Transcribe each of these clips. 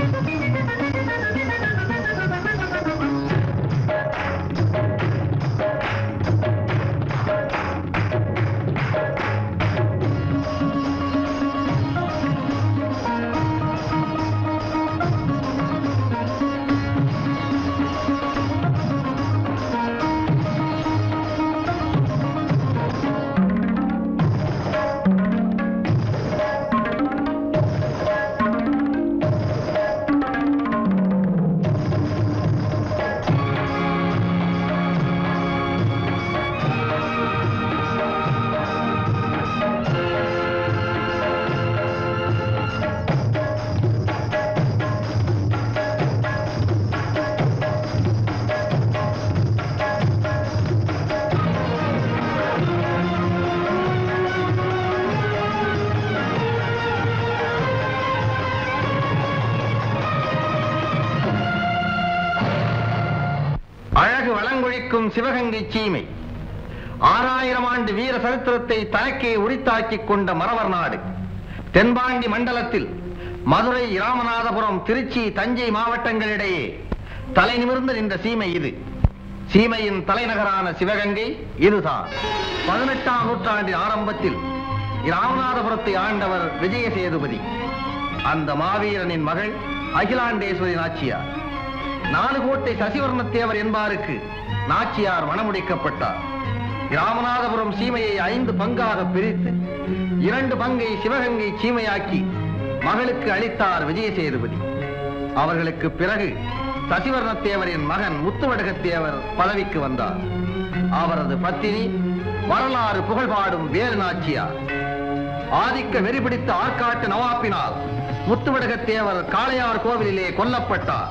அழகு வளங்கொழிக்கும் சிவகங்கை சீமை ஆறாயிரம் ஆண்டு வீர சரித்திரத்தை தனக்கே உரித்தாக்கிக் கொண்ட மறவர் நாடு தென்பாண்டி மண்டலத்தில் மதுரை ராமநாதபுரம் திருச்சி தஞ்சை மாவட்டங்களிடையே தலை நிமிர்ந்து நின்ற சீமை இது சீமையின் தலைநகரான சிவகங்கை இதுதான் பதினெட்டாம் நூற்றாண்டின் ஆரம்பத்தில் ராமநாதபுரத்தை ஆண்டவர் விஜய சேதுபதி அந்த மாவீரனின் மகள் அகிலாண்டேஸ்வரி நாச்சியார் நாலு கோட்டை சசிவர்ணத்தேவர் என்பாருக்கு நாச்சியார் மணமுடிக்கப்பட்டார் ராமநாதபுரம் சீமையை ஐந்து பங்காக பிரித்து இரண்டு பங்கை சிவகங்கை சீமையாக்கி மகளுக்கு அளித்தார் விஜய சேதுபதி அவர்களுக்கு பிறகு சசிவர்ணத்தேவரின் மகன் முத்துவடகத்தேவர் பதவிக்கு வந்தார் அவரது பத்தினி வரலாறு புகழ்பாடும் வேறு நாச்சியார் ஆதிக்க வெறிபிடித்த ஆற்காட்டு நவாப்பினால் முத்துவடகத்தேவர் காளையார் கோவிலிலே கொல்லப்பட்டார்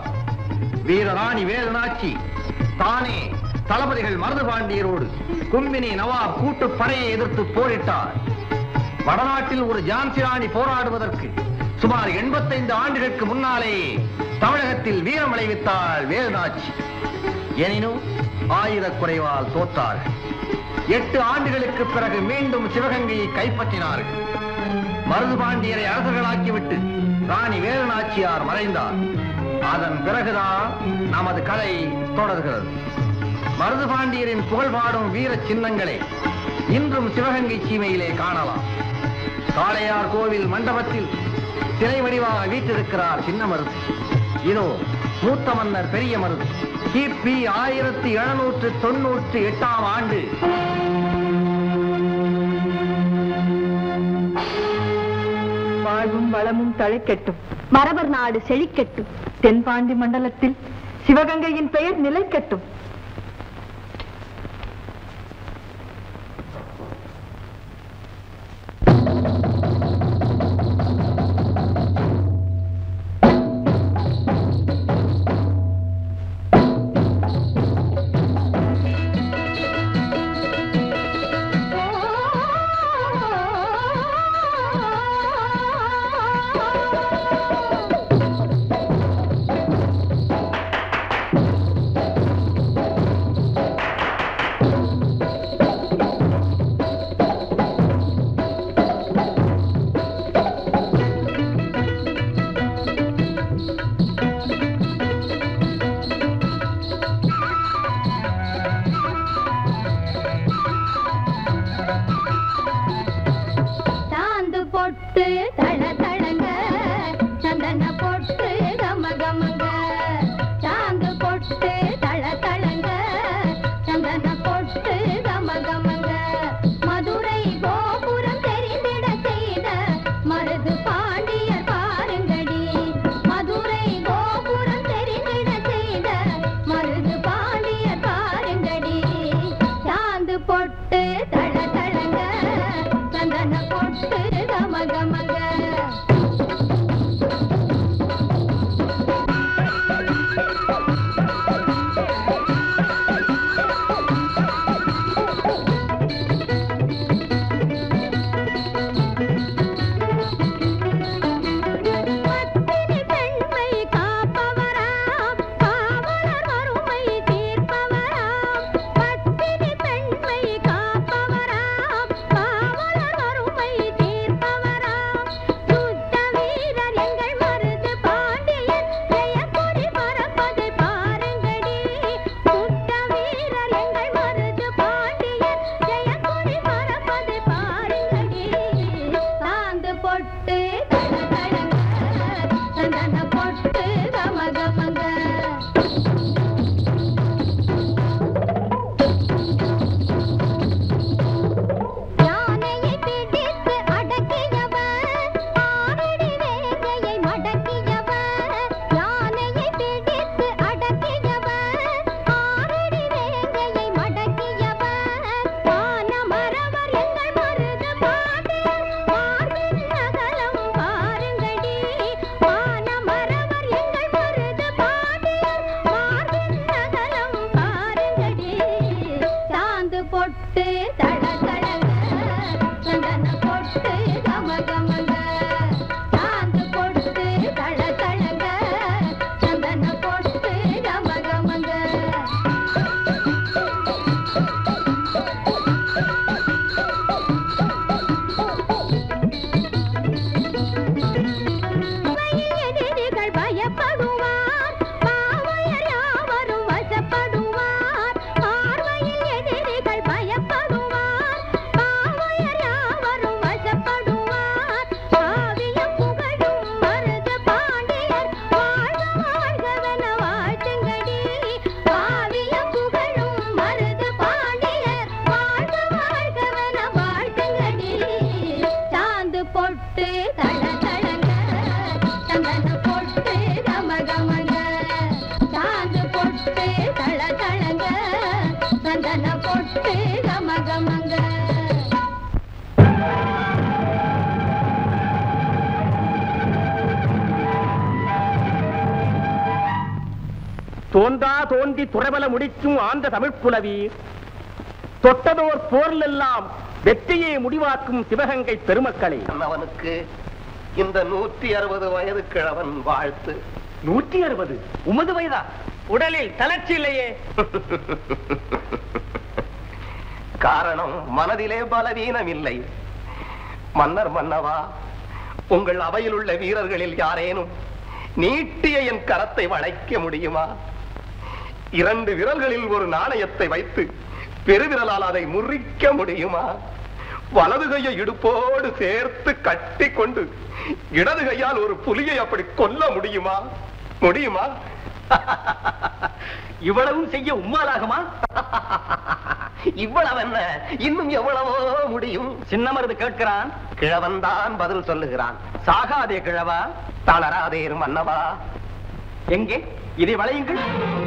வீரராணி வேலுநாச்சி தானே தளபதிகள் மருதுபாண்டியரோடு கும்பினி நவாப் கூட்டு படையை எதிர்த்து போரிட்டார் வடநாட்டில் ஒரு ஜான்சி ராணி போராடுவதற்கு சுமார் 85 ஆண்டுகளுக்கு முன்னாலேயே தமிழகத்தில் வீரம் விளைவித்தாள் வேலுநாச்சி எனினும் ஆயுதக் குறைவால் தோற்றார்கள் எட்டு ஆண்டுகளுக்கு பிறகு மீண்டும் சிவகங்கையை கைப்பற்றினார்கள் மருதுபாண்டியரை அரசர்களாக்கிவிட்டு ராணி வேலுநாச்சியார் மறைந்தார் அதன் பிறகுதான் நமது கதை தொடர்கிறது மருதுபாண்டியரின் புகழ் பாடும் வீர சின்னங்களை இன்றும் சிவகங்கை சீமையிலே காணலாம் காளையார் கோவில் மண்டபத்தில் சிலை வடிவாக வீற்றிருக்கிறார் சின்ன மருது இதோ மூத்த மன்னர் பெரிய மருது கிபி ஆயிரத்தி எழுநூற்று தொண்ணூற்றி எட்டாம் ஆண்டு வாழ்வும் வளமும் தழைக்கட்டும் மரபர் நாடு செழிக்கட்டும் தென்பாண்டி மண்டலத்தில் சிவகங்கையின் பெயர் நிலைக்கட்டும் ஆ தோன்றா தோன்றி துறவல முடிக்கும் ஆந்த தமிழ் புலவீர் தொட்டதோர் போரில் எல்லாம் வெற்றியை முடிவாக்கும் சிவகங்கை பெருமக்களே அவனுக்கு இந்த நூற்றி அறுபது வயது கிழவன் வாழ்த்து நூற்றி அறுபது உமது வயதா உடலில் தளர்ச்சி இல்லையே காரணம் மனதிலே பலவீனம் இல்லை மன்னர் மன்னவா உங்கள் அவையில் உள்ள வீரர்களில் யாரேனும் நீட்டிய என் கரத்தை வளைக்க முடியுமா இரண்டு விரல்களில் ஒரு நாணயத்தை வைத்து பெருவிரலால் அதை முறிக்க முடியுமா வலது கையை இடுப்போடு சேர்த்து கட்டி கொண்டு இடது கையால் ஒரு புலியை அப்படி கொல்ல முடியுமா முடியுமா இவ்வளவும் செய்ய உம்மாலாகுமா இவ்வளவு என்ன இன்னும் எவ்வளவோ முடியும் சின்னமருது கேட்கிறான் கிழவன் தான் பதில் சொல்லுகிறான் சாகாதே கிழவா தளராதேர் மன்னவா எங்கே இதை வளையுங்கள்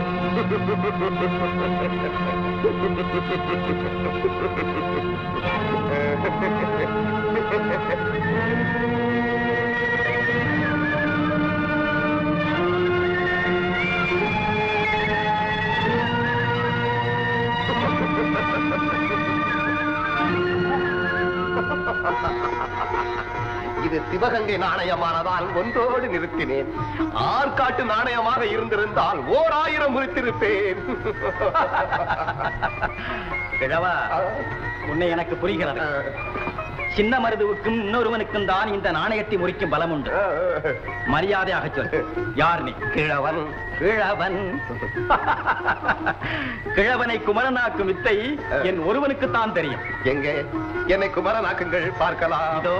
இது சிவகங்கை நாணயமானதால் ஒன்றோடு நிறுத்தினேன் ஆற்காட்டு நாணயமாக இருந்திருந்தால் ஓர் ஆயிரம் முறித்திருப்பேன் கிழவா உன்னை எனக்கு புரிகிறது சின்ன மருதுவுக்கும் இன்னொருவனுக்கும் தான் இந்த நாணயத்தை முறிக்கும் பலம் உண்டு மரியாதையாக சொல் யார் நீ கிழவன் கிழவன் கிழவனை குமரனாக்கும் வித்தை என் ஒருவனுக்கு தான் தெரியும் எங்கே என்னை குமரனாக்குங்கள் பார்க்கலாம் இதோ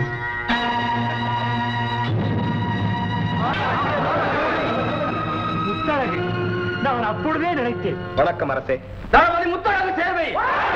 முத்தழகு நான் அப்பொழுதே நினைத்தேன் வணக்கம் அரசே தளபதி முத்தழகு சேவை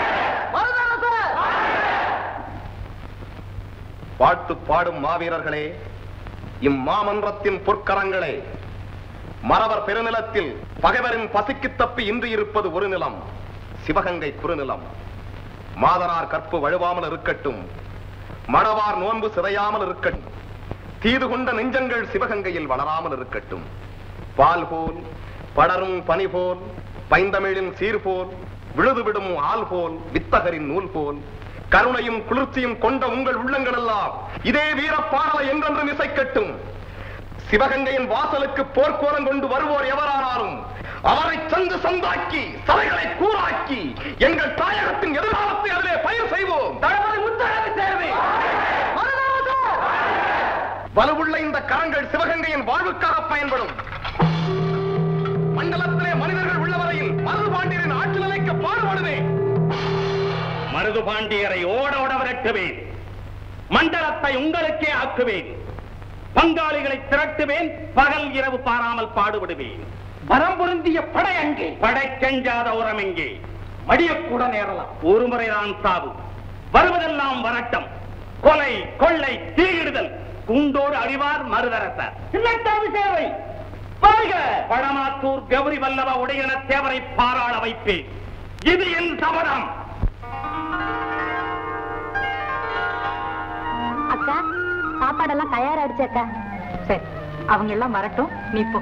வாழ்த்து பாடும் மாவீரர்களே இம்மாமன்றத்தின் பொற்கரங்களே மறவர் பெருநிலத்தில் பகைவரின் பசிக்கு தப்பி இன்று இருப்பது ஒரு நிலம் சிவகங்கை குறுநிலம் மாதரார் கற்பு வழுவாமல் இருக்கட்டும் மணவார் நோன்பு சிதையாமல் இருக்கட்டும் தீது கொண்ட நெஞ்சங்கள் சிவகங்கையில் வளராமல் இருக்கட்டும் பால் போல் படரும் பனி போல் பைந்தமிழின் சீர் போல் விழுதுவிடும் ஆள் போல் வித்தகரின் நூல் போல் கருணையும் குளிர்ச்சியும் கொண்ட உங்கள் உள்ளங்கள் எல்லாம் இதே வீரப்பாடலை என்றென்றும் இசைக்கட்டும் சிவகங்கையின் வாசலுக்கு போர்க்கோலம் கொண்டு வருவோர் எவரானாலும் அவரை சந்து சந்தாக்கி தலைகளை கூறாக்கி எங்கள் தாயகத்தின் எதிர்காலத்தை அதிலே பயிர் செய்வோம் தளபதி முத்தழகு சேவை வலுவுள்ள இந்த கரங்கள் சிவகங்கையின் வாழ்வுக்காக பயன்படும் மண்டலத்திலே மனிதர்கள் உள்ளவரையில் மருதுபாண்டியரின் ஆட்சி நிலைக்க பாடுபடுவேன் மருது பாண்டியரை ஓட ஓட விரட்டுவேன் மண்டலத்தை உங்களுக்கே ஆக்குவேன் பங்காளிகளை திரட்டுவேன் பகல் இரவு பாராமல் பாடுபடுவேன் வரம் பொருந்திய படை அங்கே படை கெஞ்சாத உரம் எங்கே மடியக்கூட நேரலாம் ஒரு முறைதான் சாவு வருவதெல்லாம் வரட்டம் கொலை கொள்ளை தீயிடுதல் குண்டோடு அழிவார் மருதரசர் சின்னத்தாவு சேவை வாழ்க பழமாத்தூர் கௌரி வல்லவ உடையன தேவரை பாராள வைப்பேன் இது என் சபதம் அக்கா சாப்பாடெல்லாம் தயாராயிடுச்சு அக்கா சரி அவங்க எல்லாம் வரட்டும் நீ போ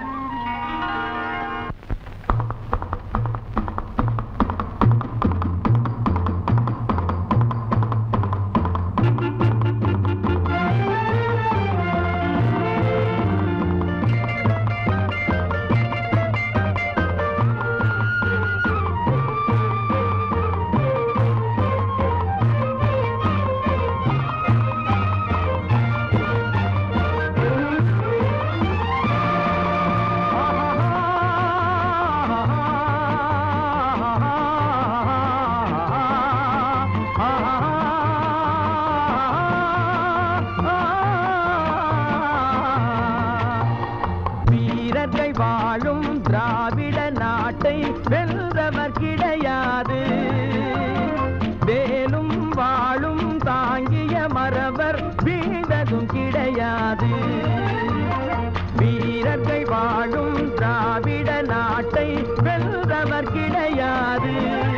வீரர்கள் வாழும் திராவிட நாட்டை வென்றவர் கிடையாது வேலும் வாழும் தாங்கிய மறவர் வீழ்ந்ததும் கிடையாது வீரர்கள் வாழும் திராவிட நாட்டை வென்றவர் கிடையாது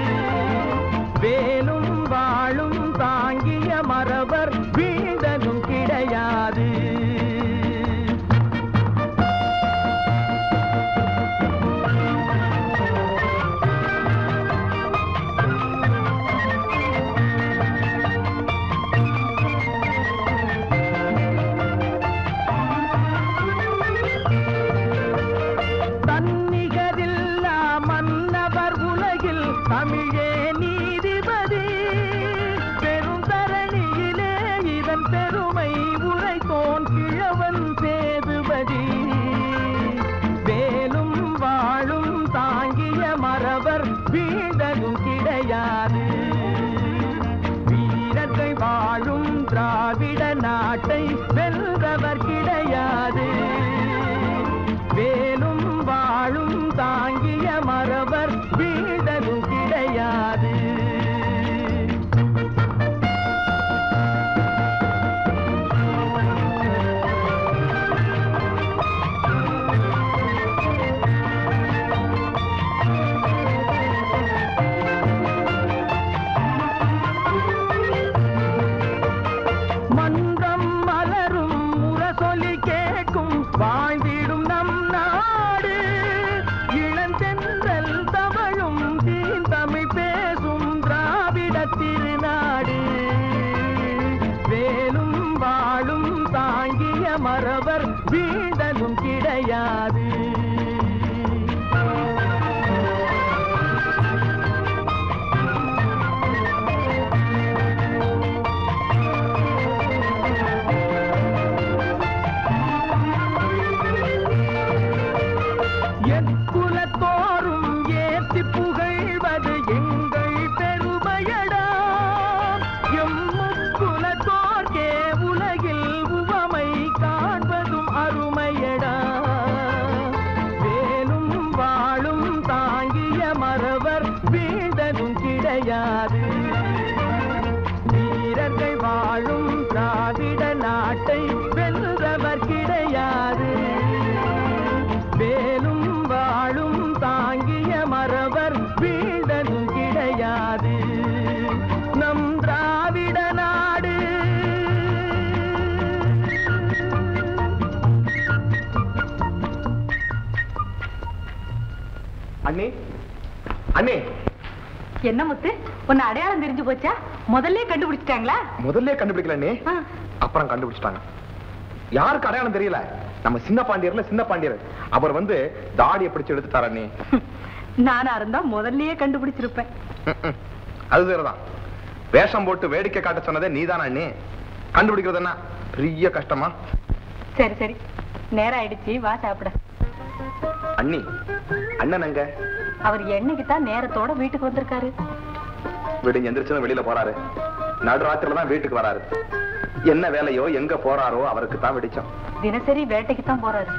வேலும் வாழும் தாங்கிய மறவர் வீழ்ந்ததும் கிடையாது தன்னிகரில்லா மன்னவர் உலகில் தமிழே நீதிபதி பெருந்தரணியிலே இதன் பெருமை உரைத்தோன் கிழவன் சேதுபதி வேலும் வாழும் தாங்கிய மறவர் வீழ்தலும் கிடையாது வீரர்கள் வாழும் திராவிட நாட்டை வெல்றவர் கிடையாது வேலும் வாழும் தாங்கிய மறவர் வீழ்தலும் கிடையாது மன்றம் மலரும் முரசொலி கேட்கும் வாழ்ந்திடும் நம் நாடு இளந்தென்றல் தவழும் தீந்தமிழ் பேசும் திராவிட திருநாடு வேலும் வாழும் தாங்கிய மறவர் வீழ்தலும் கிடையாது எக்குலத்தோறும் ஏத்தி புகழ்வது எங்கள் பெருமையடா எம்முக்குலத்தோர்க்கே உலகில் உவமை காண்பதும் அருமையடா வேலும் வாழும் தாங்கிய மறவர் வீழ்தலும் கிடையாது வீரர்கள் வாழும் திராவிட நாட்டை வெல்றவர் கிடையாது வேலும் வாழும் தாங்கிய மறவர் வீழ்தலும் கிடையாது நம் திராவிட நாடு அண்ணே அண்ணே என்ன முத்து உன்னை அடையாளம் தெரிஞ்சு போச்சா முதல்ல கண்டுபிடிச்சிட்டாங்களா முதல்ல கண்டுபிடிக்கல அண்ணே ஆ. அப்புறம் கண்டுபிடிச்சிட்டாங்க யாருக்கு அடையாளம் தெரியல நம்ம சின்ன பாண்டியர்ல சின்ன பாண்டியர் அவர் வந்து தாடியை பிடிச்சு எடுத்துட்டார் அண்ணே நானா இருந்தா முதல்லயே கண்டுபிடிச்சிருப்பேன் ம்ம். அது சரிதான் வேஷம் போட்டு வேடிக்கை காட்ட சொன்னதே நீதானா அண்ணே கண்டுபிடிக்கிறது என்ன பெரிய கஷ்டமா சரி சரி நேரம் ஆயிடுச்சு வா சாப்பிட அண்ணி அண்ணன் அங்க அவர் என்னைக்கு தான் நேரத்தோட வீட்டுக்கு வந்திருக்காரு விடுங்க எந்திரிச்சுன்னு வெளியில போறாரு நடுராத்திரில தான் வீட்டுக்கு வராரு என்ன வேலையோ எங்க போறாரோ அவருக்கு தான் வெடிச்சோம் தினசரி வேட்டைக்கு தான் போறாரு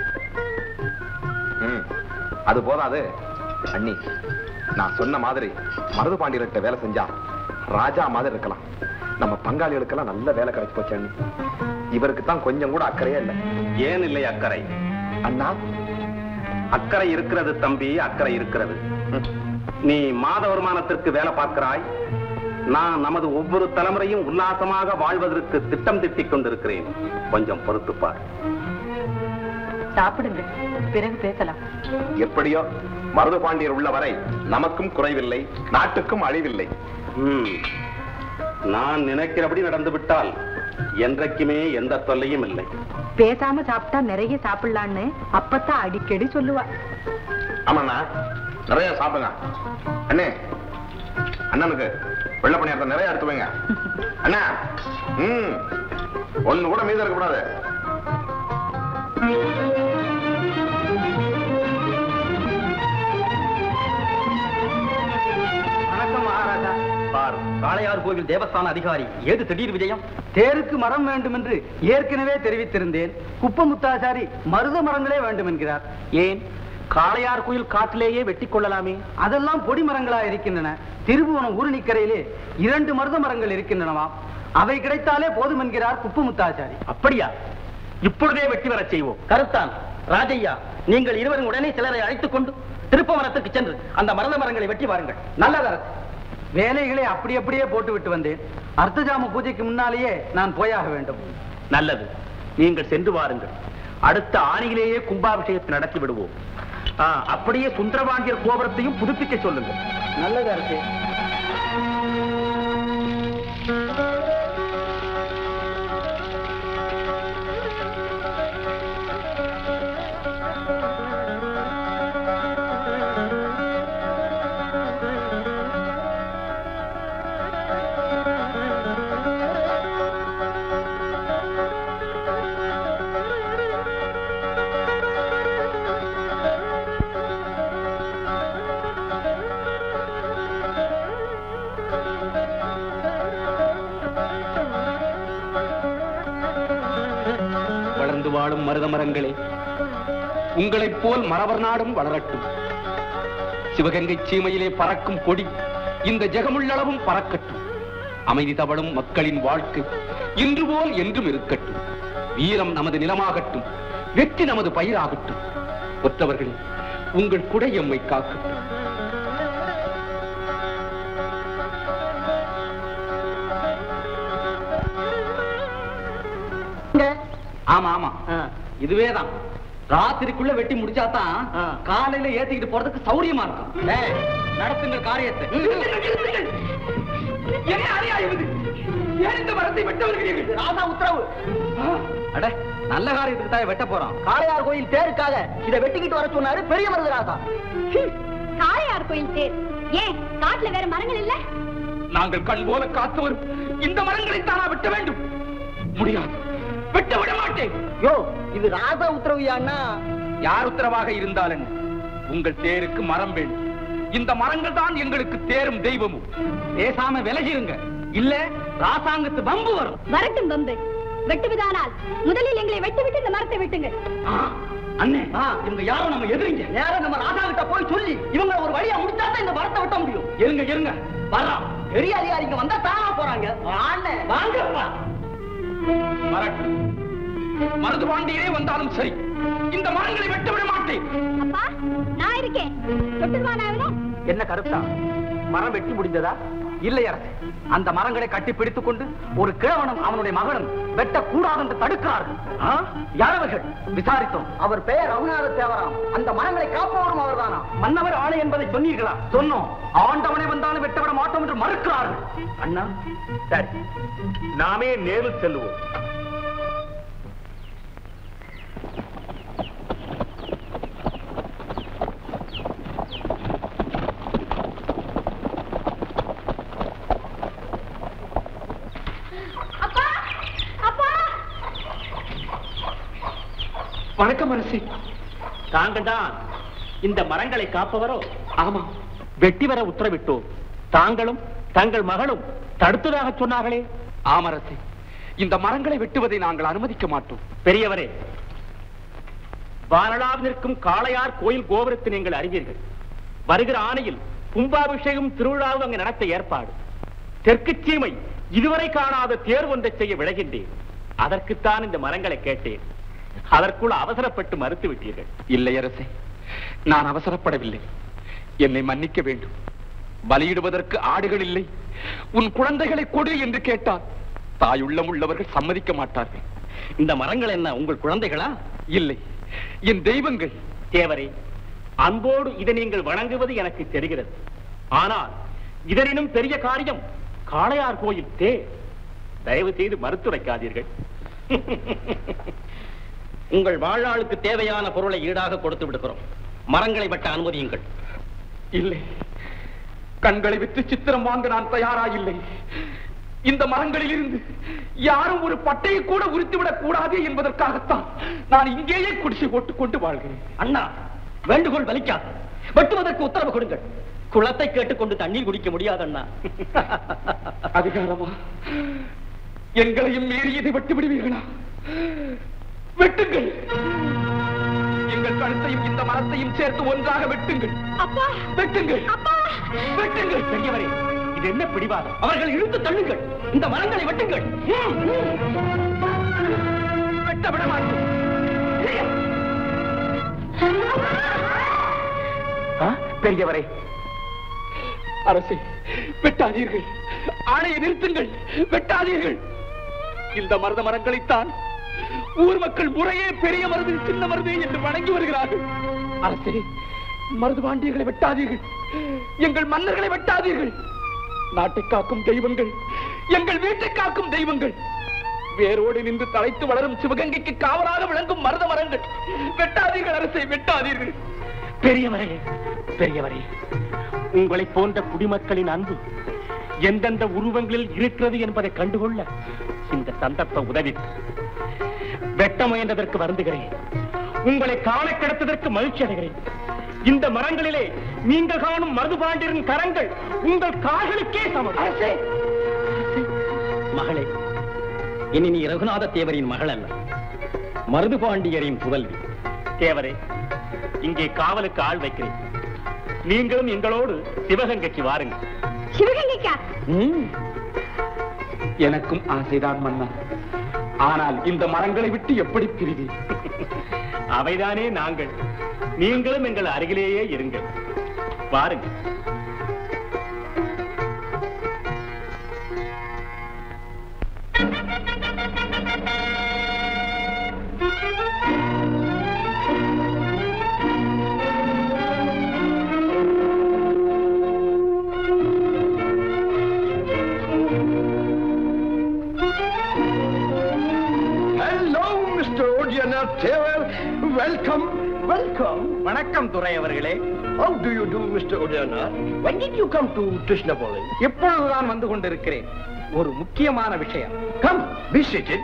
ம், அது போதாது அண்ணி நான் சொன்ன மாதிரி மருது பாண்டியர்கிட்ட வேலை செஞ்சா ராஜா மாதிரி இருக்கலாம் நம்ம பங்காளிகளுக்கெல்லாம் நல்ல வேலை கிடைச்சு போச்சு அண்ணி இவருக்கு தான் கொஞ்சம் கூட அக்கறையே இல்லை ஏன் இல்லை அக்கறை அண்ணா அக்கறை இருக்கிறது தம்பி அக்கறை இருக்கிறது ம், நீ மாத வருமானத்திற்கு வேலை பார்க்கிறாய் நான் நமது ஒவ்வொரு தலைமுறையும் உல்லாசமாக வாழ்வதற்கு திட்டம் திட்டிக் கொண்டிருக்கிறேன் கொஞ்சம் பொறுத்துப்பார் சாப்பிடுங்க பிறகு பேசலாம் எப்படியோ மருது பாண்டியர் உள்ள வரை நமக்கும் குறைவில்லை நாட்டுக்கும் அழிவில்லை ம். நான் நினைக்கிறபடி நடந்து விட்டால் என்றைக்குமே எந்த தொல்லையும் இல்லை பேசாம சாப்பிட்டா நிறைய சாப்பிடலான்னு அப்பத்தான் அடிக்கடி சொல்லுவா ஆமாண்ணா நிறைய சாப்பிடுங்க அண்ணே அண்ணனுக்கு வெள்ளை பணியாரத்தை நிறைய எடுத்து வைங்க அண்ணா ம் ஒண்ணு கூட மீதம் இருக்கக்கூடாது வணக்கம் மகாராஜா பார் காளையார் கோவில் தேவஸ்தான அதிகாரி ஏது திடீர் விஜயம் தேருக்கு மரம் வேண்டும் என்று ஏற்கனவே தெரிவித்திருந்தேன் குப்பமுத்தாசாரி மருத மரங்களே வேண்டும் என்கிறார் ஏன் காளையார் கோயில் காட்டிலேயே வெட்டிக் கொள்ளலாமே அதெல்லாம் பொடி மரங்களா இருக்கின்றன திருபுவனம் ஊருணிக்கரையிலே இரண்டு மருத மரங்கள் இருக்கின்றனவாம் அவை கிடைத்தாலே போதும் என்கிறார் குப்பமுத்தாசாரி அப்படியா இப்பொழுதே வெட்டி வரச் செய்வோம் கருத்தான் ராஜையா நீங்கள் இருவரும் உடனே சிலரை அழைத்துக் கொண்டு திருப்பவனத்துக்கு சென்று அந்த மரத மரங்களை வெட்டி வாருங்கள் நல்லதரசு வேலைகளை அப்படி அப்படியே போட்டு விட்டு வந்தேன் அர்த்தஜாம பூஜைக்கு முன்னாலேயே நான் போயாக வேண்டும் நல்லது நீங்கள் சென்று வாருங்கள் அடுத்த ஆணியிலேயே கும்பாபிஷேகத்தை நடத்தி விடுவோம் ஆ, அப்படியே சுந்தரபாண்டியர் கோபுரத்தையும் புதுப்பிக்க சொல்லுங்கள் நல்லது அரசே வளர்த்து வாழும் மருத மரங்களே உங்களைப் போல் மரவர் நாடும் வளரட்டும் சிவகங்கை சீமையிலே பறக்கும் கொடி இந்த ஜெகமுள்ளளவும் பறக்கட்டும் அமைதி தவழும் மக்களின் வாழ்க்கை இன்று போல் என்றும் இருக்கட்டும் வீரம் நமது நிலமாகட்டும் வெற்றி நமது பயிராகட்டும் ஒற்றவர்களே உங்கள் குடை எம்மை காக்கட்டும் ஆமா ஆமா இதுவே தான் ராத்திரிக்குள்ள வெட்டி முடிச்சாதான் காலையில ஏத்திக்கிட்டு போறதுக்கு சௌரியமா இருக்கும் டேய், நடத்துங்கள் காரியத்தை என்ன அநியாயம் இது ஏன் இந்த மரத்தை வெட்ட வருகிறீர்கள் ராசா உத்தரவு அட நல்ல காரியத்துக்கு தான் வெட்ட போறோம் காளையார் கோயில் தேருக்காக இதை வெட்டிக்கிட்டு வர சொன்னாரு பெரிய மருதராசா காளையார் கோயில் தேர் ஏன் காட்டுல வேற மரங்கள் இல்ல நாங்கள் கண் போல காத்து வரும் இந்த மரங்களை தானா வெட்ட வேண்டும் முடியாது வெட்ட விட மாட்டேன் யோ இது ராசா உத்தரவியான்னா யார் உத்தரவாக இருந்தால் என்ன உங்கள் தேருக்கு மரம் வேண்டும் இந்த மரங்கள் தான் எங்களுக்கு தேரும் தெய்வமும் பேசாம விலகிருங்க இல்ல ராசாங்கத்து பம்பு வரும் வரட்டும் பம்பு வெட்டுவதானால் முதலில் எங்களை வெட்டிவிட்டு இந்த மரத்தை வெட்டுங்க ஆ, அண்ணே இவங்க யாரும் நம்ம எதிரிங்க நேரம் நம்ம ராசா கிட்ட போய் சொல்லி இவங்க ஒரு வழியா முடிச்சா தான் இந்த மரத்தை வெட்ட முடியும் இருங்க இருங்க வர்றோம் பெரிய அதிகாரிங்க வந்தா தானா போறாங்க வாண்ணே. வாங்கப்பா வரட்டும் மருது பாண்டியரே வந்தாலும் சரி இந்த மரங்களை வெட்ட விட மாட்டேன் அப்பா நான் இருக்கேன் தொட்டுவானாவிலும் என்ன கருத்தா மரம் வெட்டி முடிந்ததா இல்லை அரசு அந்த மரங்களை கட்டி பிடித்துக் கொண்டு ஒரு கிழவனும் அவனுடைய மகனும் வெட்டக்கூடாது என்று தடுக்கிறார்கள் ஆ? யார் அவர்கள் விசாரித்தோம் அவர் பெயர் ரகுநாத தேவராம் அந்த மரங்களை காப்பவரும் அவர்தானா மன்னவர் ஆணை என்பதை சொன்னீர்களா சொன்னோம் ஆண்டவனை வந்தாலும் வெட்டவிட மாட்டோம் என்று மறுக்கிறார்கள் அண்ணா சரி நாமே நேரில் செல்லுவோம் அப்பா அப்பா வணக்கம் அரசி தாங்கள் தான் இந்த மரங்களை காப்பவரோ ஆமா வெட்டி வர உத்தரவிட்டோம் தாங்களும் தங்கள் மகளும் தடுத்ததாக சொன்னார்களே ஆமரசி இந்த மரங்களை வெட்டுவதை நாங்கள் அனுமதிக்க மாட்டோம் பெரியவரே வானளாவில் நிற்கும் காளையார் கோயில் கோபுரத்தை நீங்கள் அறிவீர்கள் வருகிற ஆணையில் கும்பாபிஷேகம் திருவிழாவும் அங்கு நடத்த ஏற்பாடு தெற்கு சீமை இதுவரை காணாத தேர் ஒன்றை செய்ய விளைகின்றேன் அதற்குத்தான் இந்த மரங்களை கேட்டேன் அதற்குள் அவசரப்பட்டு மறுத்து விட்டீர்கள் இல்லை அரசே நான் அவசரப்படவில்லை என்னை மன்னிக்க வேண்டும் பலியிடுவதற்கு ஆடுகள் இல்லை உன் குழந்தைகளை கொடு என்று கேட்டால் தாயுள்ளம் உள்ளவர்கள் சம்மதிக்க மாட்டார்கள் இந்த மரங்கள் என்ன உங்கள் குழந்தைகளா இல்லை என் தெய்வங்கள் தேவரே அன்போடு இதை நீங்கள் வணங்குவது எனக்கு தெரிகிறது ஆனால் இதனினும் பெரிய காரியம் காளையார் கோயில் தே தயவு செய்து மறுத்துரைக்காதீர்கள் உங்கள் வாழ்நாளுக்கு தேவையான பொருளை ஈடாக கொடுத்து விடுகிறோம் மரங்களை வெட்ட அனுமதியுங்கள் இல்லை கண்களை விட்டு சித்திரம் வாங்க நான் தயாராயில்லை இந்த மரங்களில் இருந்து யாரும் ஒரு பட்டையை கூட உரித்துவிடக் கூடாது என்பதற்காகத்தான் நான் இங்கேயே குடிசை போட்டுக் கொண்டு வாழ்கிறேன் அண்ணா வேண்டுகோள் வலிக்காது வெட்டுவதற்கு உத்தரவு கொடுங்கள் குளத்தை கேட்டுக்கொண்டு தண்ணீர் குடிக்க முடியாது அண்ணா அதிகாரமா எங்களையும் மீறி இதை வெட்டு விடுவீர்களா வெட்டுங்கள் எங்கள் கழுத்தையும் இந்த மரத்தையும் சேர்த்து ஒன்றாக வெட்டுங்கள் அப்பா வெட்டுங்கள் அப்பா வெட்டுங்கள் பெரியவரே இது என்ன பிடிவாதம் அவர்கள் இழுத்து தள்ளுங்கள் இந்த மரங்களை வெட்டுங்கள் வெட்ட விட மாட்டோம் ஆ, பெரியவரே அரசே வெட்டாதீர்கள் ஆணையை நிறுத்துங்கள் வெட்டாதீர்கள் இந்த மருத மரங்களைத்தான் ஊர் மக்கள் முறையே பெரிய மருது சின்ன மருது என்று வணங்கி வருகிறார்கள் அரசே மருது பாண்டியர்களை வெட்டாதீர்கள் எங்கள் மன்னர்களை வெட்டாதீர்கள் நாட்டை காக்கும் தெய்வங்கள் எங்கள் வீட்டை காக்கும் தெய்வங்கள் வேரோடு நின்று தலைத்து வளரும் சிவகங்கைக்கு காவலாக விளங்கும் மருத மரங்கள் வெட்டாதீர்கள் அரசை வெட்டாதீர்கள் பெரியவரே பெரியவரே உங்களை போன்ற குடிமக்களின் அன்பு எந்தெந்த உருவங்களில் இருக்கிறது என்பதை கண்டுகொள்ள இந்த சந்தர்ப்பம் உதவிற்று வெட்ட முயன்றதற்கு வருந்துகிறேன் உங்களை காண கிடத்ததற்கு மகிழ்ச்சி அடைகிறேன் இந்த மரங்களிலே நீங்கள் காணும் மருதுபாண்டியரின் கரங்கள் உங்கள் கால்களுக்கே சமம் மகளே இனி நீ ரகுநாத தேவரின் மகள் அல்ல மருதுபாண்டியரின் புதல்வி தேவரே இங்கே காவலுக்கு ஆள் வைக்கிறேன் நீங்களும் எங்களோடு சிவகங்கைக்கு வாருங்கள் சிவகங்கைக்கா ம். எனக்கும் ஆசைதான் மன்னா ஆனால் இந்த மரங்களை விட்டு எப்படி பிரிவேன் அவைதானே நாங்கள் நீங்களும் எங்கள் அருகிலேயே இருங்கள் வாருங்கள் Hello, Mr. Odiana Taylor. Welcome, welcome. வணக்கம் துரை அவர்களே How do you do, Mr. Odiana? When did you come to Krishnapoli? எப்பொழுதுதான் வந்து கொண்டிருக்கிறேன் ஒரு முக்கியமான விஷயம் Come, be seated.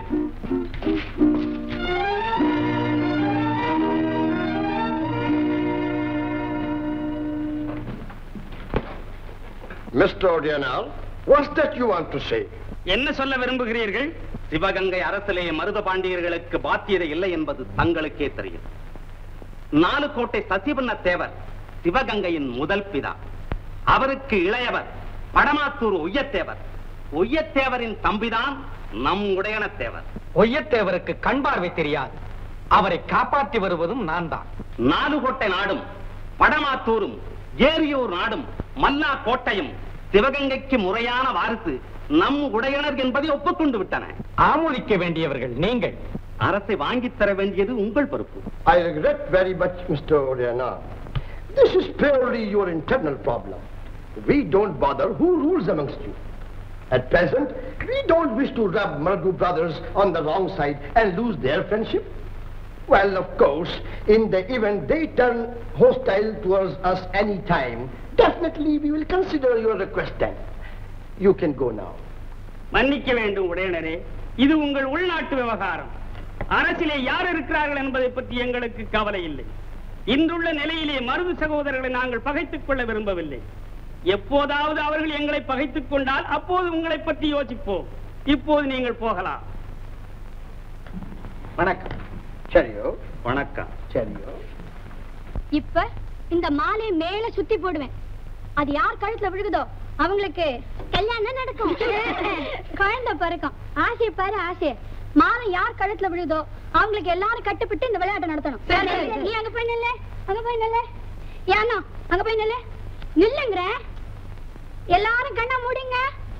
Mr. Odiana, what's that you want to say? என்ன சொல்ல விரும்புகிறீர்கள் சிவகங்கை அரசிலே மருத பாண்டியர்களுக்கு பாத்தியதை இல்லை என்பது தங்களுக்கே தெரியும் நாலுக்கோட்டை சசிவண்ண தேவர் சிவகங்கையின் முதல் பிதா அவருக்கு இளையவர் படமாத்தூர் ஒய்யத்தேவர் ஒய்யத்தேவரின் தம்பிதான் நம் உடையன தேவர் ஒய்யத்தேவருக்கு கண் பார்வை தெரியாது அவரை காப்பாற்றி வருவதும் நான் தான் நாலுகோட்டை நாடும் படமாத்தூரும் ஏரியூர் நாடும் மல்லா கோட்டையும் சிவகங்கைக்கு முறையான வாரிசு நம் உடையனர் என்பதை ஒப்புக்கொண்டு விட்டன ஆமோதிக்க வேண்டியவர்கள் நீங்கள் அரசை வாங்கித் தர வேண்டியது உங்கள் பொறுப்பு I regret very much, Mr. Odiana. This is purely your internal problem. We don't bother who rules amongst you. At present, we don't wish to rub Margu brothers on the wrong side and lose their friendship. Well, of course, in the event they turn hostile towards us any time, definitely we will consider your request then. You can go now. மன்னிக்க வேண்டும் உடையனரே இது உங்கள் உள்நாட்டு விவகாரம் அரசிலே யார் இருக்கிறார்கள் என்பதை பற்றி எங்களுக்கு கவலை இல்லை இன்றுள்ள நிலையிலே மருது சகோதரர்களை நாங்கள் பகைத்துக் கொள்ள விரும்பவில்லை எப்போதாவது அவர்கள் எங்களை பகைத்துக் கொண்டால் அப்போது உங்களை பற்றி யோசிப்போம் இப்போது நீங்கள் போகலாம் வணக்கம் Cheerio. வணக்கம் Cheerio. இப்ப இந்த மாலையை மேல சுத்தி போடுவேன் அது யார் கழுத்துல விழுகுதோ அவங்களுக்கு கல்யாணம் நடக்கும் குழந்தை பிறக்கும் ஆசையை பாரு ஆசைய மாலை யார் கழுத்துல விழுதோ அவங்களுக்கு எல்லாரும் கட்டுப்பிட்டு இந்த விளையாட்டை நடத்தணும் நீ அங்க போய் நில்ல அங்க போய் நில்ல ஏன்னா அங்க போய் நில்ல நில்லுங்கிற எல்லாரும் கண்ணை மூடுங்க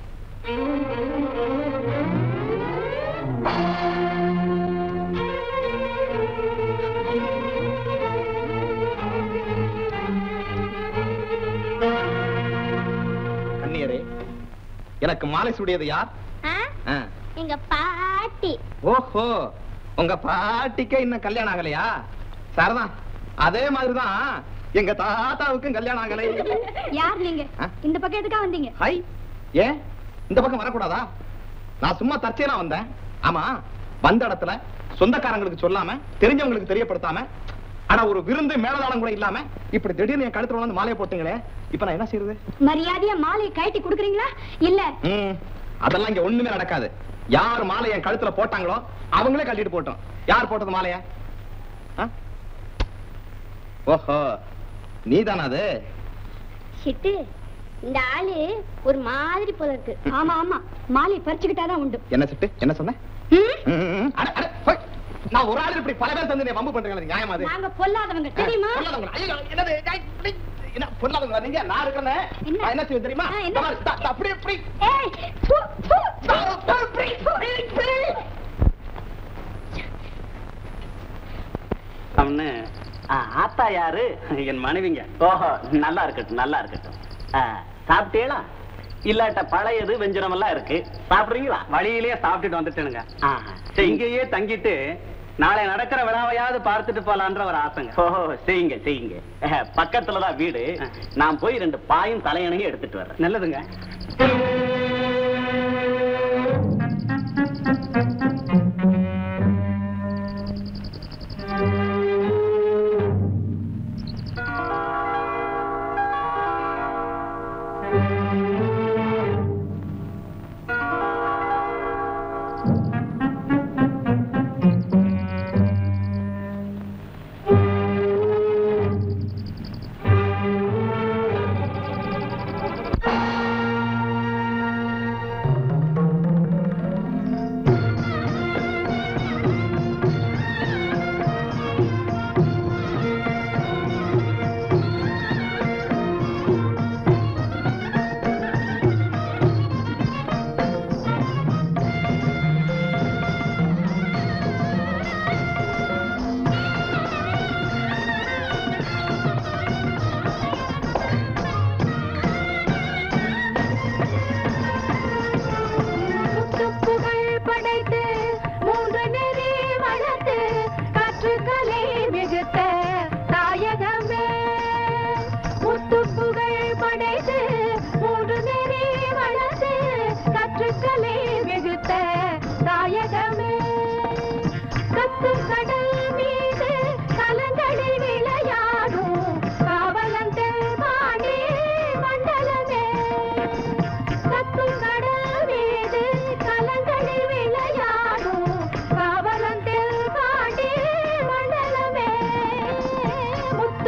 கண்ணியரே எனக்கு மாலை சூடியது யார் ஆ. எங்க பாட்டி ஓஹோ உங்க பாட்டிக்கே இன்னும் கல்யாணம் ஆகலையா சரிதான் அதே மாதிரிதான் எங்க தாத்தாவுக்கும் கல்யாணம் ஆகலை யார் நீங்க ஆ? இந்த பக்கம் எதுக்கா வந்தீங்க ஹை ஏன் இந்த பக்கம் வரக்கூடாதா நான் சும்மா தற்செயலா வந்தேன் ஆமா வந்த இடத்துல சொந்தக்காரங்களுக்கு சொல்லாம தெரிஞ்சவங்களுக்கு தெரியப்படுத்தாம ஆனா ஒரு விருந்து மேலதாளம் கூட இல்லாம இப்படி திடீர்னு என் கழுத்துல வந்து மாலையை போட்டீங்களே இப்ப நான் என்ன செய்யறது மரியாதையா மாலையை கழட்டி குடுக்குறீங்களா இல்ல ம், அதெல்லாம் இங்க ஒண்ணுமே நடக்காது யார் மாலை என் கழுத்துல போட்டாங்களோ அவங்களே கட்டிட்டு போட்டோம் யார் போட்டது மாலைய ஓஹோ நீதானா அது சிட்டு இந்த ஆளு ஒரு மாதிரி போல இருக்கு ஆமா ஆமா மாலையை பறிச்சுக்கிட்டாதான் உண்டு என்ன சிட்டு என்ன சொன்ன ம்? ம், ம், ம். அட, அட, போய். நான் ஒரு ஆள் இப்படி பல பேர் தந்து வம்பு பண்றீங்க நியாயமா அது நாங்க பொல்லாதவங்க தெரியுமா பொல்லாதவங்களா? ஐயோ, என்னது? ஐய், இப்படி, என்ன பொல்லாதவங்களா நீங்க நான் இருக்கிறேன் என்ன? நான் என்ன செய்வேன் தெரியுமா ஆ, என்ன? இந்த மாதிரி, தா- தா, அப்படி இப்படி ஏய், பு, பு, பு, பு, பு, பு, பு. அவனு ஆத்தா யாரு என் மனைவிங்க ஓஹோ நல்லா இருக்கட்டும் நல்லா இருக்கட்டும் சாப்பிட்டீங்களா இல்லாட்ட பழையது வெஞ்சனம் எல்லாம் இருக்கு சாப்பிடுறீங்களா வழியிலேயே சாப்பிட்டுட்டு வந்துட்டேனுங்க இங்கேயே தங்கிட்டு நாளை நடக்கிற விழாவையாவது பார்த்துட்டு போலான்ற ஒரு ஆசைங்க ஓஹோ செய்யுங்க செய்யுங்க பக்கத்துலதான் வீடு நான் போய் ரெண்டு பாயும் தலையணையும் எடுத்துட்டு வர்றேன் நல்லதுங்க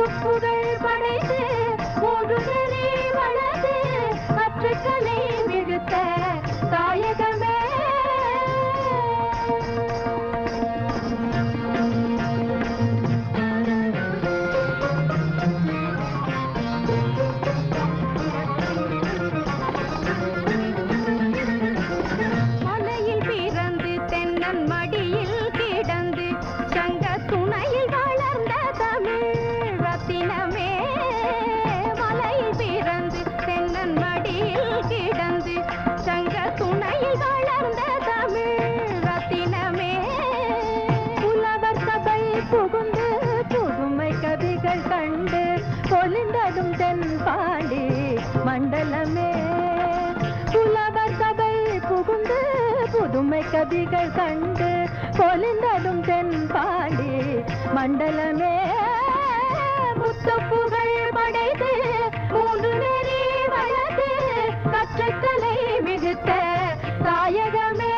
முத்துப்புகள் படைத்து மூன்று நெறி வளர்த்து கற்றுக்களை விழுத்த தாயகமே மலையில் பிறந்து தென்னன் மடியில் கிடந்து சங்க துணையில் வளர்ந்த தமிழ் ரத்தினமே மலையில் பிறந்து தென்னன் மடியில் கிடந்து சங்க துணையில் வளர்ந்த தமிழ் ரத்தினமே புலவர் சபை புகுந்து புதுமை கவிகள் கண்டு பொலிந்ததும் தென்பாண்டி மண்டலமே புலவர் சபை புகுந்து புதுமை கவிகள் கண்டு பொலிந்ததும் தென்பாண்டி மண்டலமே முத்துப்புகள் படைத்து மூன்று நெறி வளர்த்து கற்றக்கலை மிகுத்த தாயகமே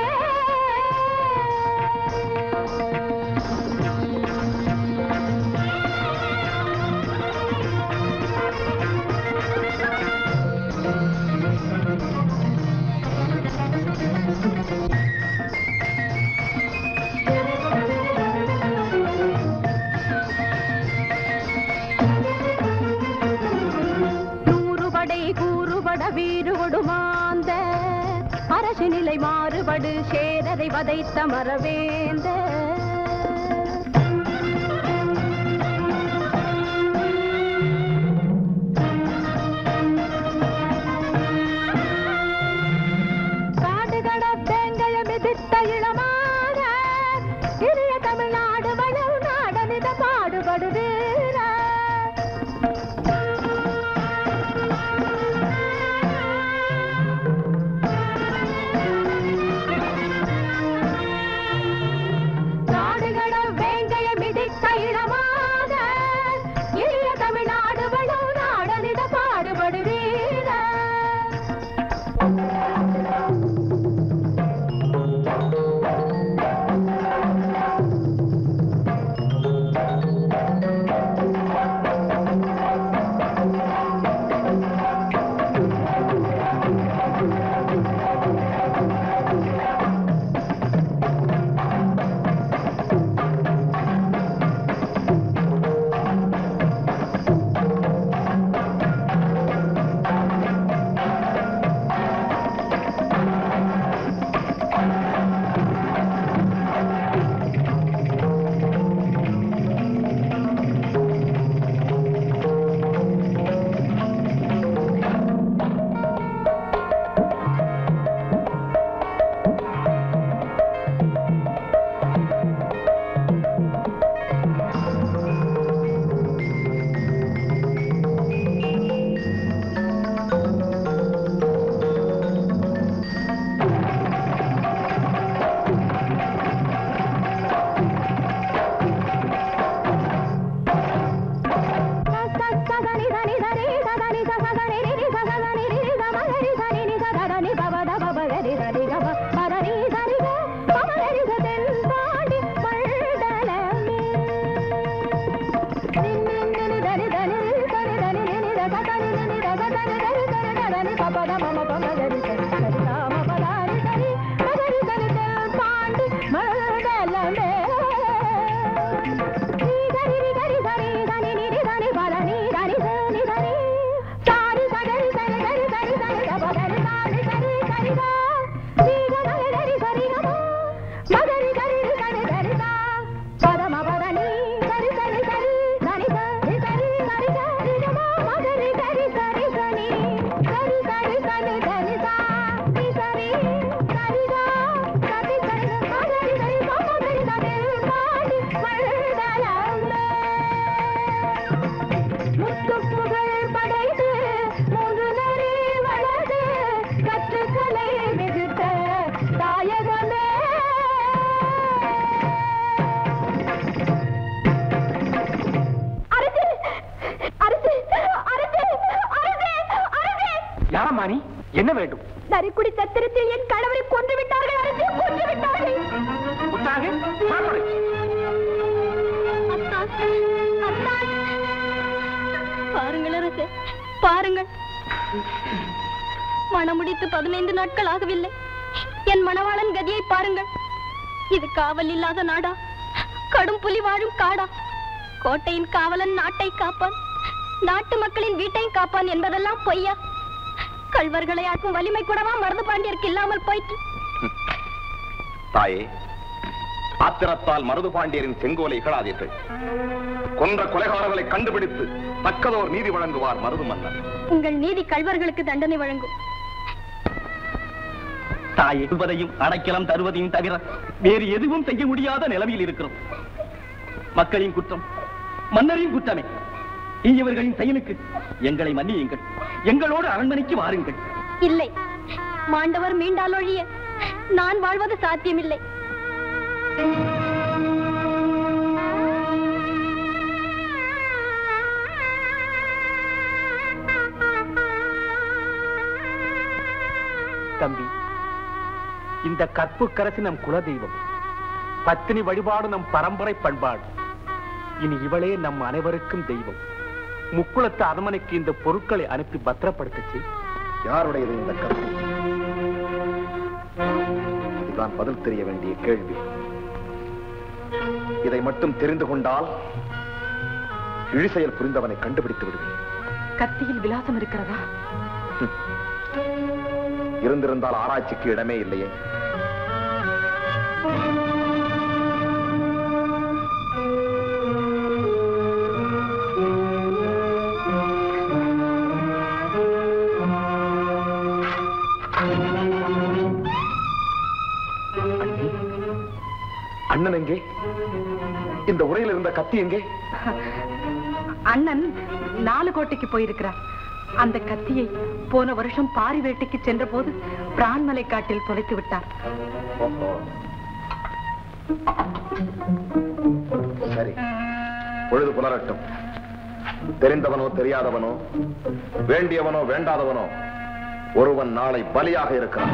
நூறுபடை கூறுபட வீறுபடுமாந்த அரசு நிலை மாறுபடு சேரரை வதைத்த மரவேந்த காடுகட வேங்கைய மிதித்த இளமான இனிய தமிழ்நாடு வளர் நாடனித பாடுபடுவீர நாடுகட வேங்கைய மிதித்த இளமான இனிய தமிழ்நாடு வளர் நாடனித பாடுபடுவீர யாரம்மா நீ என்ன வேண்டும் நரிக்குடி சத்திரத்தில் என் கணவரை கொன்று விட்டார்கள் அரசே கொன்று விட்டார்கள் உற்சாக புறப்படு. அத்தான், அத்தான், பாருங்கள் அரசே பாருங்கள் மணமுடித்து பதினைந்து நாட்கள் ஆகவில்லை என் மணவாளன் கதியை பாருங்கள் இது காவல் இல்லாத நாடா கடும் புலி வாழும் காடா கோட்டையின் காவலன் நாட்டை காப்பான் நாட்டு மக்களின் வீட்டை காப்பான் என்பதெல்லாம் பொய்யா கள்வர்களை ஆக்கும் வலிமை கூடவா மருது பாண்டியருக்கு இல்லாமல் போயிற்று தாயே ஆத்திரத்தால் மருது பாண்டியரின் செங்கோலை இகழாதீர்கள் கொன்ற கொலைகாரர்களை கண்டுபிடித்து தக்கதோர் நீதி வழங்குவார் மருது மன்னர் உங்கள் நீதி கள்வர்களுக்கு தண்டனை வழங்கும் தாயை கொள்வதையும் அடைக்கலம் தருவதையும் தவிர வேறு எதுவும் செய்ய முடியாத நிலைமையில் இருக்கிறோம் மக்களின் குற்றம் மன்னரின் குற்றமே இவர்களின் செயலுக்கு எங்களை மன்னியுங்கள் எங்களோடு அரண்மனைக்கு வாருங்கள் இல்லை மாண்டவர் மீண்டாலொழிய நான் வாழ்வது சாத்தியமில்லை தம்பி இந்த கற்புக்கரசி நம் குலதெய்வம் பத்தினி வழிபாடு நம் பரம்பரை பண்பாடு இனி இவளே நம் அனைவருக்கும் தெய்வம் முக்குளத்து அரண்மனைக்கு இந்த பொருட்களை அனுப்பி பத்திரப்படுத்துச்சு யாருடையது இந்த கருத்து இதுதான் பதில் தெரிய வேண்டிய கேள்வி இதை மட்டும் தெரிந்து கொண்டால் இழிசெயல் புரிந்தவனை கண்டுபிடித்து விடுவேன் கத்தியில் விலாசம் இருக்கிறதா இருந்திருந்தால் ஆராய்ச்சிக்கு இடமே இல்லையே அண்ணி, அண்ணன் எங்கே இந்த உரையில் இருந்த கத்தி எங்கே அண்ணன் நாலு கோட்டைக்கு போயிருக்கிறார் அந்த கத்தியை போன வருஷம் பாரி வேட்டைக்கு சென்ற போது பிரான்மலை காட்டில் தொலைத்து விட்டார் ஓஹோ. சரி பொழுது புலரட்டும் தெரிந்தவனோ தெரியாதவனோ வேண்டியவனோ வேண்டாதவனோ ஒருவன் நாளை பலியாக இருக்கிறான்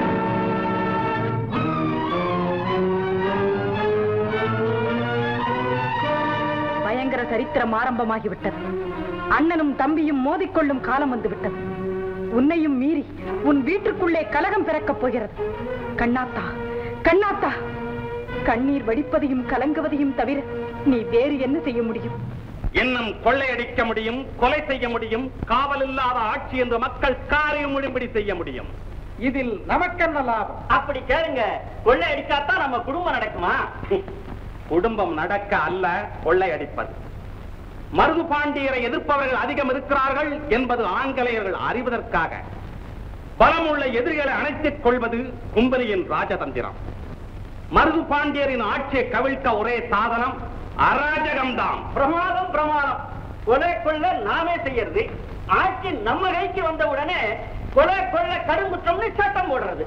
பயங்கர சரித்திரம் ஆரம்பமாகிவிட்டது அண்ணனும் தம்பியும் மோதிக்கொள்ளும் காலம் வந்து விட்டது உன்னையும் மீறி உன் வீட்டுக்குள்ளே கலகம் பிறக்கப் போகிறது கண்ணாத்தா கண்ணாத்தா கண்ணீர் வடிப்பதையும் கலங்குவதையும் தவிர நீ வேறு என்ன செய்ய முடியும் இன்னும் கொள்ளையடிக்க முடியும் கொலை செய்ய முடியும் காவல் இல்லாத ஆட்சி என்று மக்கள் காரியம் முடிம்படி செய்ய முடியும் இதில் நமக்கென்ன லாபம் அப்படி கேளுங்க கொள்ளை அடிக்காதான் நம்ம குடும்பம் நடக்குமா குடும்பம் நடக்க அல்ல கொள்ளையடிப்பது மருது பாண்டியரை எதிர்ப்பவர்கள் அதிகம் இருக்கிறார்கள் என்பது ஆங்கிலேயர்கள் அறிவதற்காக பலமுள்ள எதிரிகளை அணைத்துக் கொள்வது கும்பலியின் ராஜதந்திரம் மருது பாண்டியரின் ஆட்சியை கவிழ்க்க ஒரே சாதனம் அராஜகம்தான் பிரமாதம் பிரமாதம் கொலை கொள்ள நாமே செய்யறது ஆட்சி நம்ம கைக்கு வந்த உடனே கொலை கொள்ள கருங்குற்றம்னு சட்டம் போடுறது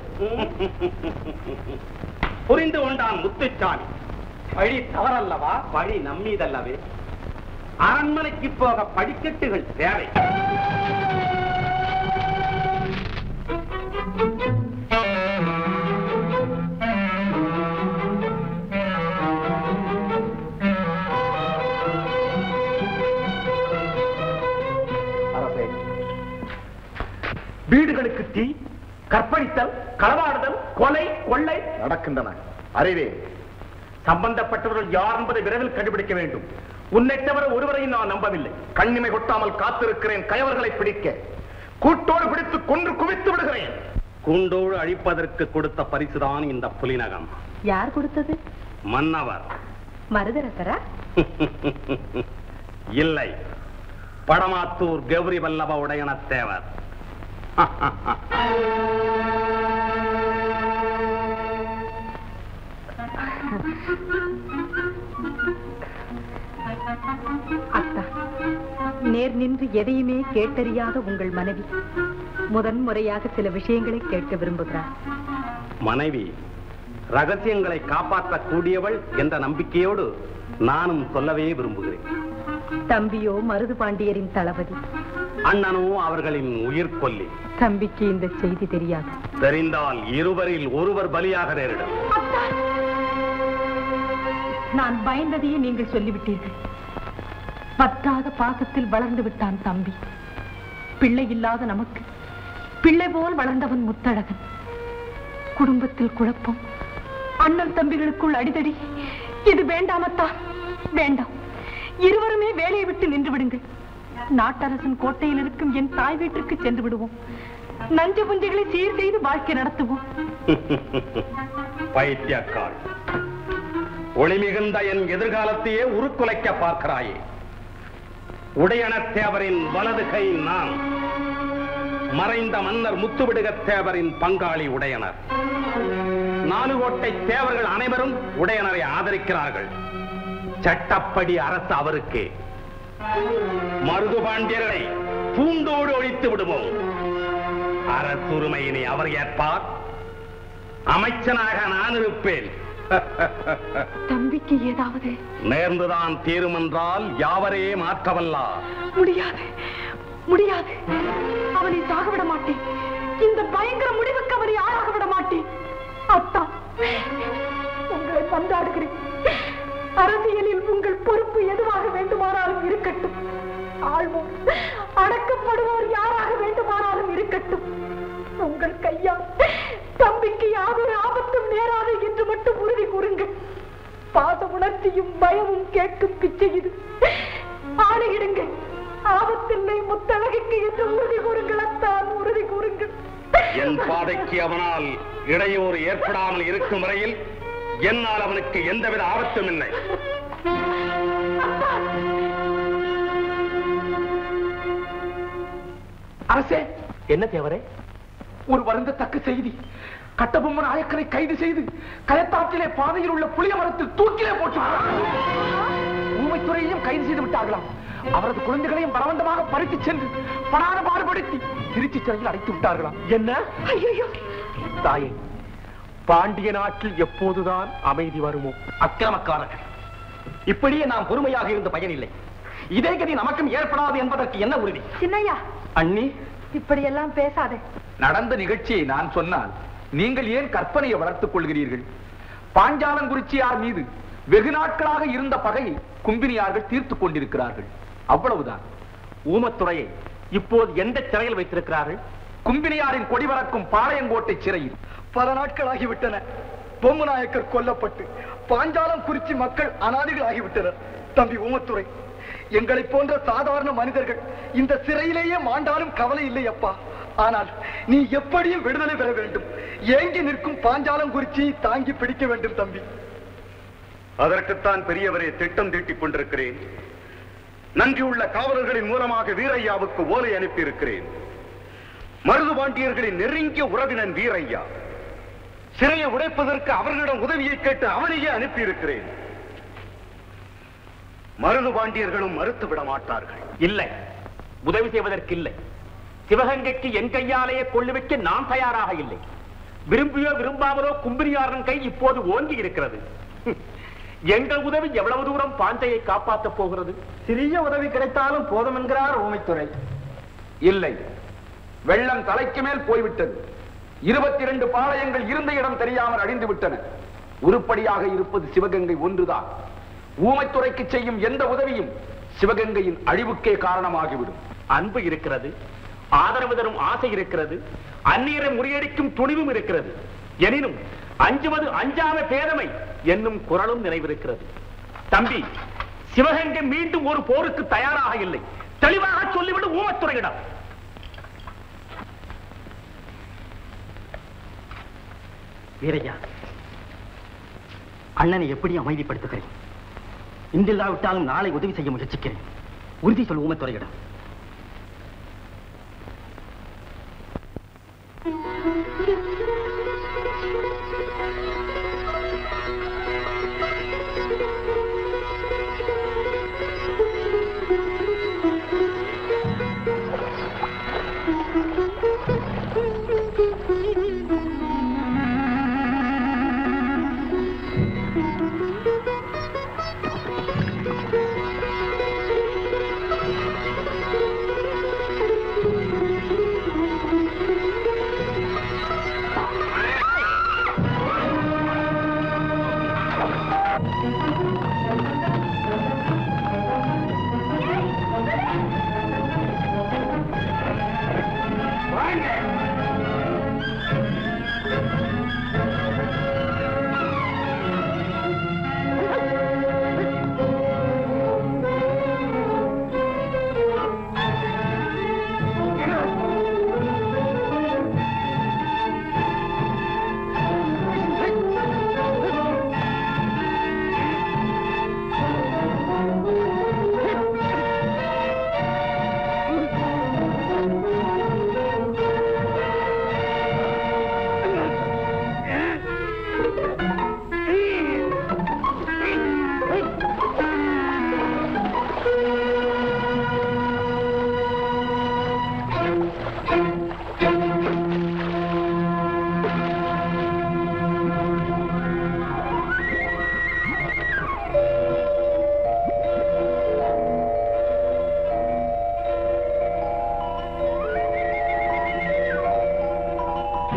புரிந்து கொண்டான் முத்துச்சாமி வழி தவறல்லவா வழி நம்மீதல்லவே அரண்மனைக்கு போக படிக்கட்டுகள் தேவை அரசே வீடுகளுக்கு தீ கற்பழித்தல் களவாடுதல் கொலை கொள்ளை நடக்கின்றன அறிவே சம்பந்தப்பட்டவர்கள் யார் என்பதை விரைவில் கண்டுபிடிக்க வேண்டும் உன்னை தவிர ஒருவரையும் நான் நம்பவில்லை கண்ணிமை கொட்டாமல் காத்திருக்கிறேன் கயவர்களை பிடிக்க கூட்டோடு பிடித்து கொன்று குவித்து விடுகிறேன் கூண்டோடு அழிப்பதற்கு கொடுத்த பரிசுதான் இந்த புலிநகம் யார் கொடுத்தது மன்னவர் மருதரசரா இல்லை படமாத்தூர் கௌரி வல்லப உடையன தேவர் அத்தா நேர் நின்று எதையுமே கேட்டறியாத உங்கள் மனைவி முதன் முறையாக சில விஷயங்களை கேட்க விரும்புகிறார் மனைவி ரகசியங்களை காப்பாற்றக்கூடியவள் என்ற நம்பிக்கையோடு நானும் சொல்லவே விரும்புகிறேன் தம்பியோ மருது பாண்டியரின் தளபதி அண்ணனோ அவர்களின் உயிர் கொல்லி தம்பிக்கு இந்த செய்தி தெரியாது தெரிந்தால் இருவரில் ஒருவர் பலியாக நேரிடும் நான் பயந்ததையே நீங்கள் சொல்லிவிட்டீர்கள் பத்தாத பாசத்தில் வளர்ந்து விட்டான் தம்பி பிள்ளை இல்லாத நமக்கு பிள்ளை போல் வளர்ந்தவன் முத்தழகன் குடும்பத்தில் குழப்பம் அண்ணன் தம்பிகளுக்குள் அடிதடி இது வேண்டாமத்தான் வேண்டாம் இருவருமே வேலையை விட்டு நின்று விடுங்கள் நாட்டரசன் கோட்டையில் இருக்கும் என் தாய் வீட்டிற்கு சென்று விடுவோம் நஞ்சு புஞ்சைகளை சீர் செய்து வாழ்க்கை நடத்துவோம் பைத்தியக்கால் ஒளி மிகுந்த என் எதிர்காலத்தையே உருக்குலைக்க பார்க்கிறாயே உடையணத் தேவரின் வலது கை நான் மறைந்த மன்னர் முத்துவிடுகத் தேவரின் பங்காளி உடையனர் நாலுகோட்டை தேவர்கள் அனைவரும் உடையனரை ஆதரிக்கிறார்கள் சட்டப்படி அரசு அவருக்கே மருது பாண்டியர்களை பூண்டோடு ஒழித்து விடுவோம் அரசுரிமையினை அவர் ஏற்பார் அமைச்சனாக நான் இருப்பேன் தம்பிக்கு ஏதாவது நேர்ந்துதான் தீருமென்றால் யாவரே மாற்றவல்லார் முடியாது முடியாது அவனை சாக விட மாட்டேன் இந்த பயங்கர முடிவுக்கு அவனை ஆளாக விட மாட்டேன் அத்தா உங்களை பந்தாடுகிறேன் அரசியலில் உங்கள் பொறுப்பு எதுவாக வேண்டுமானாலும் இருக்கட்டும் ஆழ்வோம் அடக்கப்படுவோர் யாராக வேண்டுமானாலும் இருக்கட்டும் உங்கள் கையால் தம்பிக்கு யாதொரு ஆபத்தும் நேராது என்று மட்டும் உறுதி கூறுங்கள் பாச உணர்ச்சியும் பயமும் கேட்கும் பிச்சை இது ஆணையிடுங்கள் ஆபத்தில்லை முத்தழகுக்கு என்று உறுதி கூறுங்கள் அத்தான் உறுதி கூறுங்கள் என் பாதைக்கு அவனால் இடையூறு ஏற்படாமல் இருக்கும் வரையில் என்னால் அவனுக்கு எந்தவித ஆபத்தும் இல்லை அரசே என்ன தேவரே ஒரு வருந்தத்தக்க செய்தி கட்டபொம்மன் நாயக்கரை கைது செய்து கயத்தாற்றிலே பாதையில் உள்ள புளிய மரத்தில் தூக்கிலே போட்டு ஊமைத்துறையையும் கைது செய்து விட்டார்களாம் அவரது குழந்தைகளையும் பலவந்தமாக பறித்து சென்று படாத பாடுபடுத்தி திருச்சி சிறையில் அடைத்து விட்டார்களாம் என்ன தாயே பாண்டிய நாட்டில் எப்போதுதான் அமைதி வருமோ அக்கிரமக்காரர்கள் இப்படியே நாம் பொறுமையாக இருந்த பயனில்லை இதே கதி நமக்கும் ஏற்படாது என்பதற்கு என்ன உறுதி சின்னையா அண்ணி இப்படியெல்லாம் பேசாதே நடந்த நிகழ்ச்சியை நான் சொன்னால் நீங்கள் ஏன் கற்பனையை வளர்த்துக் கொள்கிறீர்கள் பாஞ்சாலங்குறிச்சியார் மீது வெகு நாட்களாக இருந்த பகையை கும்பினியார்கள் தீர்த்துக் கொண்டிருக்கிறார்கள் அவ்வளவுதான் ஊமத்துறையை இப்போது எந்த சிறையில் வைத்திருக்கிறார்கள் கும்பினியாரின் கொடி பறக்கும் பாளையங்கோட்டை சிறையில் பல நாட்களாகிவிட்டன பொம்முநாயக்கர் கொல்லப்பட்டு பாஞ்சாலம் குறிச்சி மக்கள் அனாதிகள் ஆகிவிட்டனர் தம்பி ஊமத்துறை எங்களை போன்ற சாதாரண மனிதர்கள் இந்த சிறையிலேயே மாண்டாலும் கவலை இல்லை அப்பா ஆனால் நீ எப்படியும் விடுதலை பெற வேண்டும் ஏங்கி நிற்கும் பாஞ்சாலம் குறிச்சியை தாங்கி பிடிக்க வேண்டும் தம்பி அதற்குத்தான் பெரியவரே திட்டம் தீட்டிக் கொண்டிருக்கிறேன் நன்றியுள்ள காவலர்களின் மூலமாக வீரையாவுக்கு ஓலை அனுப்பியிருக்கிறேன் மருது பாண்டியர்களின் நெருங்கிய உறவினன் வீரையா சிறையை உடைப்பதற்கு அவர்களிடம் உதவியை கேட்டு அவனையே அனுப்பியிருக்கிறேன் மருது பாண்டியர்களும் மறுத்து விட மாட்டார்கள் இல்லை உதவி செய்வதற்கு இல்லை சிவகங்கைக்கு என் கையாலேயே கொள்ளு வைக்க நான் தயாராக இல்லை விரும்பியோ விரும்பாமலோ கும்பிரியாரன் கை இப்போது ஓங்கி இருக்கிறது எங்கள் உதவி எவ்வளவு தூரம் பாஞ்சையை காப்பாற்றப் போகிறது சிறிய உதவி கிடைத்தாலும் போதும் என்கிறார் ஊமைத்துறை இல்லை வெள்ளம் தலைக்கு மேல் போய்விட்டது இருபத்தி இரண்டு பாளையங்கள் இருந்த இடம் தெரியாமல் அழிந்து விட்டன உருப்படியாக இருப்பது சிவகங்கை ஒன்றுதான் ஊமைத்துறைக்கு செய்யும் எந்த உதவியும் சிவகங்கையின் அழிவுக்கே காரணமாகிவிடும் அன்பு இருக்கிறது ஆதரவு தரும் ஆசை இருக்கிறது அந்நீரை முறியடிக்கும் துணிவும் இருக்கிறது எனினும் அஞ்சுவது அஞ்சாம பேதமை என்னும் குரலும் நினைவிருக்கிறது தம்பி சிவகங்கை மீண்டும் ஒரு போருக்கு தயாராக இல்லை தெளிவாக சொல்லிவிடு ஊமத்துறையிடம் வீரையா அண்ணனை எப்படி அமைதிப்படுத்துகிறேன் இன்றில்லாவிட்டாலும் நாளை உதவி செய்ய முயற்சிக்கிறேன் உறுதி சொல் ஊமத்துறையிடம்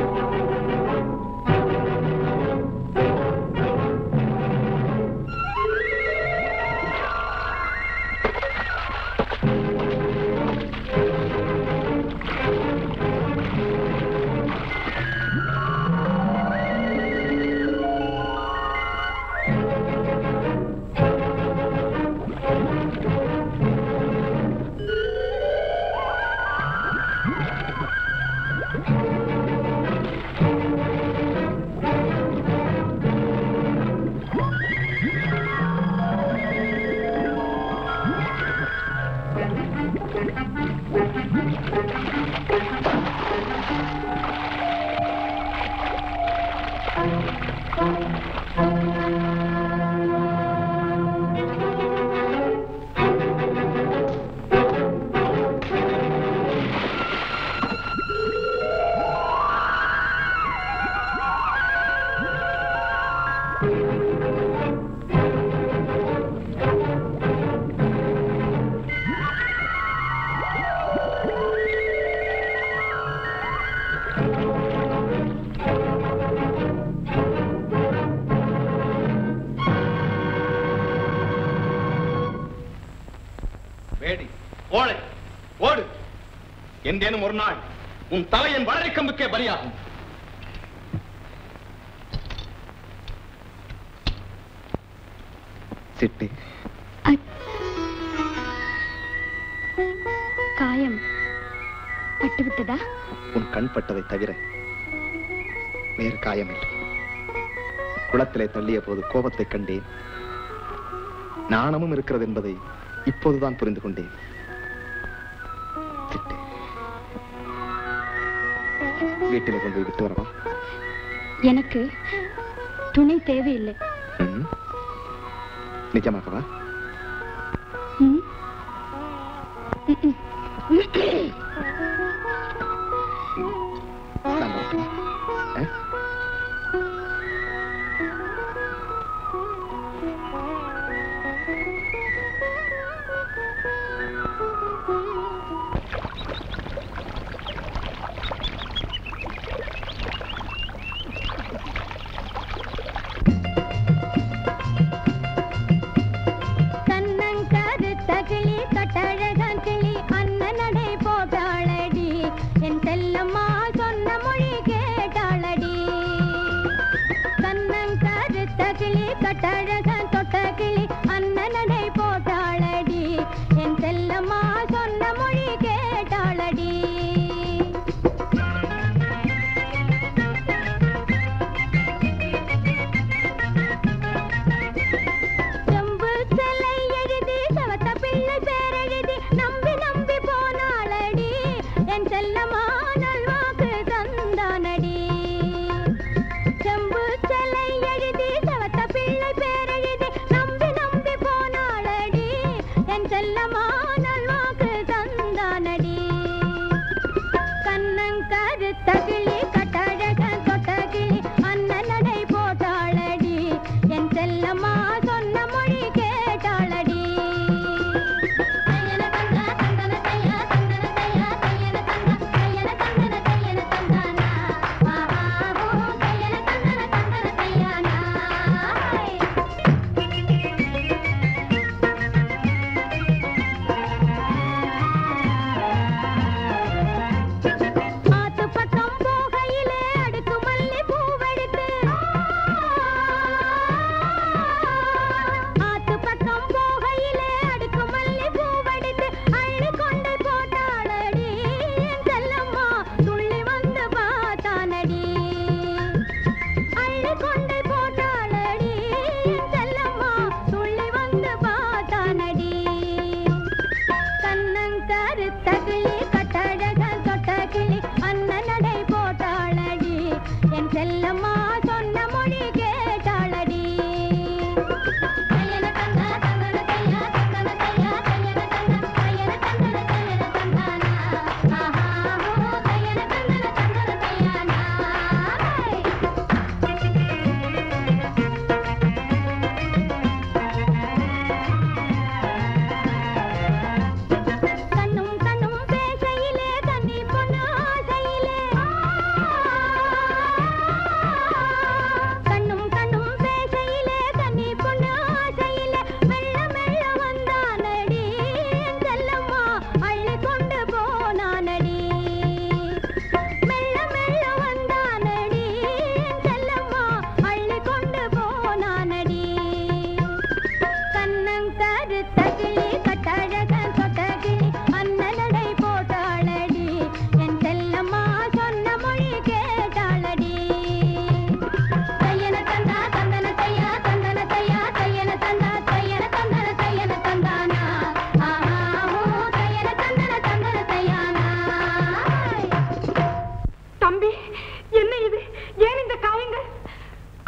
வேடி ஓலை ஓடு என்றேனும் ஒரு நாள் உன் தலையின் வளரிக்கம்புக்கே பலியாகும் சிட்டு காயம் பட்டு விட்டதா உன் கண் பட்டதை தவிர வேறு காயமில்லை குளத்திலே தள்ளிய போது கோபத்தை கண்டேன் நாணமும் இருக்கிறது என்பதை இப்போதுதான் புரிந்து கொண்டேன் சிட்டு வீட்டிலே கொண்டு போய் விட்டு வரவா எனக்கு துணை தேவையில்லை ம்? நிஜமாகவா ம்? ம்ம். நான் வரட்டுமா? ஆ? கண்ணங்கருத்த கிளி கட்டழகன் கிளி அண்ணன் நடை போல்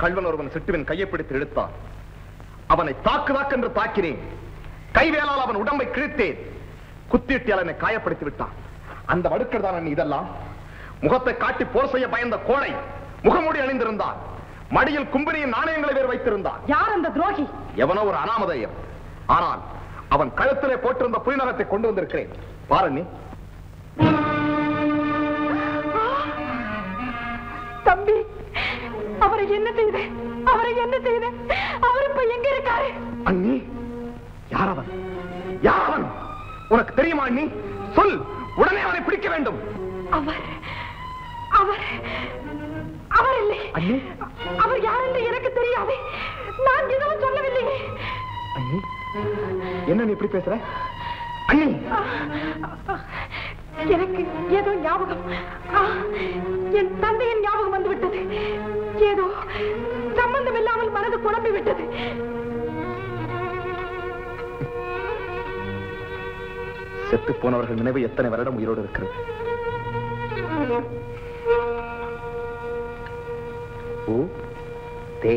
கள்வன் ஒருவன் சிட்டுவின் கையை பிடித்து இழுத்தான் அவனை தாக்கு தாக்கு என்று தாக்கினேன் கைவேலால் அவன் உடம்பை கிழித்தேன் குத்திட்டு அவனை காயப்படுத்தி விட்டான் அந்த வடுக்கள் தான் இதெல்லாம் முகத்தை காட்டி போர் செய்ய பயந்த கோழை முகமூடி அணிந்திருந்தான் மடியில் கும்பினியின் நாணயங்களை வேறு வைத்திருந்தான் யார் அந்த துரோகி எவனோ ஒரு அனாமதேயம் ஆனால் அவன் கழுத்திலே போட்டிருந்த புலிநகத்தை கொண்டு வந்திருக்கிறேன் பாரு நீ தம்பி அவரை என்ன செய்த அவரை என்ன செய்த அவர் இப்ப எங்க இருக்காரு அண்ணி யார் அவன் யார் அவன் உனக்கு தெரியுமா அண்ணி சொல் உடனே அவனை பிடிக்க வேண்டும் அவர் அவர் அவர் இல்லை அண்ணி அவர் யார் என்று எனக்கு தெரியாது நான் எதுவும் சொல்லவில்லையே அண்ணி என்ன நீ இப்படி பேசுற அண்ணி எனக்கு ஏதோ ஞாபகம் ஆ, என் தந்தையின் ஞாபகம் வந்து விட்டது ஏதோ சம்பந்தம் இல்லாமல் மனது குழம்பி விட்டது செத்து போனவர்கள் நினைவு எத்தனை வருடம் உயிரோடு இருக்கிறது ஓ தே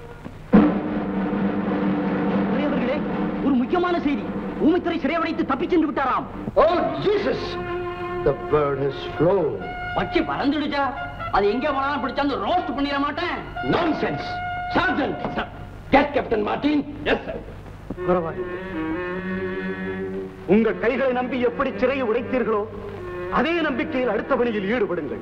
பெரியவர்களே ஒரு முக்கியமான செய்தி ஊமைத்துறை சிறைவடைத்து தப்பிச் சென்று விட்டாராம் Oh, Jesus! The bird has flown. பச்சை பறந்துடுச்சா அது எங்க போனாலும் பிடிச்சாந்து ரோஸ்ட் பண்ணிட மாட்டேன் Nonsense! Sergeant! Get Captain Martin. Yes, sir. பரவாயில்லை உங்கள் கைகளை நம்பி எப்படி சிறையை உடைத்தீர்களோ அதே நம்பிக்கையில் அடுத்த பணியில் ஈடுபடுங்கள்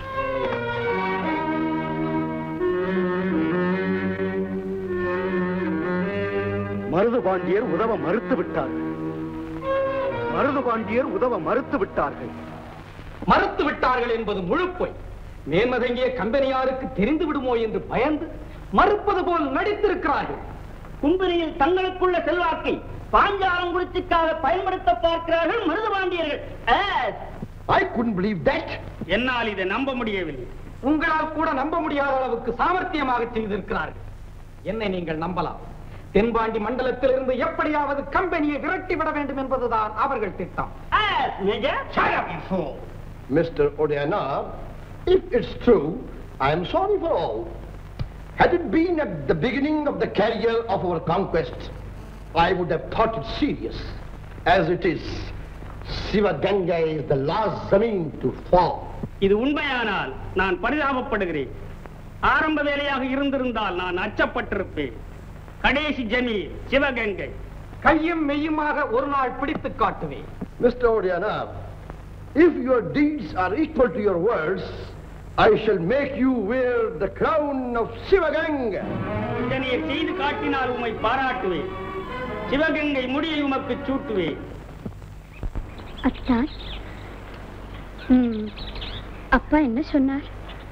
மருது பாண்டியர் உதவ மறுத்து விட்டார்கள் மருது பாண்டியர் உதவ மறுத்து விட்டார்கள் மறுத்து விட்டார்கள் என்பது முழு பொய் மேன்மதங்கிய கம்பெனியாருக்கு தெரிந்து விடுமோ என்று பயந்து மறுப்பது போல் நடித்திருக்கிறார்கள் கும்பனியில் தங்களுக்குள்ள செல்வாக்கை பாஞ்சாலங்குறிச்சிக்காக பயன்படுத்த பார்க்கிறார்கள் மருதுபாண்டியர்கள் I couldn't believe that. என்னால் இதை நம்ப முடியவில்லை உங்களால் கூட நம்ப முடியாத அளவுக்கு சாமர்த்தியமாக செய்திருக்கிறார்கள் என்னை நீங்கள் நம்பலாம் தென்பாண்டி மண்டலத்திலிருந்து எப்படியாவது கம்பெனியை விரட்டி விட வேண்டும் என்பதுதான் அவர்கள் திட்டம் Shut up, you fool! Mr. Odiana, if it's true, I am sorry for all. Had it been at the beginning of the career of our conquest, I would have thought it serious. As it is, Sivaganga is the last zameen to fall. இது உண்மையானால் நான் பரிதாபப்படுகிறேன் ஆரம்ப வேலையாக இருந்திருந்தால் நான் அச்சப்பட்டிருப்பேன் கடைசி ஜமீர் சிவகங்கை கையும் மெய்யுமாக ஒரு நாள் பிடித்து காட்டுவேன் Mr. Odiana, if your deeds are equal to your words, I shall make you wear the crown of Sivaganga. இதனை செய்து காட்டினால் உம்மை பாராட்டுவேன் சிவகங்கை முடியை உமக்கு சூட்டுவேன் அத்தான் ம், அப்பா என்ன சொன்னார்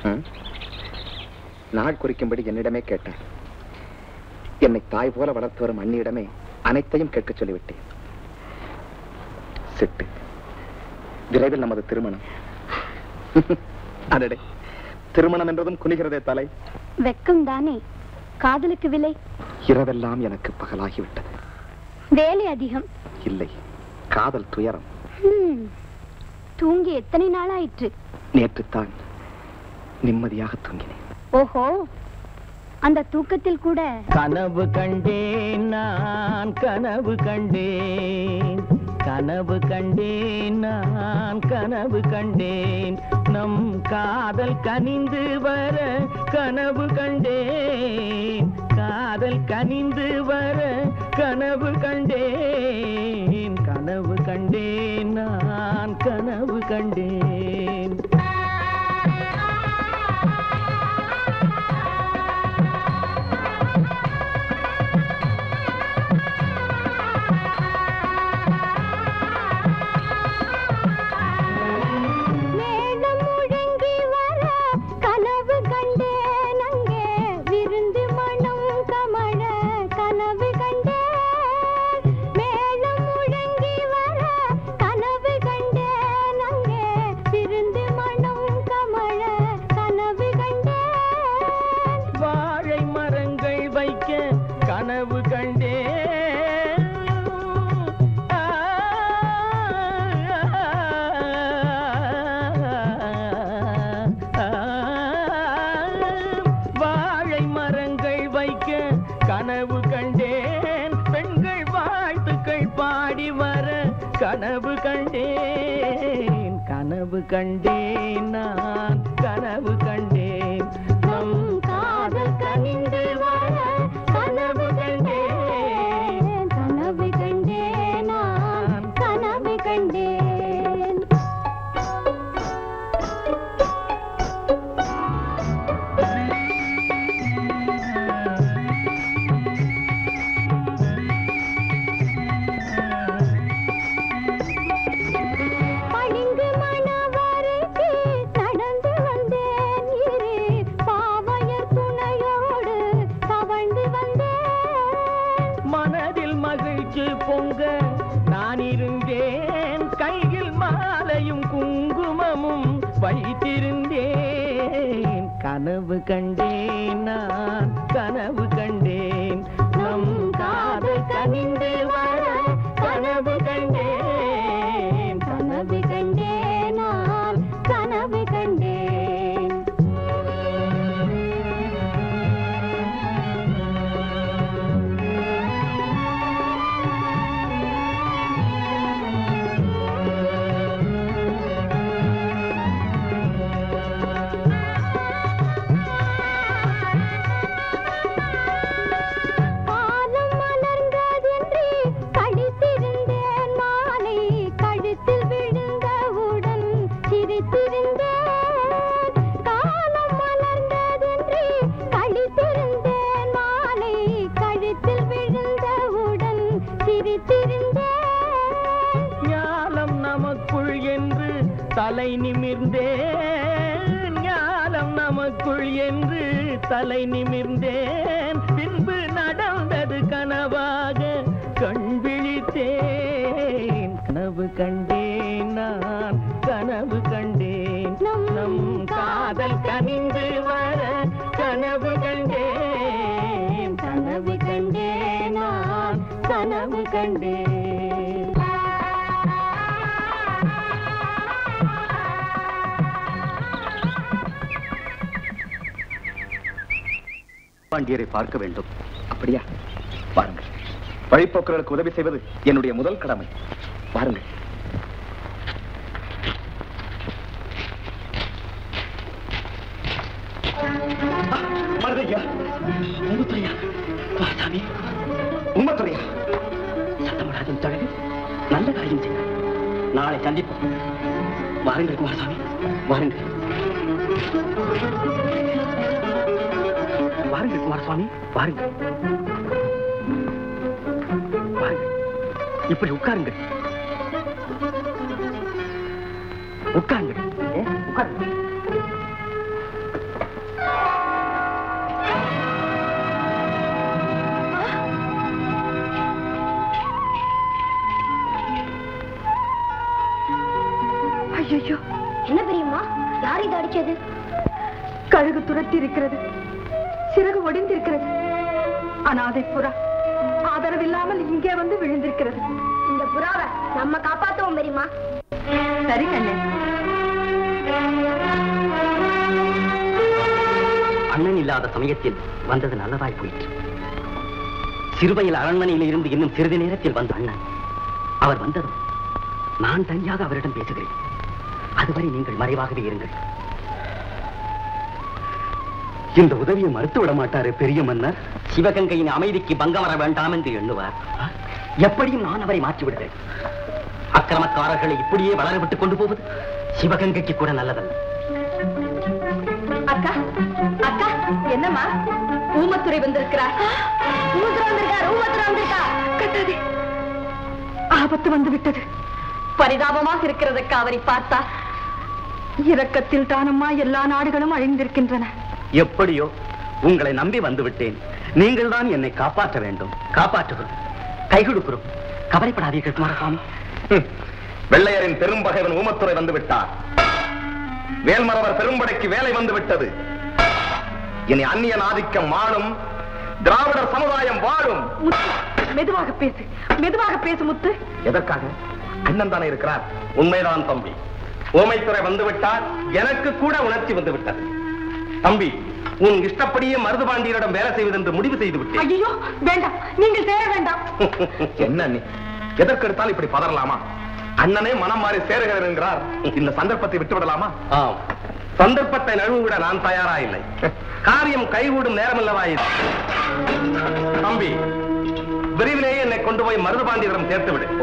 நாள் குறிக்கும்படி என்னிடமே கேட்டார் என்னை தாய் போல வளர்த்து வரும் அண்ணியிடமே அனைத்தையும் கேட்க சொல்லிவிட்டேன் சிட்டு விரைவில் நமது திருமணம் அடடே திருமணம் என்றதும் குனிகிறதே தலை வெக்கம் தானே காதலுக்கு விலை இரவெல்லாம் எனக்கு பகலாகிவிட்டது வேலை அதிகம் இல்லை காதல் துயரம் ம், தூங்கி எத்தனை நாளாயிற்று நேற்றுத்தான் நிம்மதியாக தூங்கினேன் ஓஹோ அந்த தூக்கத்தில் கூட கனவு கண்டேன் நான் கனவு கண்டேன் கனவு கண்டேன் நான் கனவு கண்டேன் நம் காதல் கனிந்து வர கனவு கண்டேன் காதல் கனிந்து வர கனவு கண்டேன் கனவு கண்டேன் நான் கனவு கண்டேன் மேளம் முழங்கி வர கனவு கண்டேன் அங்கே விருந்து மனம் கமழ கனவு கண்டேன் மேளம் முழங்கி வர கனவு கண்டேன் அங்கே விருந்து கண்டேன் நான் கனவு கண்டேன் நம் காதல் கனிந்து வர கனவு கண்டேன் கனவு கண்டேன் நான் கனவு கண்டேன் பளிங்கு மணவரைக்கு நடந்து வந்தேன் இரு பாவையர் துணையோடு தவழ்ந்து வந்தேன் மனதில் மகிழ்ச்சி பொங்க நான் இருந்தேன் கையில் மாலையும் குங்குமமும் வைத்திருந்தேன் கனவு கண்டேன் நான் கனவு கண்டேன் நம் காதல் கனிந்து வர கனவு கண்டேன் கனவு கண்டேன் நான் கனவு கண்டேன் காலம் மலர்ந்ததென்று கழித்திருந்தேன் மாலை கழுத்தில் விழுந்தவுடன் சிரித்திருந்தேன் காலம் மலர்ந்ததென்று கழித்திருந்தேன் மாலை கழுத்தில் விழுந்தவுடன் சிரித்திருந்தேன் ஞாலம் நமக்குள் என்று தலை நிமிர்ந்தேன் ஞாலம் நமக்குள் என்று தலை நிமிர்ந்தேன் பின்பு நடந்தது கனவாக கண் விழித்தேன் கனவு கண்டேன் நான் கனவு கண்டேன் நம் காதல் கனிந்து வர கனவு கண்டேன் கனவு கண்டேன் நான் கனவு கண்டேன் பாண்டியரை பார்க்க வேண்டும் அப்படியா வாருங்கள் வழிப்போக்கர்களுக்கு உதவி செய்வது என்னுடைய முதல் கடமை வாருங்கள் மருதையா உங்கத்துறையா சாமி உம்மத்துறையா சத்தமிடாதின் தழகு நல்ல காரியம் செய்ய நாளை சந்திப்போம் வாருங்கள் குமாரசாமி வாருங்கள் வாருங்கள் குமாரசுவாமி வாருங்கள் வாருங்கள் இப்படி உட்காருங்கள் உட்காருங்கள் ஏ, உட்காருங்கள் ஐயோ என்ன பெரியம்மா யார் இது அடிச்சது கழுகு துரத்தி இருக்கிறது சிறகு ஒடிந்திருக்கிறது அனாதை புறா ஆதரவில்லாமல் இங்கே வந்து விழுந்திருக்கிறது இந்த புறாவை நம்ம காப்பாத்துவோம் பெரியம்மா சரி கண்ணே அண்ணன் இல்லாத சமயத்தில் வந்தது நல்லதாய் போயிற்று சிறுவையில் அரண்மனையில் இருந்து இன்னும் சிறிது நேரத்தில் வந்த அண்ணன் அவர் வந்ததும் நான் தனியாக அவரிடம் பேசுகிறேன் அதுவரை நீங்கள் மறைவாகவே இருங்கள் இந்த உதவியை மறுத்து விட மாட்டாரு பெரிய மன்னர் சிவகங்கையின் அமைதிக்கு பங்கம் வர வேண்டாம் என்று எண்ணுவார் எப்படியும் நான் அவரை மாற்றி விடுவேன் அக்கிரமக்காரர்களை இப்படியே வளர விட்டுக் கொண்டு போவது சிவகங்கைக்கு கூட நல்லதல்ல அக்கா அக்கா என்னம்மா ஊமத்துறை வந்திருக்கிறார் ஊமத்துறை வந்திருக்கார் ஊமத்துறை வந்திருக்கா கட்டாதே ஆபத்து வந்து விட்டது பரிதாபமாக இருக்கிறதக்கா அவரை பார்த்தா இரக்கத்தில் தானம்மா எல்லா நாடுகளும் அழிந்திருக்கின்றன எப்படியோ உங்களை நம்பி வந்து விட்டேன் நீங்கள் தான் என்னை காப்பாற்ற வேண்டும் காப்பாற்றுகிறோம் கை கொடுக்கிறோம் கவலைப்படாதீர்கள் குமாரசாமி வெள்ளையரின் பெரும்பகைவன் ஊமத்துறை வந்து விட்டார் வேல்மரவர் பெரும்படைக்கு வேலை வந்து விட்டது இனி அந்நியன் ஆதிக்கம் மாளும் திராவிடர் சமுதாயம் வாழும் முத்து மெதுவாக பேசு மெதுவாக பேசு முத்து எதற்காக அண்ணன் தானே இருக்கிறார் உண்மைதான் தம்பி ஓமைத்துறை வந்து விட்டார் எனக்கு கூட உணர்ச்சி வந்து விட்டது தம்பி உன் இஷ்டப்படியே மருதுபாண்டியரிடம் வேலை செய்வது என்று முடிவு செய்து விட்டேன் ஐயோ வேண்டாம் நீங்கள் சேர வேண்டாம் என்ன நீ எதற்கெடுத்தாலும் இப்படி பதறலாமா அண்ணனே மனம் மாறி சேருகிறேன் என்கிறார் இந்த சந்தர்ப்பத்தை விட்டு விடலாமா ஆம் சந்தர்ப்பத்தை நழுவிட நான் தயாரா இல்லை காரியம் கைகூடும் நேரமல்லவா இது தம்பி விரைவிலேயே என்னை கொண்டு போய் மருதுபாண்டியரிடம் சேர்த்து விடு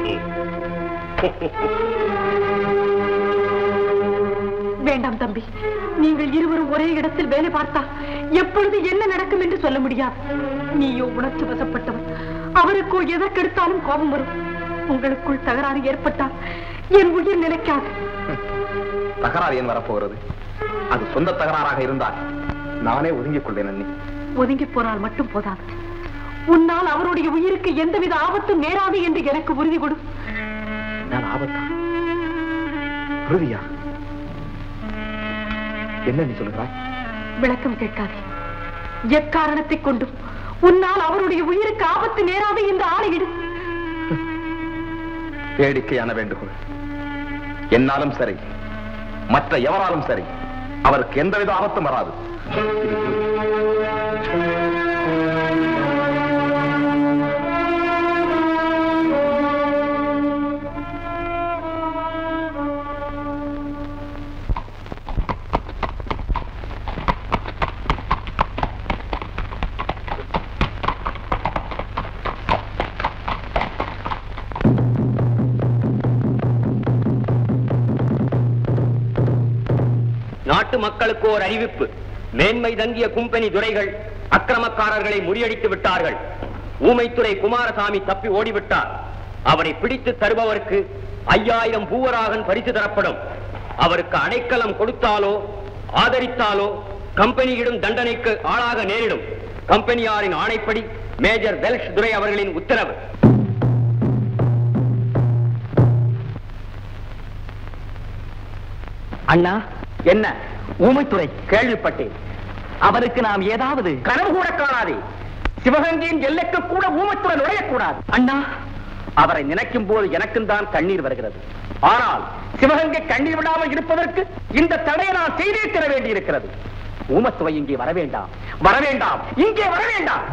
வேண்டாம் தம்பி நீங்கள் இருவரும் ஒரே இடத்தில் வேலை பார்த்தால் எப்பொழுது என்ன நடக்கும் என்று சொல்ல முடியாது நீயோ உணர்ச்சி வசப்பட்டவன் அவருக்கோ எதற்கெடுத்தாலும் கோபம் வரும் உங்களுக்குள் தகராறு ஏற்பட்டால் என் உயிர் நிலைக்காது தகராறு ஏன் வரப்போகிறது அது சொந்த தகராறாக இருந்தால் நானே ஒதுங்கிக் கொள்வேன் அண்ணி ஒதுங்கி போனால் மட்டும் போதாது உன்னால் அவருடைய உயிருக்கு எந்தவித ஆபத்தும் நேராது என்று எனக்கு உறுதி கொடு நான் ஆபத்தா உறுதியா என்ன நீ சொல்லுகிறாய் விளக்கம் கேட்காதே எக்காரணத்தை கொண்டும் உன்னால் அவருடைய உயிருக்கு ஆபத்து நேராது என்று ஆணையிடு வேடிக்கையான வேண்டுகோள் என்னாலும் சரி மற்ற எவராலும் சரி அவருக்கு எந்தவித ஆபத்தும் வராது இது உறுதி. நாட்டு மக்களுக்கு ஓர் அறிவிப்பு மேன்மை தங்கிய கும்பெனி துரைகள் அக்கிரமக்காரர்களை முறியடித்து விட்டார்கள் ஊமைத்துறை குமாரசாமி தப்பி ஓடிவிட்டார் அவரை பிடித்து தருபவருக்கு ஐயாயிரம் பூவராகன் பரிசு தரப்படும் அவருக்கு அடைக்கலம் கொடுத்தாலோ ஆதரித்தாலோ கம்பெனியிடும் தண்டனைக்கு ஆளாக நேரிடும் கம்பெனியாரின் ஆணைப்படி மேஜர் வெல்ஷ் துரை அவர்களின் உத்தரவு அண்ணா என்ன ஊமைத்துறை கேள்விப்பட்டேன் அவருக்கு நாம் ஏதாவது கனவு கூட காணாதே சிவகங்கையின் எல்லைக்கு கூட ஊமத்துடன் நுழையக்கூடாது அண்ணா அவரை நினைக்கும் போது எனக்கும் தான் கண்ணீர் வருகிறது ஆனால் சிவகங்கை கண்ணீர் விடாமல் இருப்பதற்கு இந்த தடையை நான் செய்தே தர வேண்டியிருக்கிறது ஊமத்துவை இங்கே வர வேண்டாம் வர வேண்டாம் இங்கே வர வேண்டாம்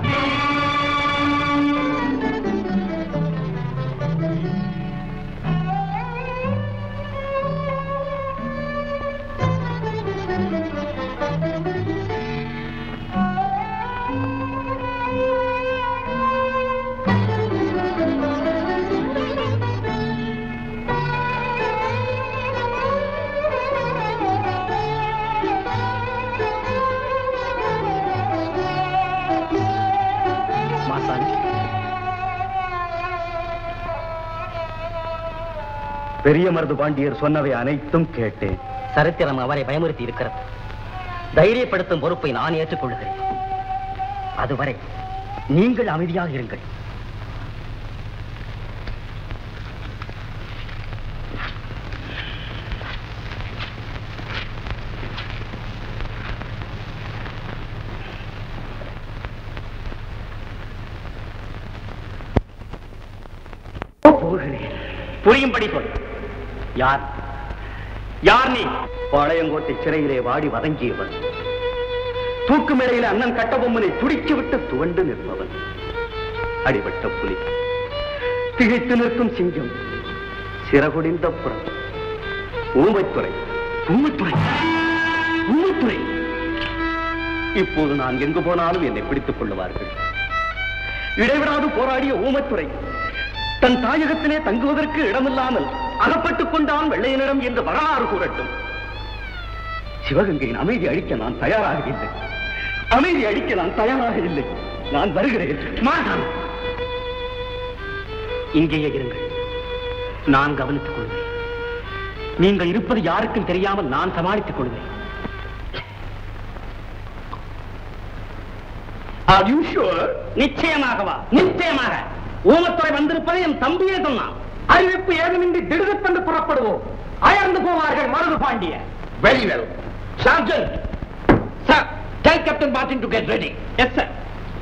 மாசாணி பெரிய மருது பாண்டியர் சொன்னவை அனைத்தும் கேட்டேன் சரித்திரம் அவரை பயமுறுத்தி இருக்கிறது தைரியப்படுத்தும் பொறுப்பை நான் ஏற்றுக்கொள்கிறேன் அதுவரை நீங்கள் அமைதியாக இருங்கள் போகிறேன் புரியும்படி சொல் யார் யார் நீ பாளையங்கோட்டை சிறையிலே வாடி வதங்கியவன் தூக்கு மேடையில அண்ணன் கட்டபொம்மனை துடிச்சு விட்டு துவண்டு நிற்பவன் அடிபட்ட புலி திகைத்து நிற்கும் சிங்கம் சிறகுடிந்த புறம் ஊமைத்துறை ஊமைத்துறை ஊமைத்துறை இப்போது நான் எங்கு போனாலும் என்னை பிடித்துக் கொள்ளுவார்கள் இடைவிடாது போராடிய ஊமத்துறை தன் தாயகத்திலே தங்குவதற்கு இடமில்லாமல் அகப்பட்டுக் கொண்டான் வெள்ளையனிடம் என்று வரலாறு கூறட்டும் சிவகங்கையின் அமைதி அழிக்க நான் தயாராக இல்லை அமைதி அழிக்க நான் தயாராக இல்லை நான் வருகிறேன் மாட்டான் இங்கேயே இருங்கள் நான் கவனித்துக் கொள்வேன் நீங்கள் இருப்பது யாருக்கும் தெரியாமல் நான் சமாளித்துக் கொள்வேன் Are you sure? நிச்சயமாகவா நிச்சயமாக ஊமத்துறை வந்திருப்பதை என் தம்பியே சொன்னான் அறிவிப்பு ஏதுமின்றி திடுதப்பென்று புறப்படுவோம் அயர்ந்து போவார்கள் Marudhu Pandiya Very well. Sergeant, sir tell captain Martin to get ready yes sir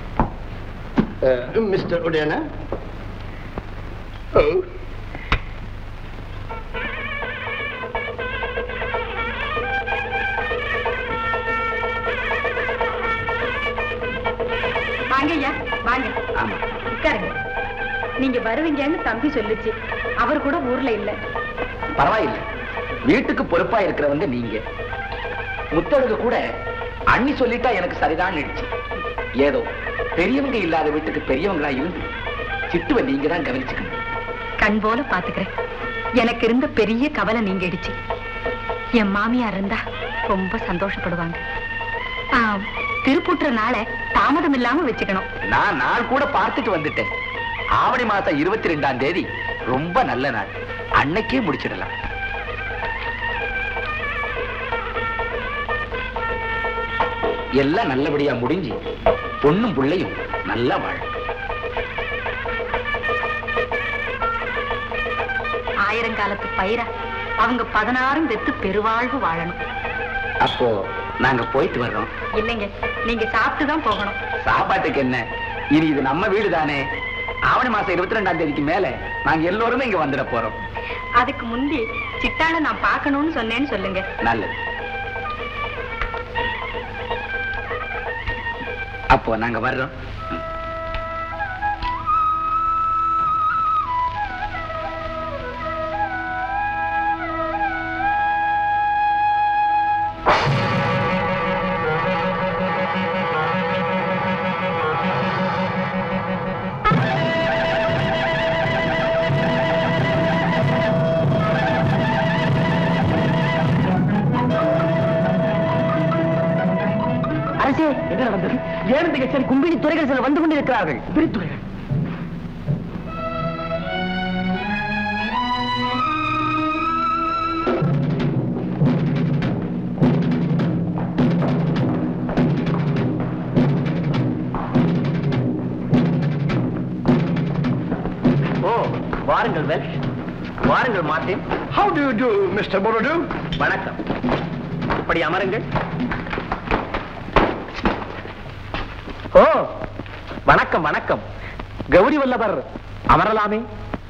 uh, Mr. Udena. Oh. வாங்க ஐயா வாங்க ஆமா உட்காருங்க நீங்க வருவீங்கன்னு தம்பி சொல்லுச்சு அவர் கூட ஊர்ல இல்ல பரவாயில்லை வீட்டுக்கு பொறுப்பா இருக்கிறவங்க நீங்க முத்தழகு கூட அண்ணி சொல்லிட்டா எனக்கு சரிதான் நினைச்சு ஏதோ பெரியவங்க இல்லாத வீட்டுக்கு பெரியவங்களா இருந்து சிட்டுவை நீங்க தான் கவனிச்சுக்கணும் கண் போல பாத்துக்கிறேன் எனக்கு இருந்த பெரிய கவலை நீங்க இடிச்சு என் மாமியார் இருந்தா ரொம்ப சந்தோஷப்படுவாங்க ஆ, திருப்புற்ற நாளை தாமதம் இல்லாம வச்சுக்கணும் நான் நாள் கூட பார்த்துட்டு வந்துட்டேன் ஆவணி மாசம் இருபத்தி ரெண்டாம் தேதி ரொம்ப நல்ல நாள் அன்னைக்கே முடிச்சிடலாம் எல்லாம் நல்லபடியா முடிஞ்சு பொண்ணும் புள்ளையும் நல்லா வாழும் ஆயிரங்காலத்து பயிரா அவங்க பதினாறும் வெத்து பெருவாழ்வு வாழணும் அப்போ நாங்க போயிட்டு வர்றோம் இல்லைங்க நீங்க சாப்பிட்டு தான் போகணும் சாப்பாட்டுக்கு என்ன இனி இது நம்ம வீடு தானே ஆவணி மாசம் இருபத்தி ரெண்டாம் தேதிக்கு மேல நாங்க எல்லோருமே இங்க வந்துட போறோம் அதுக்கு முந்தி சிட்டாள நான் பார்க்கணும்னு சொன்னேன்னு சொல்லுங்க நல்லது அப்போ நாங்க வர்றோம் அரசே என்ன நடந்தது ஏன் இந்த கச்சேரி கும்பிடி துறைகள் சில வந்து கொண்டிருக்கிறார்கள் பிரித்துறைகள் ஓ வாருங்கள் வெல் வாருங்கள் Martin How do you do, Mr. Borodu? வணக்கம் இப்படி அமருங்கள் ஓ வணக்கம் வணக்கம் கௌரி வல்லவர் அமரலாமே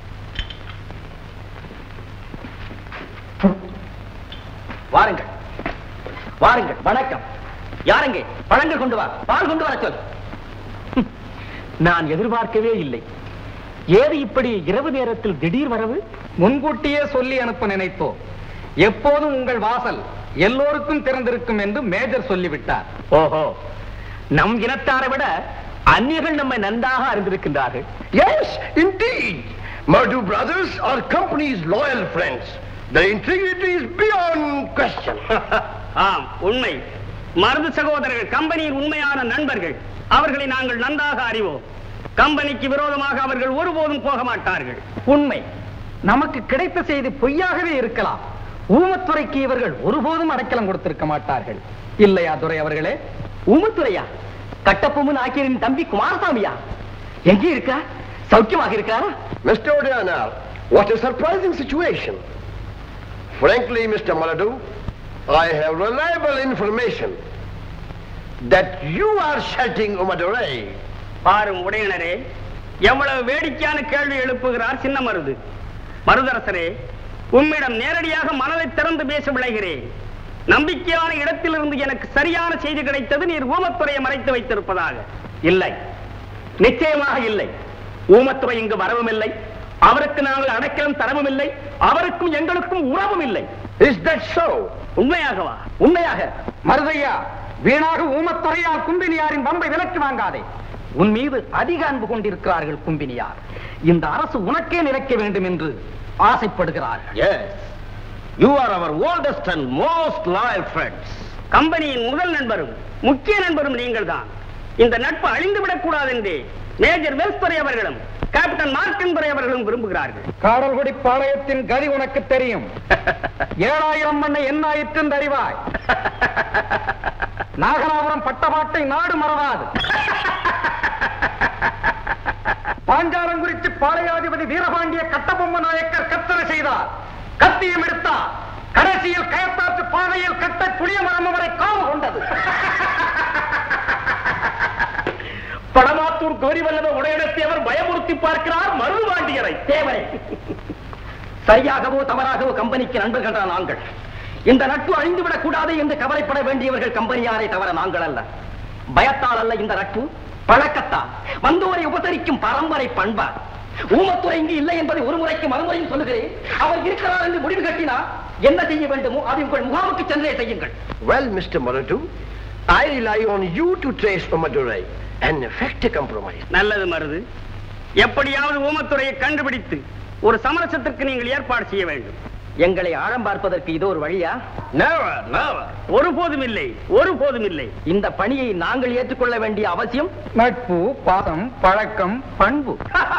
வாருங்கள் வாருங்கள் வணக்கம் யாருங்க பழங்கள் கொண்டு வா பால் கொண்டு வர சொல் ஹம், நான் எதிர்பார்க்கவே இல்லை ஏது இப்படி இரவு நேரத்தில் திடீர் வரவு முன்கூட்டியே சொல்லி அனுப்ப நினைத்தோம் எப்போதும் உங்கள் வாசல் எல்லோருக்கும் திறந்திருக்கும் என்று மேஜர் சொல்லிவிட்டார் ஓஹோ நம் இனத்தாரை விட அந்நியர்கள் நம்மை நன்றாக அறிந்திருக்கின்றார்கள் Yes, indeed. Murdu brothers are company's loyal friends. Their integrity is beyond question. ஆம் உண்மை மருது சகோதரர்கள் கம்பெனியின் உண்மையான நண்பர்கள் அவர்களை நாங்கள் நன்றாக அறிவோம் கம்பெனிக்கு விரோதமாக அவர்கள் ஒருபோதும் போக மாட்டார்கள் உண்மை நமக்கு கிடைத்த செய்தி பொய்யாகவே இருக்கலாம் ஊமத்துறைக்கு இவர்கள் ஒருபோதும் அடைக்கலம் கொடுத்திருக்க மாட்டார்கள் இல்லையா துரை அவர்களே ஊமத்துறையா கட்டப்பொம்மன் ஆக்கியரின் தம்பி குமாரசாமியா எங்கே இருக்கா சௌக்கியமாக இருக்கிறாரா Mr. Odeana, what a surprising situation. Frankly, Mr. Maladu, I have reliable information that you are sheltering Umadurai. பாரும் உடையனரே எவ்வளவு வேடிக்கையான கேள்வி எழுப்புகிறார் சின்ன மருது மருதரசரே உம்மிடம் நேரடியாக மனதை திறந்து பேச விளைகிறேன் நம்பிக்கையான இடத்திலிருந்து எனக்கு சரியான செய்தி கிடைத்தது நீர் ஊமத்துறையை மறைத்து வைத்திருப்பதாக இல்லை நிச்சயமாக இல்லை ஊமத்துறை இங்கு வரவும் இல்லை அவருக்கு நாங்கள் அடைக்கலம் தரவும் இல்லை அவருக்கும் எங்களுக்கும் உறவும் இல்லை Is that so? உண்மையாகவா உண்மையாக மருதையா வீணாக ஊமத்துறையால் கும்பினியாரின் வம்பை விலக்கி வாங்காதே உன் மீது அதிக அன்பு கொண்டிருக்கிறார்கள் கும்பினியார் இந்த அரசு உனக்கே நிலைக்க வேண்டும் என்று ஆசைப்படுகிறார்கள் Yes. You are our oldest and most loyal friends. கம்பெனியின் முதல் நண்பரும் முக்கிய நண்பரும் நீங்கள்தான் இந்த நட்பு அழிந்து விடக்கூடாது என்று மேஜர் வெல்ஸ்துறை அவர்களும் கேப்டன் மார்க்கன் துறை அவர்களும் விரும்புகிறார்கள் காடல்குடி பாளையத்தின் கதி உனக்கு தெரியும் ஏழாயிரம் மண்ணை என்ன ஆயிற்று என்று அறிவாய் நாகலாபுரம் பட்டபாட்டை நாடு மறவாது பாஞ்சாலம் குறித்து பாளையாதிபதி வீரபாண்டிய கட்டபொம்ம நாயக்கர் கத்தரை செய்தார் கத்தியம் எடுத்தார் கடைசியில் கயத்தாற்று பாதையில் கட்ட புளிய மரம் வரை காவு கொண்டது படமாத்தூர் கோரி வல்லவ உடையிடத்தை அவர் பயமுறுத்தி பார்க்கிறார் மருதுபாண்டியரை தேவரே சரியாகவோ தவறாகவோ கம்பெனிக்கு நண்பர்கள் தான் நாங்கள் இந்த நட்பு அழிந்துவிடக் கூடாது என்று கவலைப்பட வேண்டியவர்கள் கம்பெனியாரை தவிர நாங்கள் அல்ல பயத்தால் அல்ல இந்த நட்பு பழக்கத்தால் வந்தோரை உபசரிக்கும் பரம்பரை பண்பார் ஊமத்துறை இங்கு இல்லை என்பதை ஒரு முறைக்கு மறுமுறையும் சொல்லுகிறேன் அவர் இருக்கிறார் என்று முடிவு கட்டினா என்ன செய்ய வேண்டுமோ அதை உங்கள் முகாமுக்கு சென்றே செய்யுங்கள் Well, Mr. Maratu, I rely on you to trace for Madurai and effect a compromise. நல்லது மருது எப்படியாவது ஊமத்துறையை கண்டுபிடித்து ஒரு சமரசத்திற்கு நீங்கள் ஏற்பாடு செய்ய வேண்டும் எங்களை ஆழம் பார்ப்பதற்கு இது ஒரு வழியா Never, never. ஒருபோதும் இல்லை ஒருபோதும் இல்லை இந்த பணியை நாங்கள் ஏற்றுக்கொள்ள வேண்டிய அவசியம் நட்பு பாசம் பழக்கம் பண்பு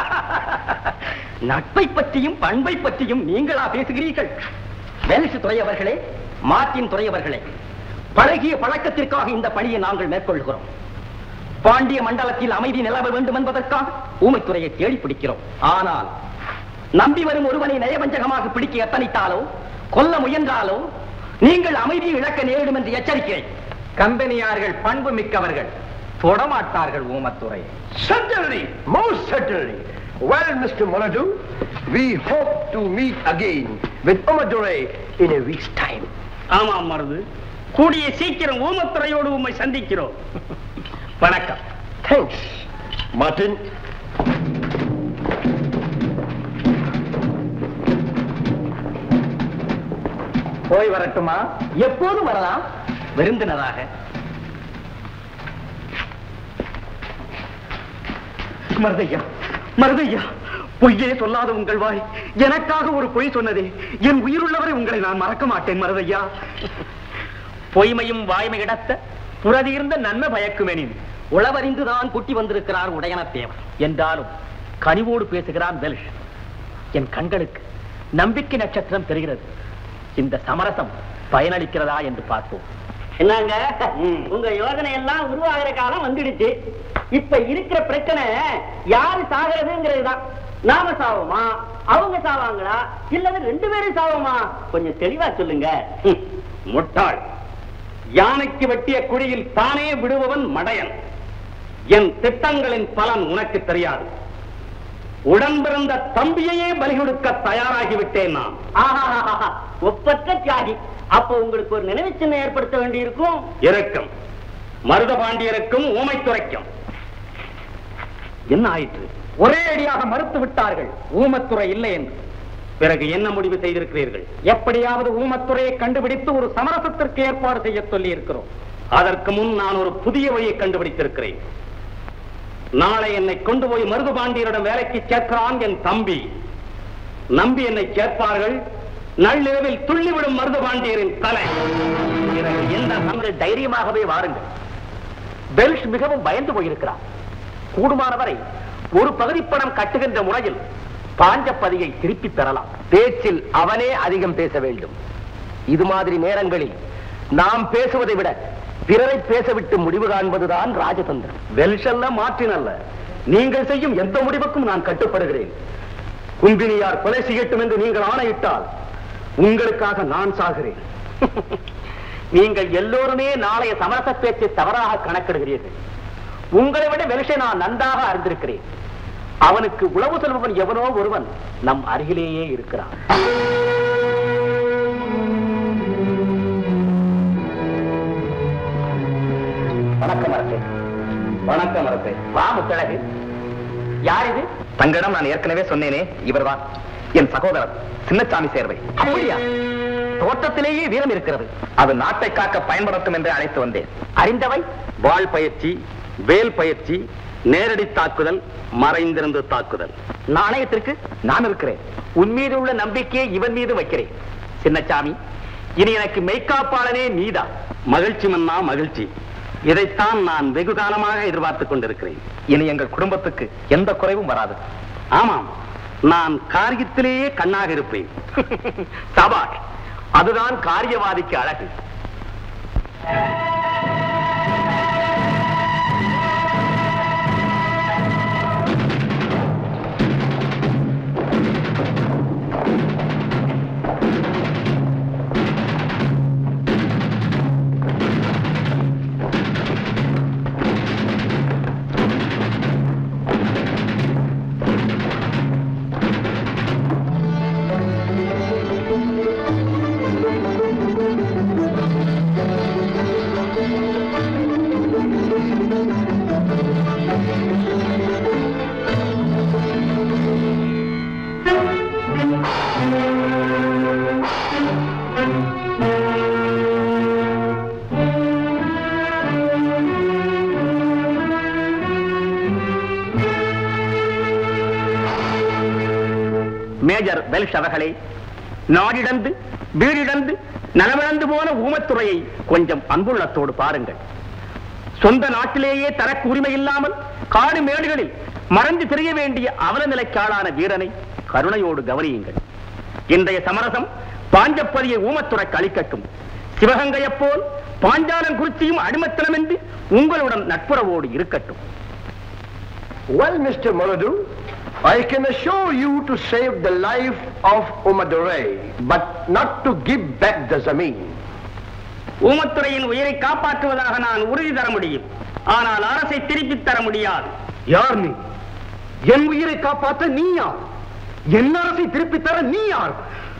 நட்பை பற்றியும் பண்பை பற்றியும் நீங்களா பேசுகிறீர்கள் வேலிசு துறை அவர்களே மார்ட்டின் துறை அவர்களே பழகிய பழக்கத்திற்காக இந்த பணியை நாங்கள் மேற்கொள்கிறோம் பாண்டிய மண்டலத்தில் அமைதி நிலவ வேண்டும் என்பதற்காக ஊமைத்துறையை தேடி பிடிக்கிறோம் ஆனால் நம்பி வரும் ஒருவனை நயவஞ்சகமாக பிடிக்க எத்தனித்தாலோ கொல்ல முயன்றாலோ நீங்கள் அமைதியை இழக்க நேரிடும் என்று எச்சரிக்கிறேன் கம்பெனியார்கள் பண்பு மிக்கவர்கள் தொடமாட்டார்கள் Oomathurai Certainly, most certainly. Well, Mr. Maratu, we hope to meet again with Madurai in a week's time. ஆமாம் மருது கூடிய சீக்கிரம் ஊமத்துறையோடு உம்மை சந்திக்கிறோம் வணக்கம் Thanks, Martin. போய் வரட்டுமா எப்போதும் வரலாம் விருந்தினராக மருதையா மருதையா பொய்யே சொல்லாத உங்கள் வாய் எனக்காக ஒரு பொய் சொன்னதே என் உயிருள்ளவரை உங்களை நான் மறக்க மாட்டேன் மருதையா பொய்மையும் வாய்மை இடத்த புறதீர்ந்த நன்மை பயக்குமெனின் உளவறிந்துதான் குட்டி வந்திருக்கிறார் உடையன தேவர் என்றாலும் கனிவோடு பேசுகிறான் வெல்ஷ் என் கண்களுக்கு நம்பிக்கை நட்சத்திரம் தெரிகிறது இந்த சமரசம் பயனளிக்கிறதா என்று பார்ப்போம் என்னங்க உங்க யோசனை எல்லாம் உருவாகிற காலம் வந்துடுச்சு இப்ப இருக்கிற பிரச்சனை யாரு சாகிறதுங்கிறது தான் நாம சாவோமா அவங்க சாவாங்களா இல்லது ரெண்டு பேரும் சாவோமா கொஞ்சம் தெளிவா சொல்லுங்க ஹம், முட்டாள் யானைக்கு வெட்டிய குழியில் தானே விடுபவன் மடையன் என் திட்டங்களின் பலன் உனக்கு தெரியாது உடன் பிறந்த தம்பியையே பலி கொடுக்க தயாராகிவிட்டேன் நான் ஆஹாஹாஹா, ஒப்பற்ற தியாகி அப்ப உங்களுக்கு ஒரு நினைவு சின்னம் ஏற்படுத்த வேண்டியிருக்கும் இருக்கும் மருத பாண்டியருக்கும் ஊமைத்துறைக்கும் என்ன ஆயிற்று ஒரே அடியாக மறுத்து விட்டார்கள் ஊமத்துறை இல்லை என்று பிறகு என்ன முடிவு செய்திருக்கிறீர்கள் எப்படியாவது ஊமத்துறையை கண்டுபிடித்து ஒரு சமரசத்திற்கு ஏற்பாடு செய்ய சொல்லி இருக்கிறோம் அதற்கு முன் நான் ஒரு புதிய வழியை கண்டுபிடித்திருக்கிறேன் நாளை என்னை கொண்டு போய் மருது பாண்டியரிடம் வேலைக்கு சேர்க்கிறான் என் தம்பி நம்பி என்னை சேர்ப்பார்கள் நள்ளிரவில் துள்ளிவிடும் மருது பாண்டியரின் தலை பிறகு எந்த நாங்கள் தைரியமாகவே வாருங்கள் பெல்ஷ் மிகவும் பயந்து போயிருக்கிறார் கூடுமானவரை ஒரு பகுதி பணம் கட்டுகின்ற முறையில் பாஞ்சப்பதியை திருப்பி பெறலாம் பேச்சில் அவனே அதிகம் பேச வேண்டும் இது மாதிரி நேரங்களில் நாம் பேசுவதை விட பிறரை பேசவிட்டு முடிவு காண்பதுதான் ராஜதந்திரம் வெல்ஷல்ல மாற்றினல்ல நீங்கள் செய்யும் எந்த முடிவுக்கும் நான் கட்டுப்படுகிறேன் கும்பினியார் கொலை செய்யட்டும் என்று நீங்கள் ஆணையிட்டால் உங்களுக்காக நான் சாகிறேன் நீங்கள் எல்லோருமே நாளைய சமரச பேச்சை தவறாக கணக்கிடுகிறீர்கள் உங்களை விட வெலிஷை நான் நன்றாக அறிந்திருக்கிறேன் அவனுக்கு உளவு செல்பவன் எவனோ ஒருவன் நம் அருகிலேயே இருக்கிறான் வணக்கம் அரசே வணக்கம் அரசே வா முத்தழகு யார் இது தங்களிடம் நான் ஏற்கனவே சொன்னேனே இவர்தான் என் சகோதரர் சின்னசாமி சேர்வை அப்படியா தோட்டத்திலேயே வீரம் இருக்கிறது அது நாட்டை காக்க பயன்படுத்தும் என்று அழைத்து வந்தேன் அறிந்தவை வாழ் பயிற்சி வேல் பயிற்சி நேரடி தாக்குதல் மறைந்திருந்து தாக்குதல் நாணயத்திற்கு நான் இருக்கிறேன் உன் மீது உள்ள நம்பிக்கையை இவன் மீது வைக்கிறேன் சின்னசாமி இனி எனக்கு மெய்க்காப்பாளனே நீதான் மகிழ்ச்சி மன்னா மகிழ்ச்சி இதைத்தான் நான் வெகு காலமாக எதிர்பார்த்துக் கொண்டிருக்கிறேன் இனி எங்கள் குடும்பத்துக்கு எந்த குறைவும் வராது ஆமாம் நான் காரியத்திலேயே கண்ணாக இருப்பேன் சபாஷ் அதுதான் காரியவாதிக்கு அழகு மேஜர் வெல்ஷ் அவர்களே நாடிழந்து வீடிழந்து நலமிழந்து போன ஊமத்துறையை கொஞ்சம் அன்புள்ளத்தோடு பாருங்கள் சொந்த நாட்டிலேயே தனக்கு உரிமை இல்லாமல் காடு மேடுகளில் மறைந்து திரிய வேண்டிய அவல நிலைக்காளான வீரனை கருணையோடு கவனியுங்கள் இன்றைய சமரசம் பாஞ்சப்பதியை ஊமத்துறைக்கு அளிக்கட்டும் சிவகங்கையைப் போல் பாஞ்சாலம் குறிச்சியும் அடிமத்தனமின்றி உங்களுடன் நட்புறவோடு இருக்கட்டும் Well, Mr. Maladu, I can assure you to save the life of Umadurai, but not to give back the Zameen. ஊமத்துறையின் உயிரை காப்பாற்றுவதாக நான் உறுதி தர முடியும் ஆனால் அரசை திருப்பித் தர முடியாது யார் நீ என் உயிரை காப்பாற்ற நீ யார் என் அரசை திருப்பித் தர நீ யார்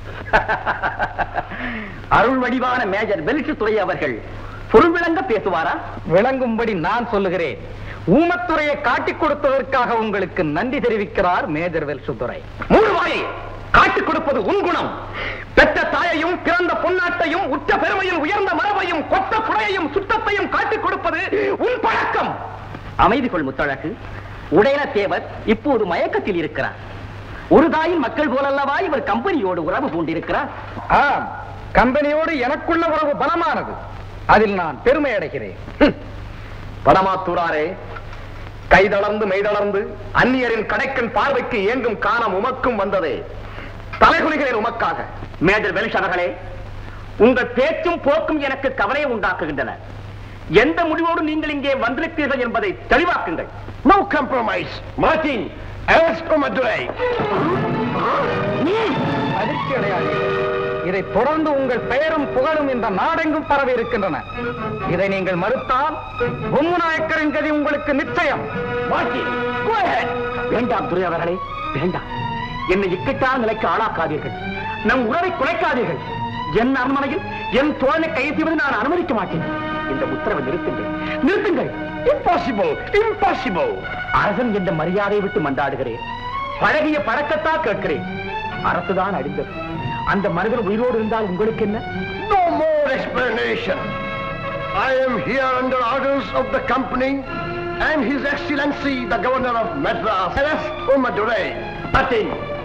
அருள் வடிவான மேஜர் வெல்ஷுத்துறை அவர்கள் பொருள் விளங்க பேசுவாரா விளங்கும்படி நான் சொல்லுகிறேன் ஊமத்துறையை காட்டிக் கொடுத்ததற்காக உங்களுக்கு நன்றி தெரிவிக்கிறார் மேஜர் வெல்சுத்துறை மூடு வாயை காட்டிக் கொடுப்பது உன் குணம் பெற்ற தாயையும் பிறந்த பொன்னாட்டையும் உச்ச பெருமையில் உயர்ந்த மரபையும் கொத்த புடையையும் சுத்தத்தையும் காட்டிக் கொடுப்பது உன் பழக்கம் அமைதி கொள் முத்தழகு உடையன தேவர் இப்போது மயக்கத்தில் இருக்கிறார் ஒரு தாயின் மக்கள் போலல்லவா இவர் கம்பெனியோடு உறவு பூண்டிருக்கிறார் ஆம் கம்பெனியோடு எனக்குள்ள உறவு பலமானது அதில் நான் பெருமை அடைகிறேன் படமாத்தூராரே கைதளர்ந்து மெய்தளர்ந்து அந்நியரின் கடைக்கன் பார்வைக்கு ஏங்கும் காலம் உமக்கும் வந்ததே தலைகுனிகிறேன் உமக்காக மேஜர் வெல்ஷ் அவர்களே உங்கள் பேச்சும் போக்கும் எனக்கு கவலையை உண்டாக்குகின்றன எந்த முடிவோடு நீங்கள் இங்கே வந்திருக்கிறீர்கள் என்பதை தெளிவாக்குங்கள் No compromise. Martin, arrest Umadurai. அதிர்ச்சி அடையாதீர்கள் இதை தொடர்ந்து உங்கள் பெயரும் புகழும் இந்த நாடெங்கும் பரவி இருக்கின்றன இதை நீங்கள் மறுத்தால் பொம்மு நாயக்கரின் கதி உங்களுக்கு நிச்சயம் மார்ட்டின், go ahead. வேண்டாம் துரை அவர்களே வேண்டாம் என்னை இக்கட்டான நிலைக்கு ஆளாக்காதீர்கள் நம் உறவை குலைக்காதீர்கள் என் அரண்மனையில் என் தோழனை கைது செய்வதை நான் அனுமதிக்க மாட்டேன் இந்த உத்தரவை நிறுத்துங்கள் நிறுத்துங்கள் Impossible. Impossible. அரசன் என்ற மரியாதையை விட்டு மன்றாடுகிறேன் பழகிய பழக்கத்தா கேட்கிறேன் அரசுதான் அடிந்தது அந்த மனிதன் உயிரோடு இருந்தால் உங்களுக்கு என்ன No more explanation. I am here under orders of the company and His Excellency the Governor of Madras. Arrest Umadurai. Martin.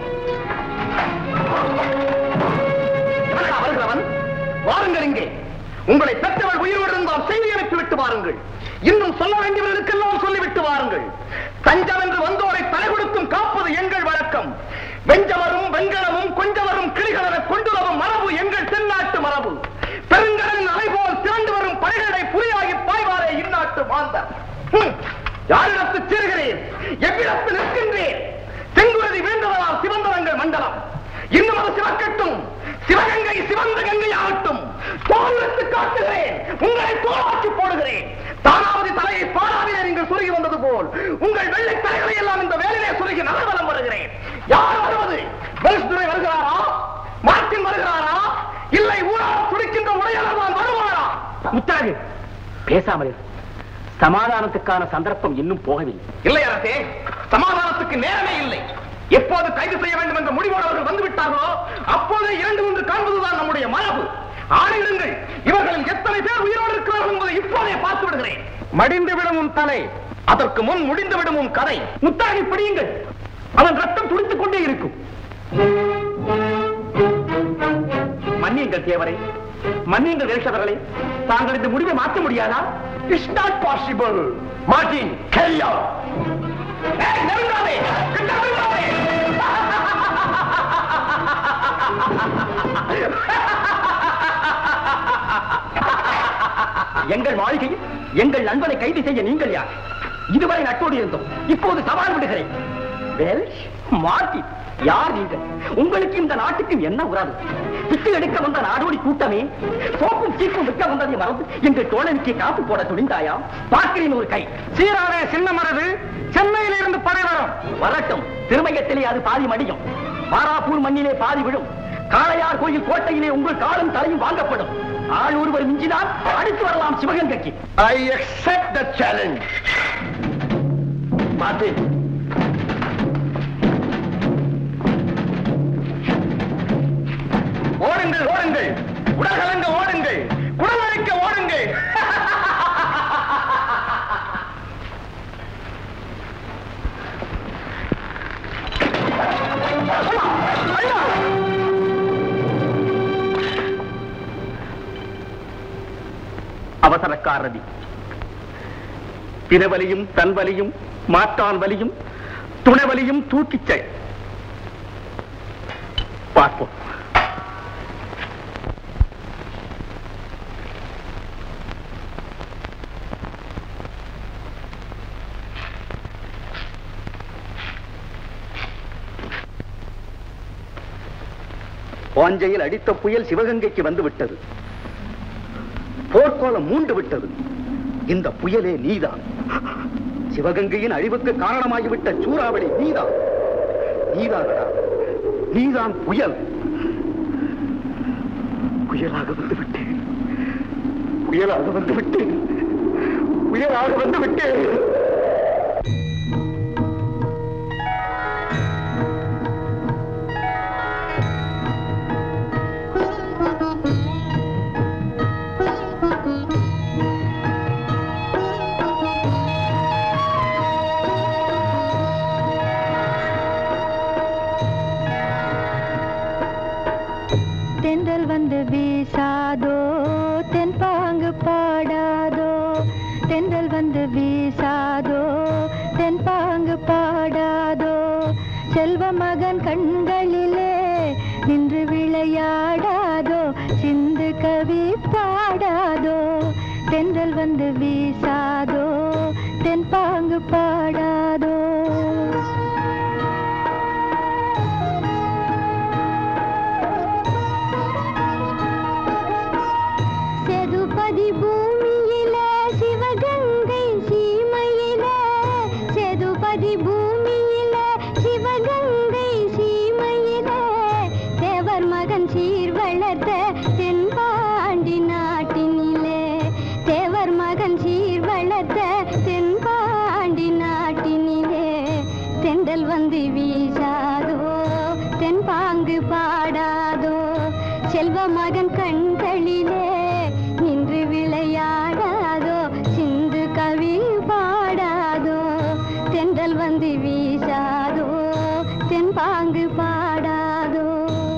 எவனடா வருகிறவன் வாருங்கள் இங்கே உங்களை பெற்றவள் உயிரோடு இருந்தால் செய்தி அனுப்பி விட்டு வாருங்கள் இன்னும் சொல்ல வேண்டியவர்களுக்கெல்லாம் சொல்லிவிட்டு வாருங்கள் தஞ்சம் என்று வந்தோரை தலை கொடுத்தும் காப்பது எங்கள் வழக்கம் வெஞ்சவரும் வெண்கலமும் கொஞ்சவரும் கிளிகளென கொண்டுவரும் மரபு எங்கள் தென்னாட்டு மரபு பெருங்கடலின் அலை போல் திரண்டு வரும் படைகளை புலியாகி பாய்வாரே இந்நாட்டு மாந்தர் ஹம், யாரிடத்து சேருகிறேன் எவ்விடத்து நிற்கின்றேன் செங்குருதி வேண்டுவதால் சிவந்தவங்கள் மண்டலம் இன்னும் அது சிவக்கட்டும் சிவகங்கை சிவந்த கங்கை ஆகட்டும் தோலுக்கு காட்டுகிறேன் உங்களை தோலாக்கி போடுகிறேன் தானாவது தலையை பாடாவிலே நீங்கள் சுருகி வந்தது போல் உங்கள் வெள்ளை தலைகளை எல்லாம் இந்த வேலையிலே சுருகி நலவலம் வருகிறேன் யார் வருவது வெல்ஸ்துரை வருகிறாரா மார்ட்டின் வருகிறாரா இல்லை ஊராக துடிக்கின்ற உடையாளர் வருவாரா முத்தாகு பேசாமல் இரு. சமாதானத்துக்கான சந்தர்ப்பம் இன்னும் போகவில்லை இல்லை அரசே சமாதானத்துக்கு நேரமே இல்லை எப்போது கைது செய்ய வேண்டும் என்ற முடிவோடு அவர்கள் வந்துவிட்டார்களோ அப்போதே இரண்டு ஒன்று காண்பதுதான் நம்முடைய மரபு ஆணையிடுங்கள் இவர்களில் எத்தனை பேர் உயிரோடு இருக்கிறார்கள் என்பதை இப்போதே பார்த்து விடுகிறேன் மடிந்துவிடும் உன் தலை அதற்கு முன் முடிந்துவிடும் உன் கதை முத்தாகி பிடியுங்கள் அவன் ரத்தம் துடித்துக் கொண்டே இருக்கும் மன்னியுங்கள் தேவரை மன்னியுங்கள் வேஷவர்களே தாங்கள் இந்த முடிவை மாற்ற முடியாதா It's not possible. Martin, carry on. ஏய், நெருங்காதே! கிட்ட நெருங்காதே! எங்கள் வாழ்க்கையில் எங்கள் நண்பனை கைது செய்ய நீங்கள் யார் இதுவரை நட்போடு இருந்தோம் இப்போது சவால் விடுகிறேன் வெல்ஷ், மார்ட்டின் யார் நீங்கள் உங்களுக்கு இந்த நாட்டுக்கு என்ன உறவு பிச்சை எடுக்க வந்த நாடோடி கூட்டமே சோப்பும் சீப்பும் விற்க வந்ததை மறந்து எங்கள் தோழனுக்கு காப்பு போட துணிந்தாயா பார்க்கிறேன் ஒரு கை சீரானே சின்ன மரது சென்னையிலிருந்து இருந்து படை வரும் வரட்டும் திருமயத்திலே அது பாதி மடியும் மாராப்பூர் மண்ணிலே பாதி விழும் காளையார் கோயில் கோட்டையிலே உங்கள் காலம் தலையும் வாங்கப்படும் ஆள் ஒருவர் மிஞ்சினால் அடுத்து வரலாம் சிவகங்கைக்கு I accept the challenge. Martin. ஓடுங்கள் ஓடுங்கள் உடல்கலங்க ஓடுங்கள் குடலழிக்க ஓடுங்கள் ஐயா! ஐயா! அவசரக்காரதி பிறவலியும் தன்வலியும் மாற்றான் வலியும் துணைவலியும் தூக்கிச் செய் பார்ப்போம் வாஞ்சையில் அடித்த புயல் சிவகங்கைக்கு வந்து விட்டது போர்க்கோலம் மூண்டு விட்டது இந்த புயலே நீதான் சிவகங்கையின் அழிவுக்கு காரணமாகிவிட்ட சூறாவளி நீதான் நீதானடா நீதான் புயல் புயலாக வந்து விட்டேன் புயலாக வந்து விட்டேன் புயலாக வந்து விட்டேன் தென்றல் வந்து வீசாதோ தென்பாங்கு பாடாதோ தென்றல் வந்து வீசாதோ தென்பாங்கு பாடாதோ செல்வ மகன் கண்களிலே நின்று விளையாடாதோ சிந்து கவி பாடாதோ தென்றல் வந்து வீசாதோ தென்பாங்கு பாடாதோ செதுபதி பூமியிலே சிவகங்கை சீமையிலே செதுபதி பூமியிலே சிவகங்கை சீமையிலே தேவர் மகன் சீர் வளர்த்த தென்பாண்டி நாட்டினிலே தேவர் மகன் சீர் வளர்த்த தென்பாண்டி நாட்டினிலே தெண்டல் வந்து வீசாதோ தென்பாங்கு பாடாதோ செல்வ மகன் கண்களிலே நின்று விளையாடாதோ சிந்து கவி பாடாதோ தென்றல் வந்து வீசாதோ தென்பாங்கு பாடாதோ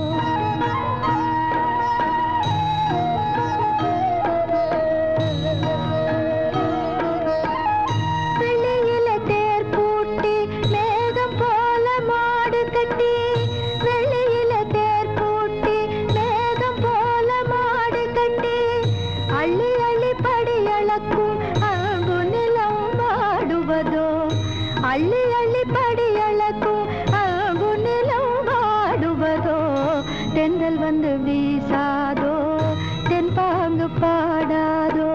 வெளியில தேர் பூட்டி மேகம் போல மாடு கட்டி வெளியில தேர் பூட்டி மேகம் போல மாடு கட்டி அள்ளி அள்ளி படி அளக்கும் அங்கு நிலம் வாடுவதோ அள்ளி அள்ளி படி அளக்கும் அங்கு நிலம் வாடுவதோ தென்றல் வந்து வீசாதோ தென்பாங்கு பாடாதோ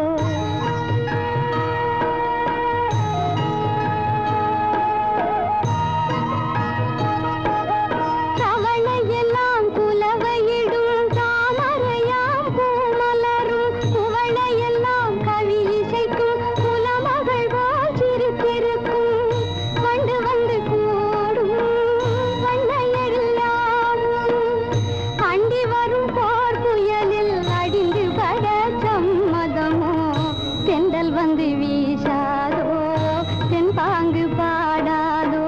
தவளையெல்லாம் குலவையிடும் தாமரையாம் பூமலரும் குவளையெல்லாம் கவி இசைக்கும் குலமகள் போல் சிரித்திருக்கும் வண்டு வந்து கூடும் வண்ணையெல்லாம் அண்டி வரும் போர் புயலில் அடிந்து பட சம்மதமோ தெண்டல் வந்து வீசாதோ தென்பாங்கு பாடாதோ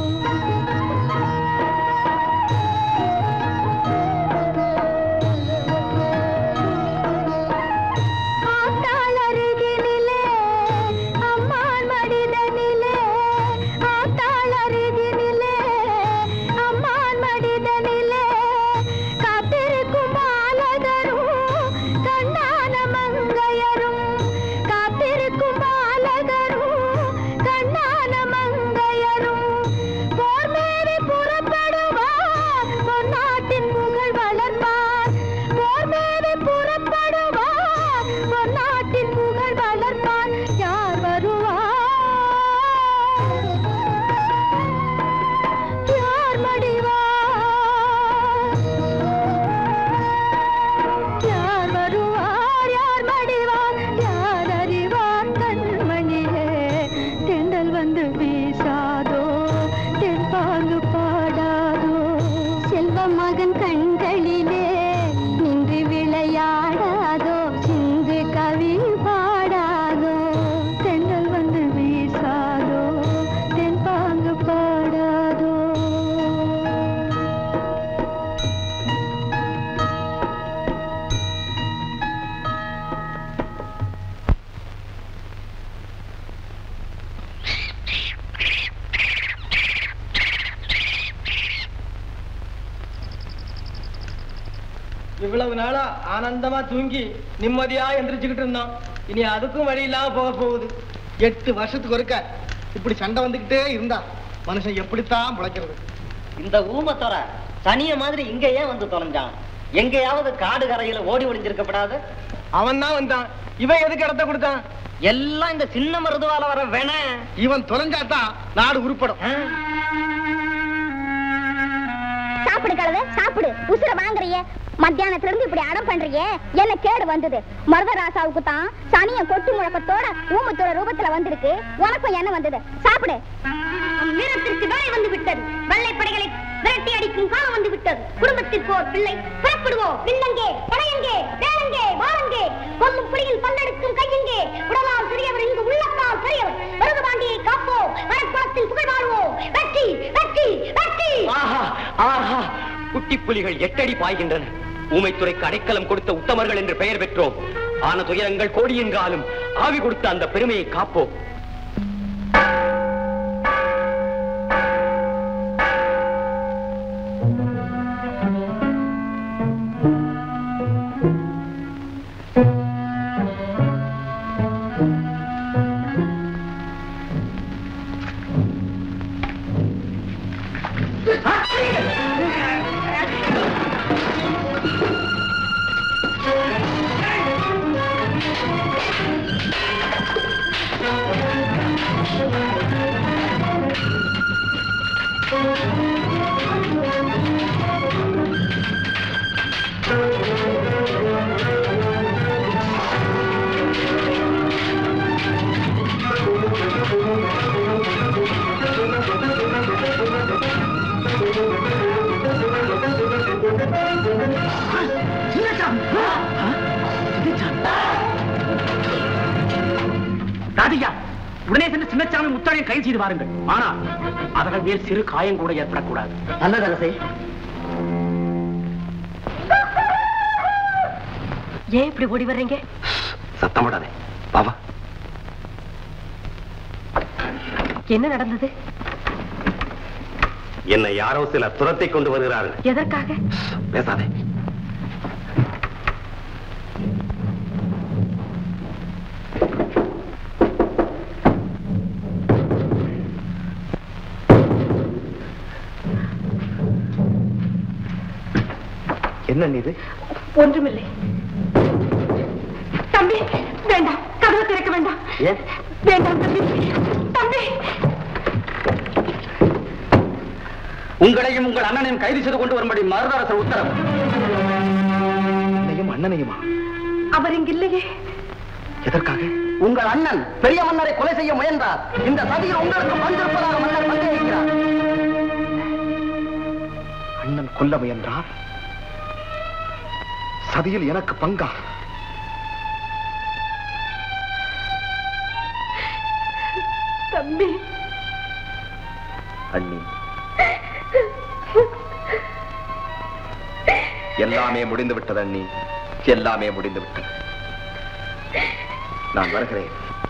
ஆத்தாள் அருகினிலே அம்மாள் மடிதனிலே ஆத்தாள் அருகினிலே அம்மாள் மடிதனிலே காத்திருக்கும் பாலகரும் கண்ணான மங்கையரும் காத்திருக்கும் இவ்வளவு நாளா ஆனந்தமா தூங்கி நிம்மதியா எந்திரிச்சுக்கிட்டு இருந்தோம் இனி அதுக்கும் வழி இல்லாம போக போகுது எட்டு வருஷத்துக்கு ஒருக்க இப்படி சண்டை வந்துகிட்டே இருந்தா மனுஷன் எப்படித்தான் பிழைக்கிறது இந்த ஊமத்தொர தனிய மாதிரி இங்க ஏன் வந்து தொலைஞ்சான் எங்கேயாவது காடு கரையில ஓடி ஒளிஞ்சிருக்கப்படாது அவன் தான் வந்தான் இவன் எதுக்கு இடத்த கொடுத்தான் எல்லாம் இந்த சின்ன மருதுவால வர வேண இவன் தொலைஞ்சாதான் நாடு உருப்படும் சாப்பிடு கழுத சாப்பிடு உசுர வாங்குறியே மத்தியானத்துல இருந்து இப்படி அடம் பண்றியே என்ன கேடு வந்தது மருதராசாவுக்கு தான் சனிய கொட்டு முழக்கத்தோட ஊமத்தோட ரூபத்துல வந்திருக்கு உனக்கும் என்ன வந்தது சாப்பிடு வீரத்திற்கு வேலை வந்து விட்டது வெள்ளை படைகளை விரட்டி அடிக்கும் காலம் வந்து விட்டது குடும்பத்திற்கு ஒரு பிள்ளை புறப்படுவோம் வில்லங்கே படையங்கே வேலங்கே வாழங்கே கொல்லும் புலியில் பல்லெடுக்கும் கையெங்கே உடலால் பெரியவர் இங்கு உள்ளத்தால் பெரியவர் மருது பாண்டியை காப்போம் மரக்குளத்தில் புகழ் வாழ்வோம் வெற்றி வெற்றி வெற்றி ஆஹா ஆஹா குட்டி புலிகள் எட்டடி பாய்கின்றன ஊமைத்துறைக்கு அடைக்கலம் கொடுத்த உத்தமர்கள் என்று பெயர் பெற்றோம் ஆன துயரங்கள் கோடி என்றாலும் ஆவி கொடுத்த அந்த பெருமையை காப்போம் ராதிகா உடனே சென்று சின்னச்சாமி முத்தாளையும் கைது செய்து வாருங்கள் ஆனால் அவர்கள் மேல் சிறு காயம் கூட ஏற்படக்கூடாது நல்லது அரசே ஏன் இப்படி ஓடி வர்றீங்க சத்தம் போடாதே பாவா என்ன நடந்தது என்னை யாரோ சில துரத்தை கொண்டு வருகிறார்கள் எதற்காக பேசாதே என்ன இது ஒன்றுமில்லை தம்பி வேண்டாம் கதவை திறக்க வேண்டாம் ஏன் வேண்டாம் தம்பி தம்பி உங்களையும் உங்கள் அண்ணனையும் கைது செய்து கொண்டு வரும்படி மருதரசர் உத்தரவு என்னையும் அண்ணனையுமா அவர் இங்கில்லையே எதற்காக உங்கள் அண்ணன் பெரிய மன்னரை கொலை செய்ய முயன்றார் இந்த சதியில் உங்களுக்கு பங்கிருப்பதாக மன்னர் சந்தேகிக்கிறார் அண்ணன் கொல்ல முயன்றார் சதியில் எனக்கு பங்கா தம்பி அண்ணி எல்லாமே முடிந்து விட்டது அண்ணி எல்லாமே முடிந்து விட்டது நான் வருகிறேன்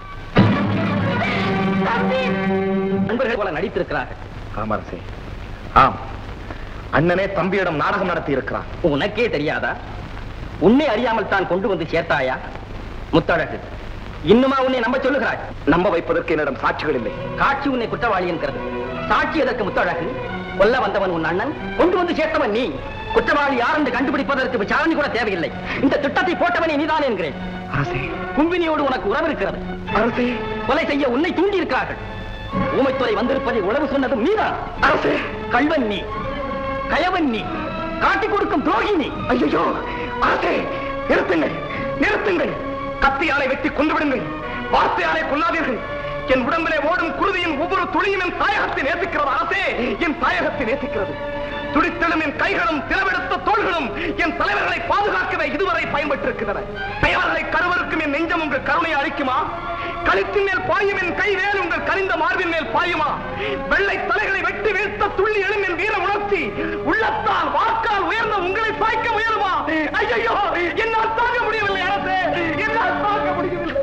நண்பர்கள் போல நடித்திருக்கிறார்கள் ஆமரசே ஆம் அண்ணனே தம்பியிடம் நாடகம் நடத்தி இருக்கிறான் உனக்கே தெரியாதா உன்னை அறியாமல் தான் கொண்டு வந்து சேர்த்தாயா முத்தழகு இன்னுமா உன்னை நம்ப சொல்லுகிறாய் நம்ப வைப்பதற்கு என்னிடம் சாட்சிகள் இல்லை காட்சி உன்னை குற்றவாளி என்கிறது சாட்சி எதற்கு முத்தழகு கொல்ல வந்தவன் உன் அண்ணன் கொண்டு வந்து சேர்த்தவன் நீ குற்றவாளி யார் என்று கண்டுபிடிப்பதற்கு விசாரணை கூட தேவையில்லை இந்த திட்டத்தை போட்டவனே நீதான் என்கிறேன் அரசே கும்பினியோடு உனக்கு உறவு இருக்கிறது அரசே கொலை செய்ய உன்னை தூண்டி இருக்கிறார்கள் ஊமைத்துறை வந்திருப்பதை உளவு சொன்னதும் நீதான் அரசே கள்வன் நீ கயவன் நீ காட்டிக் கொடுக்கும் துரோகி நீ ஐயோ அரசே நிறுத்துங்கள் நிறுத்துங்கள் கத்தியாலை வெட்டி கொண்டு விடுங்கள் வார்த்தையாலை கொல்லாதீர்கள் என் உடம்பிலே ஓடும் குருதியின் ஒவ்வொரு துளியும் என் தாயகத்தை நேசிக்கிறது அரசே என் தாயகத்தை நேசிக்கிறது துடித்தெழும் என் கைகளும் திறவெடுத்த தோள்களும் என் தலைவர்களை பாதுகாக்கவே இதுவரை பயன்பட்டிருக்கின்றன பெயர்களை கருவருக்கும் என் நெஞ்சம் உங்கள் கருணையை அளிக்குமா கழுத்தின் மேல் பாயும் என் கை வேல் உங்கள் கரிந்த மார்பின் மேல் பாயுமா வெள்ளை தலைகளை வெட்டி வீழ்த்த துள்ளி எழும் என் வீர உணர்ச்சி உள்ளத்தால் வாக்கால் உயர்ந்த உங்களை சாய்க்க முயலுமா ஐயோ என்னால் தாங்க முடியவில்லை அரசே என்னால் தாங்க முடியவில்லை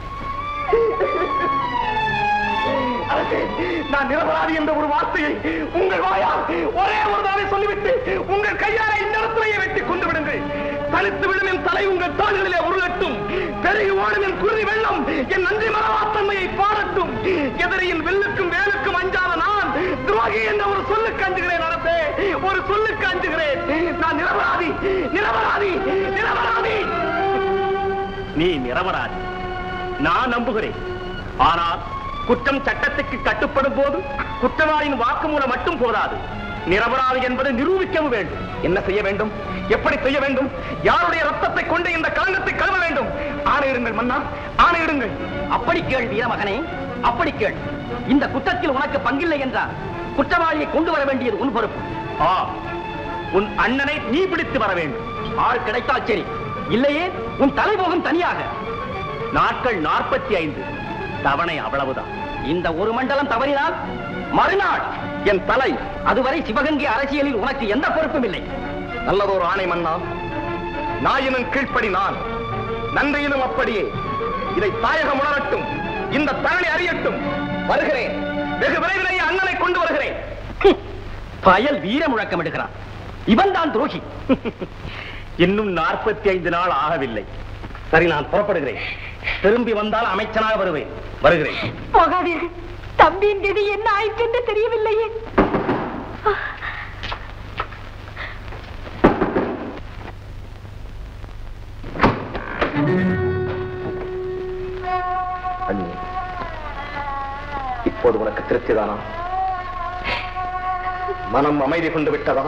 அரசே, நான் நிரபராதி என்ற ஒரு வார்த்தையை உங்கள் வாயால் ஒரே ஒரு தடவை சொல்லிவிட்டு உங்கள் கையால இந்த இடத்திலேயே வெட்டி கொண்டு விடுங்கள் தனித்து விடும் என் தலை உங்கள் தோள்களிலே உருளட்டும் பெருகி ஓடும் என் குருதி வெள்ளம் என் நன்றி மரவாத்தன்மையை பாடட்டும் எதிரியின் வில்லுக்கும் வேலுக்கும் அஞ்சாத நான் துரோகி என்ற ஒரு சொல்லுக்கு அஞ்சுகிறேன் அரசே ஒரு சொல்லுக்கு அஞ்சுகிறேன் நான் நிரபராதி நிரபராதி நிரபராதி நீ நிரபராதி நான் நம்புகிறேன் ஆனால் குற்றம் சட்டத்துக்கு கட்டுப்படும் போது குற்றவாளியின் வாக்குமூலம் மட்டும் போதாது நிரபராதி என்பதை நிரூபிக்கவும் வேண்டும் என்ன செய்ய வேண்டும் எப்படி செய்ய வேண்டும் யாருடைய ரத்தத்தை கொண்டு இந்த களங்கத்தை கழுவ வேண்டும் ஆணையிடுங்கள் மன்னா ஆணையிடுங்கள் அப்படி கேள் வீரமகனே அப்படி கேள் இந்த குற்றத்தில் உனக்கு பங்கில்லை என்றால் குற்றவாளியை கொண்டு வர வேண்டியது உன் பொறுப்பு ஆ உன் அண்ணனை நீ பிடித்து வர வேண்டும் ஆள் கிடைத்தால் சரி இல்லையே உன் தலைமுகம் தனியாக நாட்கள் நாற்பத்தி ஐந்து தவணை அவ்வளவுதான் இந்த ஒரு மண்டலம் தவறினால் மறுநாள் என் தலை அதுவரை சிவகங்கை அரசியலில் உனக்கு எந்த பொறுப்பும் இல்லை நல்லதொரு ஆணை மன்னா நாயினும் கீழ்ப்படி நான் நன்றியிலும் அப்படியே இதை தாயகம் உணரட்டும் இந்த தரணி அறியட்டும் வருகிறேன் வெகு விரைவிலேயே அண்ணனை கொண்டு வருகிறேன் பயல் வீர முழக்கமிடுகிறான் இவன் தான் துரோகி இன்னும் நாற்பத்தி ஐந்து நாள் ஆகவில்லை சரி நான் புறப்படுகிறேன் திரும்பி வந்தால் அமைச்சனாக வருவேன் வருகிறேன் மகாவீரன் தம்பியின் கதி என்ன ஆயிற்று என்று தெரியவில்லையே அண்ணி இப்போது உனக்கு திருப்திதானா மனம் அமைதி கொண்டு விட்டதா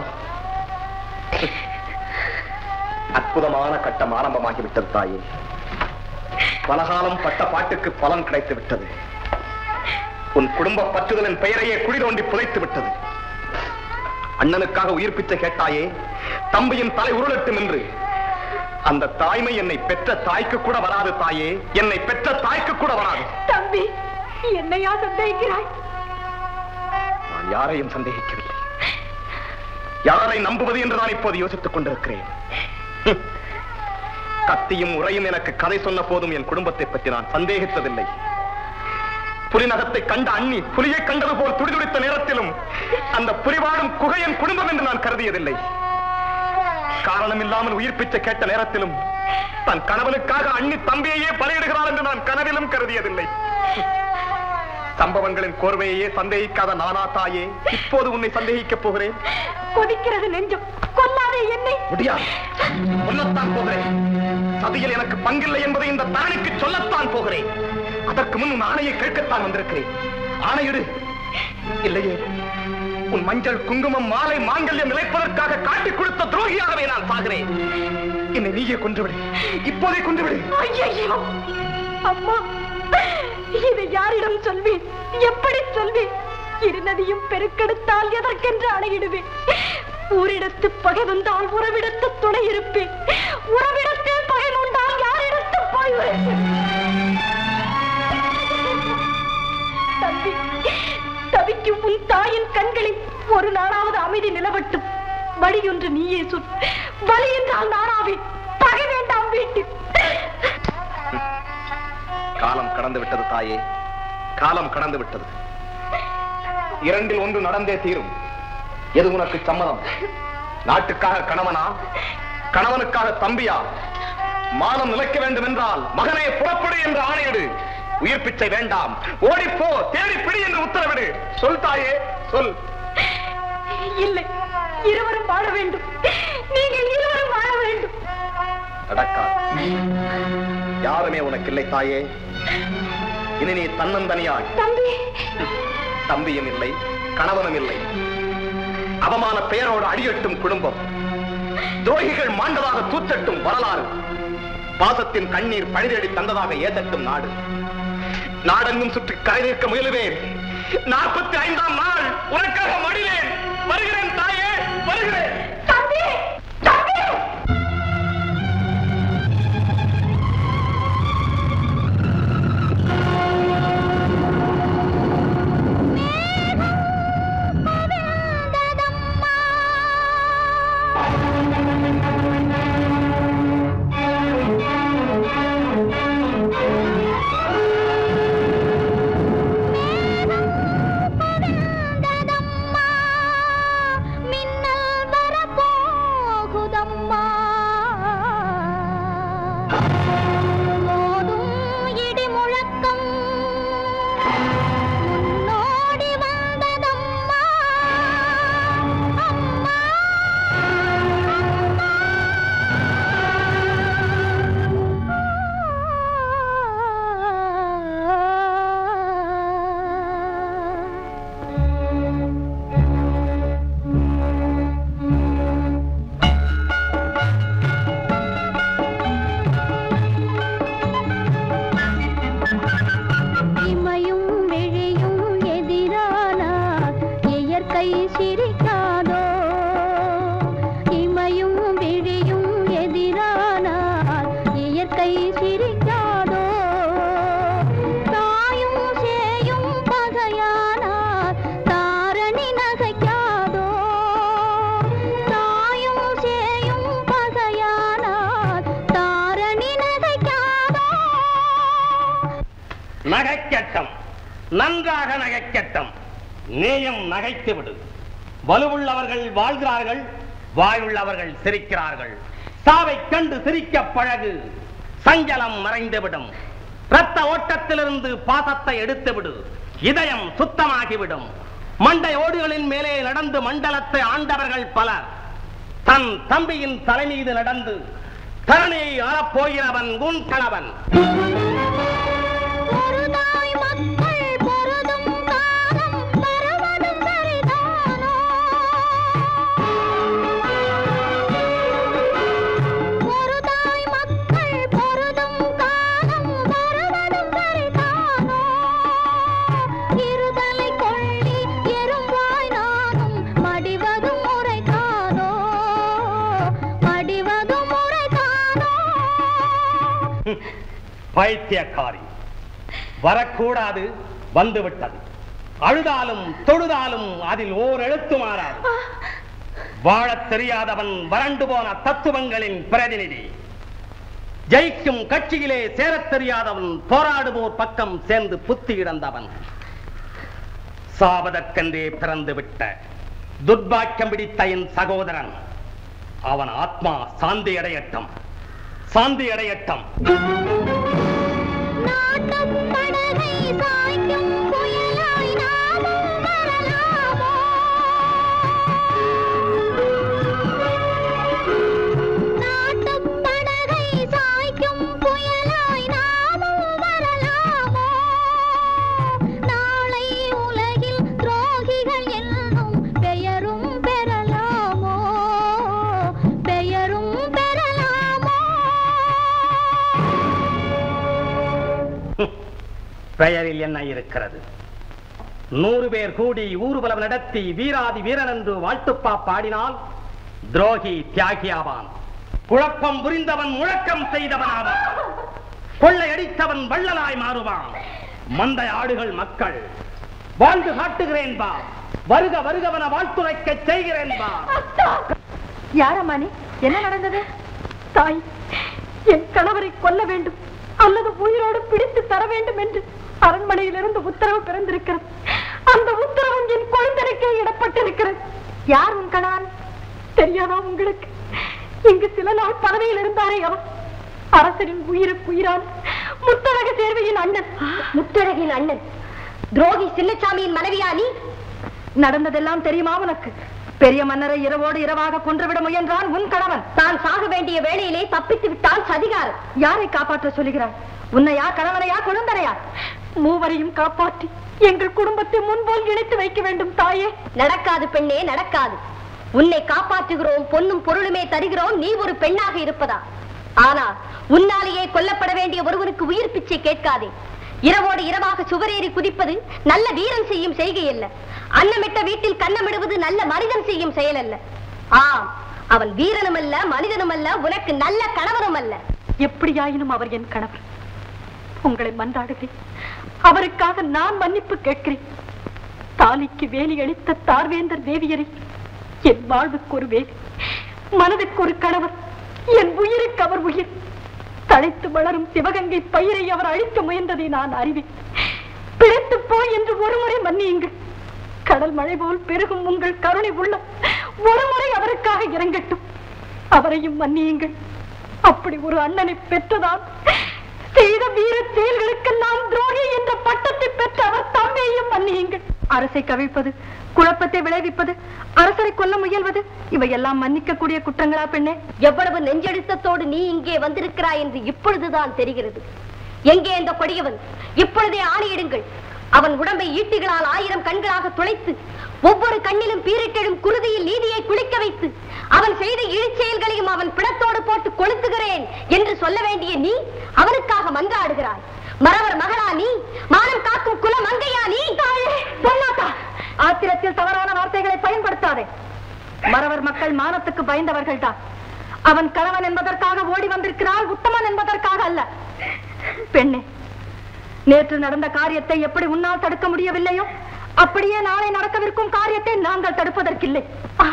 அற்புதமான கட்டம் ஆரம்பமாகிவிட்டது தாயே பலகாலம் பட்ட பாட்டுக்கு பலன் கிடைத்து விட்டது உன் குடும்ப பற்றுதலின் பெயரையே குழி தோண்டி புதைத்து விட்டது அண்ணனுக்காக உயிர் பிச்சை கேட்டாயே தம்பியின் தலை உருளட்டும் என்று அந்த தாய்மை என்னை பெற்ற தாய்க்கு கூட வராது தாயே என்னை பெற்ற தாய்க்கு கூட வராது தம்பி என்னையா சந்தேகிக்கிறாய் நான் யாரையும் சந்தேகிக்கவில்லை யாரை நம்புவது என்று நான் இப்போது யோசித்துக் கொண்டிருக்கிறேன் ஹம். கத்தியும் உரையும் எனக்கு கதை சொன்ன போதும் என் குடும்பத்தை பற்றி நான் சந்தேகித்ததில்லை புலிநகத்தை கண்ட அண்ணி புலியை கண்டது போல் துடிதுடித்த நேரத்திலும் அந்த புலிவாடும் குகை என் குடும்பம் என்று நான் கருதியதில்லை காரணம் இல்லாமல் உயிர் பிச்சை கேட்ட நேரத்திலும் தன் கணவனுக்காக அண்ணி தம்பியையே பலியிடுகிறார் என்று நான் கனவிலும் கருதியதில்லை சம்பவங்களின் கோர்வையையே சந்தேகிக்காத நானா தாயே இப்போது உன்னை சந்தேகிக்கப் போகிறேன் கொதிக்கிறது நெஞ்சம் கொல்லாதே என்னை முடியாது சொல்லத்தான் போகிறேன் சதியில் எனக்கு பங்கில்லை என்பதை இந்த தரணிக்கு சொல்லத்தான் போகிறேன் அதற்கு முன் உன் ஆணையை கேட்கத்தான் வந்திருக்கிறேன் ஆணையிடு இல்லையே உன் மஞ்சள் குங்குமம் மாலை மாங்கல்யம் நிலைப்பதற்காக காட்டிக் கொடுத்த துரோகியாகவே நான் சாகிறேன் என்னை நீயே கொன்றுவிடு இப்போதே கொன்றுவிடு ஐயையோ அம்மா இதை யாரிடம் சொல்வேன் எப்படி சொல்வேன் இருநதியும் பெருக்கெடுத்தால் எதற்கென்று அணையிடுவேன் ஊரிடத்து பகை வந்தால் உறவிடத்து துணை இருப்பேன் உறவிடத்தில் பகை உண்டால் யாரிடத்து போய் தம்பி தவிக்கும் உன் தாயின் கண்களில் ஒரு நாளாவது அமைதி நிலவட்டும் வழி ஒன்று நீயே சொல் வழி என்றால் நானாவே பகை வேண்டாம் வீட்டில் காலம் கடந்து விட்டது தாயே காலம் கடந்து விட்டது இரண்டில் ஒன்று நடந்தே தீரும் எது உனக்கு சம்மதம் நாட்டுக்காக கணவனா கணவனுக்காக தம்பியா மானம் நிலைக்க வேண்டும் என்றால் மகனே புறப்படு என்று ஆணையிடு உயிர் பிச்சை வேண்டாம் ஓடிப்போ தேடி பிடி என்று உத்தரவிடு சொல் தாயே சொல் இல்லை இருவரும் வாழ வேண்டும் நீங்கள் இருவரும் வாழ வேண்டும் நடக்கா யாருமே உனக்கு இல்லை தாயே இனி நீ தன்னந்தனியாய் தம்பி தம்பியும் இல்லை கணவனும் இல்லை அவமான பெயரோடு அடியட்டும் குடும்பம் துரோகிகள் மாண்டதாக தூச்சட்டும் வரலாறு பாசத்தின் கண்ணீர் பழிதேடி தந்ததாக ஏதட்டும் நாடு நாடெங்கும் சுற்றி கரைதீர்க்க முயலுவேன் நாற்பத்தி ஐந்தாம் நாள் உனக்காக மடிவேன் வருகிறேன் தாயே வருகிறேன் தம்பி தம்பி மின்னல் வரப்போகுதம்மா நகைக்கட்டம் நன்றாக நகைக்கட்டம் நேயம் நகைத்து விடு வலுவுள்ளவர்கள் வாழ்கிறார்கள் வாயுள்ளவர்கள் சிரிக்கிறார்கள் சாவை கண்டு சிரிக்க பழகு சஞ்சலம் மறைந்துவிடும் இரத்த ஓட்டத்திலிருந்து பாசத்தை எடுத்துவிடு இதயம் சுத்தமாகிவிடும் மண்டை ஓடுகளின் மேலே நடந்து மண்டலத்தை ஆண்டவர்கள் பலர் தன் தம்பியின் தலை மீது நடந்து தரணியை ஆளப்போகிறவன் உன் கணவன் பொருதாய் மக்கள் பொருதும் காலம் வருவதும் சரிதானோ பொருதாய் மக்கள் பொருதும் காலம் வருவதும் சரிதானோ இருதலை கொள்ளி எறும்பாய் நானும் மடிவதும் முறைதானோ மடிவதும் முறைதானோ பைத்தியக்காரி வரக்கூடாது வந்துவிட்டது அழுதாலும் தொழுதாலும் அதில் ஓர் எழுத்து மாறாது வாழத் தெரியாதவன் வறண்டு போன தத்துவங்களின் பிரதிநிதி ஜெயிக்கும் கட்சியிலே சேரத் தெரியாதவன் போராடுவோர் பக்கம் சேர்ந்து புத்தி இழந்தவன் சாவதற்கென்றே பிறந்து விட்ட துர்பாக்கியம் பிடித்த என் சகோதரன் அவன் ஆத்மா சாந்தி அடையட்டும் சாந்தி அடையட்டும் நாட்டும் படகை சாய்க்கும் புயலாய் நாமும் வரலாமோ நாட்டும் படகை சாய்க்கும் புயலாய் நாமும் வரலாமோ நாளை உலகில் துரோகிகள் என்னும் பெயரும் பெறலாமோ பெயரும் பெறலாமோ பெயரில் என்ன இருக்கிறது நூறு பேர் கூடி ஊர்வலம் நடத்தி வீராதி வீரன் என்று வாழ்த்துப்பா பாடினால் துரோகி தியாகியாவான் குழப்பம் புரிந்தவன் முழக்கம் செய்தவன் ஆவான் கொள்ளையடித்தவன் வள்ளலாய் மாறுவான் மந்தை ஆடுகள் மக்கள் வாழ்ந்து காட்டுகிறேன் பா வருக வருகவன வாழ்த்துரைக்க செய்கிறேன் பா யாரம்மா நீ என்ன நடந்தது தாய் என் கணவரை கொல்ல வேண்டும் அல்லது உயிரோடு பிடித்து தர வேண்டும் என்று அரண்மனையிலிருந்து உத்தரவு பிறந்திருக்கிறது அந்த உத்தரவும் என் குழந்தைக்கே இடப்பட்டிருக்கிறது யார் உன் கணவன் தெரியாதா உங்களுக்கு இங்கு சில நாள் பதவியில் இருந்தாரே அவர் அரசரின் உயிருக்கு உயிரான் முத்தழக சேர்வையின் அண்ணன் முத்தழகின் அண்ணன் துரோகி சின்னசாமியின் மனைவியா நீ நடந்ததெல்லாம் தெரியுமா உனக்கு பெரிய மன்னரை இரவோடு இரவாக கொன்றுவிட முயன்றான் உன் கணவன் தான் சாக வேண்டிய வேளையிலே தப்பித்து விட்டால் சதிகாரம் யாரை காப்பாற்ற சொல்லுகிறார் உன்னையா கணவனையா குழந்தனையா மூவரையும் காப்பாற்றி எங்கள் குடும்பத்தை முன்போல் இணைத்து வைக்க வேண்டும் தாயே நடக்காது பெண்ணே நடக்காது உன்னை காப்பாற்றுகிறோம் பொன்னும் பொருளுமே தருகிறோம் நீ ஒரு பெண்ணாக இருப்பதா ஆனால் உன்னாலேயே கொல்லப்பட வேண்டிய ஒருவனுக்கு உயிர் பிச்சை கேட்காதே இரவோடு இரவாக சுவரேறி குதிப்பது நல்ல வீரன் செய்யும் செய்கை அல்ல அன்னமிட்ட வீட்டில் கன்னமிடுவது நல்ல மனிதன் செய்யும் செயல் அல்ல ஆம் அவன் வீரனும் அல்ல மனிதனும் அல்ல உனக்கு நல்ல கணவனும் அல்ல எப்படியாயினும் அவர் என் கணவர் உங்களை மன்றாடுகிறேன் அவருக்காக நான் மன்னிப்பு கேட்கிறேன் தாலிக்கு வேலி அளித்த தார்வேந்தர் தேவியரை என் வாழ்வுக்கு ஒரு வேலி மனதுக்கு ஒரு கணவர் என் உயிருக்கு அவர் உயிர் தழைத்து வளரும் சிவகங்கை பயிரை அவர் அழிக்க முயன்றதை நான் அறிவேன் பிழைத்து போய் என்று ஒருமுறை மன்னியுங்கள் கடல் மழை போல் பெருகும் உங்கள் கருணை உள்ள ஒருமுறை அவருக்காக இறங்கட்டும் அவரையும் மன்னியுங்கள் அப்படி ஒரு அண்ணனை பெற்றதால் செய்த வீர செயல்களுக்கெல்லாம் துரோகி என்ற பட்டத்தை பெற்ற அவர் தம்மையும் மன்னியுங்கள் அரசை கவிழ்ப்பது குழப்பத்தை விளைவிப்பது அரசரை கொல்ல முயல்வது இவையெல்லாம் மன்னிக்க கூடிய குற்றங்களா பெண்ணே எவ்வளவு நெஞ்செழுத்தத்தோடு நீ இங்கே வந்திருக்கிறாய் என்று இப்பொழுதுதான் தெரிகிறது எங்கே இந்த கொடியவன் இப்பொழுதே ஆணையிடுங்கள் அவன் உடம்பை ஈட்டிகளால் ஆயிரம் கண்களாக துளைத்து ஒவ்வொரு கண்ணிலும் பீரிட்டெழும் குருதியில் நீதியை குளிக்க வைத்து அவன் செய்த இழிச்செயல்களையும் அவன் பிணத்தோடு போட்டு கொளுத்துகிறேன் என்று சொல்ல வேண்டிய நீ அவனுக்காக மன்றாடுகிறாய் மறவர் மகளா நீ மானம் காக்கும் குல மங்கையா நீ பொன்னாத்தா ஆத்திரத்தில் தவறான வார்த்தைகளை பயன்படுத்தாதே மறவர் மக்கள் மானத்துக்கு பயந்தவர்கள் தான் அவன் கணவன் என்பதற்காக ஓடி வந்திருக்கிறாள் உத்தமன் என்பதற்காக அல்ல பெண்ணே நேற்று நடந்த காரியத்தை எப்படி உன்னால் தடுக்க முடியவில்லையோ அப்படியே நாளை நடக்கவிருக்கும் காரியத்தை நாங்கள் தடுப்பதற்கில்லை ஆ,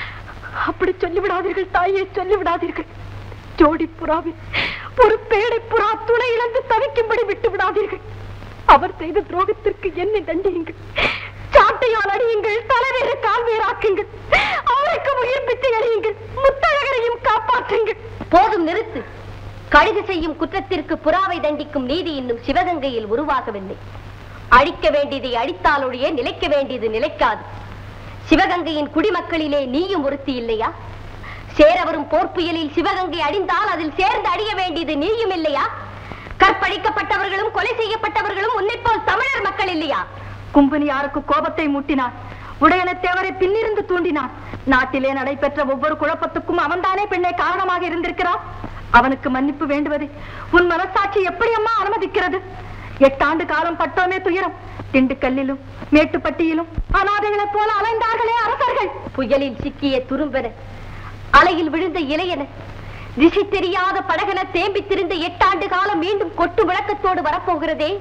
அப்படி சொல்லிவிடாதீர்கள் தாயே சொல்லிவிடாதீர்கள் ஜோடி புறாவில் ஒரு பேடை புறா துணை இழந்து தவிக்கும்படி விட்டு விடாதீர்கள் அவர் செய்த துரோகத்திற்கு என்னை தண்டியுங்கள் சாட்டையால் அடியுங்கள் தலைவேறு கால்வேராக்குங்கள் அவருக்கு உயிர் பிச்சை அடியுங்கள் முத்தழகரையும் காப்பாற்றுங்கள் போதும் நிறுத்து கழுகு செய்யும் குற்றத்திற்கு புறாவை தண்டிக்கும் நீதி இன்னும் சிவகங்கையில் உருவாகவில்லை அழிக்க வேண்டியதை அழித்தாலொழிய நிலைக்க வேண்டியது நிலைக்காது சிவகங்கையின் குடிமக்களிலே நீயும் ஒருத்தி இல்லையா சேரவரும் போர்ப்புயலில் சிவகங்கை அடிந்தால் அதில் சேர்ந்து அடிய வேண்டியது நீயும் இல்லையா கற்பழிக்கப்பட்டவர்களும் கொலை செய்யப்பட்டவர்களும் உன்னைப் போல் தமிழர் மக்கள் இல்லையா கும்பனியாருக்கு கோபத்தை மூட்டினார் உடையனத்தேவரை பின்னிருந்து தூண்டினான் நாட்டிலே நடைபெற்ற ஒவ்வொரு குழப்பத்துக்கும் அவன்தானே பெண்ணை காரணமாக இருந்திருக்கிறான் அவனுக்கு மன்னிப்பு வேண்டுவதை உன் மனசாட்சி எப்படி அம்மா அனுமதிக்கிறது எட்டாண்டு காலம் பட்டோமே துயரம் திண்டுக்கல்லிலும் மேட்டுப்பட்டியிலும் அனாதைகளைப் போல அலைந்தார்களே அரசர்கள் புயலில் சிக்கிய துரும்பென அலையில் விழுந்த இலையென திசை தெரியாத படகென தேம்பி திரிந்த எட்டாண்டு காலம் மீண்டும் கொட்டு விளக்கத்தோடு வரப்போகிறதே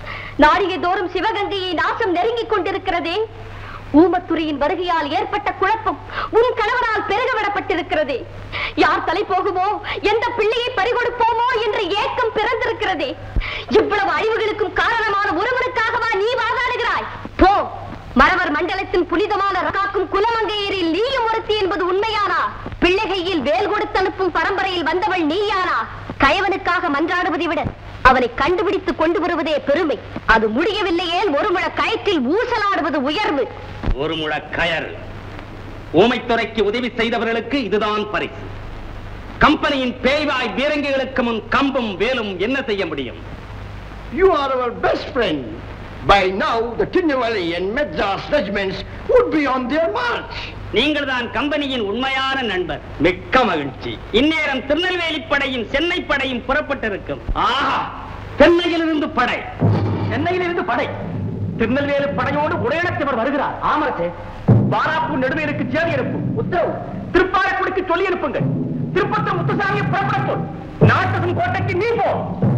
நாடிய தோறும் சிவகங்கையை நாசம் நெருங்கிக் கொண்டிருக்கிறதே ஊமத்துறையின் வருகையால் ஏற்பட்ட குழப்பம் உன் கணவரால் பெருக விடப்பட்டிருக்கிறதே யார் தலை போகுமோ எந்த பிள்ளையை பறிகொடுப்போமோ என்ற ஏக்கம் பிறந்திருக்கிறதே இவ்வளவு அழிவுகளுக்கும் காரணமான ஒருவனுக்காகவா நீ வாதாடுகிறாய் போ மரவர் மண்டலத்தின் புனிதமான காக்கும் குலமங்கையரில் நீயும் ஒருத்தி என்பது உண்மையானா பிள்ளைகையில் வேல் கொடுத்து அனுப்பும் பரம்பரையில் வந்தவள் நீயானா கயவனுக்காக மன்றாடுவதை விட அவனை கண்டுபிடித்து கொண்டு வருவதே பெருமை அது முடியவில்லையே ஒரு முழ கயற்றில் ஊசலாடுவது உயர்வு ஒரு முழ கயறு ஊமைத்துறைக்கு உதவி செய்தவர்களுக்கு இதுதான் பரிசு கம்பெனியின் பேய்வாய் பீரங்கிகளுக்கு முன் கம்பும் வேலும் என்ன செய்ய முடியும் You are our best friend. By now, the Tinuvali and Madras regiments would be on their march. நீங்கள் தான் கம்பெனியின் உண்மையான நண்பர் மிக்க மகிழ்ச்சி இந்நேரம் திருநெல்வேலி படையும் சென்னை படையும் புறப்பட்டிருக்கும் ஆஹா சென்னையிலிருந்து படை சென்னையிலிருந்து படை திருநெல்வேலி படையோடு உடையணத்தவர் வருகிறார் ஆமரசே பாராப்பூர் நெடுவேலுக்கு சேவை அனுப்பும் உத்தரவு திருப்பாரக்குடிக்கு சொல்லி அனுப்புங்கள் திருப்பத்தூர் முத்துசாமியை புறப்பட சொல் நாட்டகம் கோட்டைக்கு நீ போ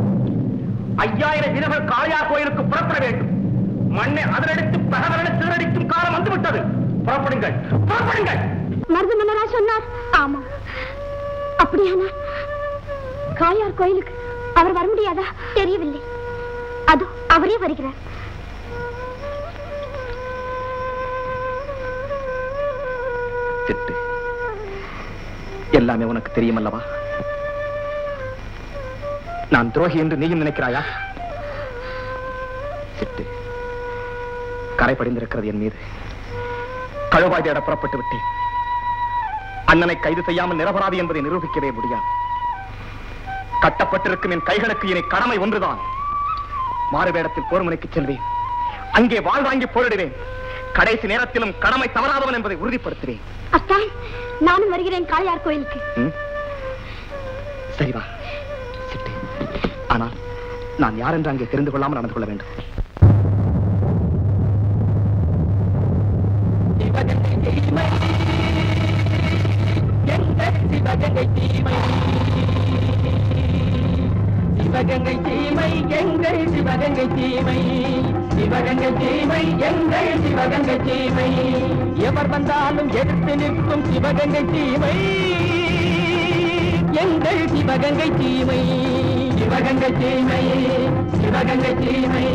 ஐயாயிரம் வீரர்கள் காளையார் கோயிலுக்கு புறப்பட வேண்டும் மண்ணை அதனடித்து பகவரனை சிதறடிக்கும் காலம் வந்துவிட்டது புறப்படுங்கள் புறப்படுங்கள் மருது மன்னரா சொன்னார் ஆமா அப்படியானா காயார் கோயிலுக்கு அவர் வர முடியாதா தெரியவில்லை அது அவரே வருகிறார் சிட்டு எல்லாமே உனக்கு தெரியும் அல்லவா நான் துரோகி என்று நீயும் நினைக்கிறாயா சிட்டு கரை படிந்திருக்கிறது என் மீது கழுவாய் தேட புறப்பட்டு விட்டேன் அண்ணனை கைது செய்யாமல் நிரபராதி என்பதை நிரூபிக்கவே முடியாது கட்டப்பட்டிருக்கும் என் கைகளுக்கு இனி கடமை ஒன்றுதான் மாறுவேடத்தில் போர்முனைக்கு செல்வேன் அங்கே வாழ் வாங்கி போரிடுவேன் கடைசி நேரத்திலும் கடமை தவறாதவன் என்பதை உறுதிப்படுத்துவேன் அத்தான் நானும் வருகிறேன் காளையார் கோயிலுக்கு ம்? சரி வா சிட்டு ஆனால் நான் யார் என்று அங்கே தெரிந்து கொள்ளாமல் நடந்து கொள்ள வேண்டும் சிவகங்கை தீமை சிவகங்கை தீமை எங்கள் சிவகங்கை தீமை சிவகங்கை தீமை எங்கள் சிவகங்கை தீமை எவர் வந்தாலும் எதிர்த்து நிற்கும் சிவகங்கை தீமை எங்கள் சிவகங்கை தீமை சிவகங்கை தீமை சிவகங்கை தீமை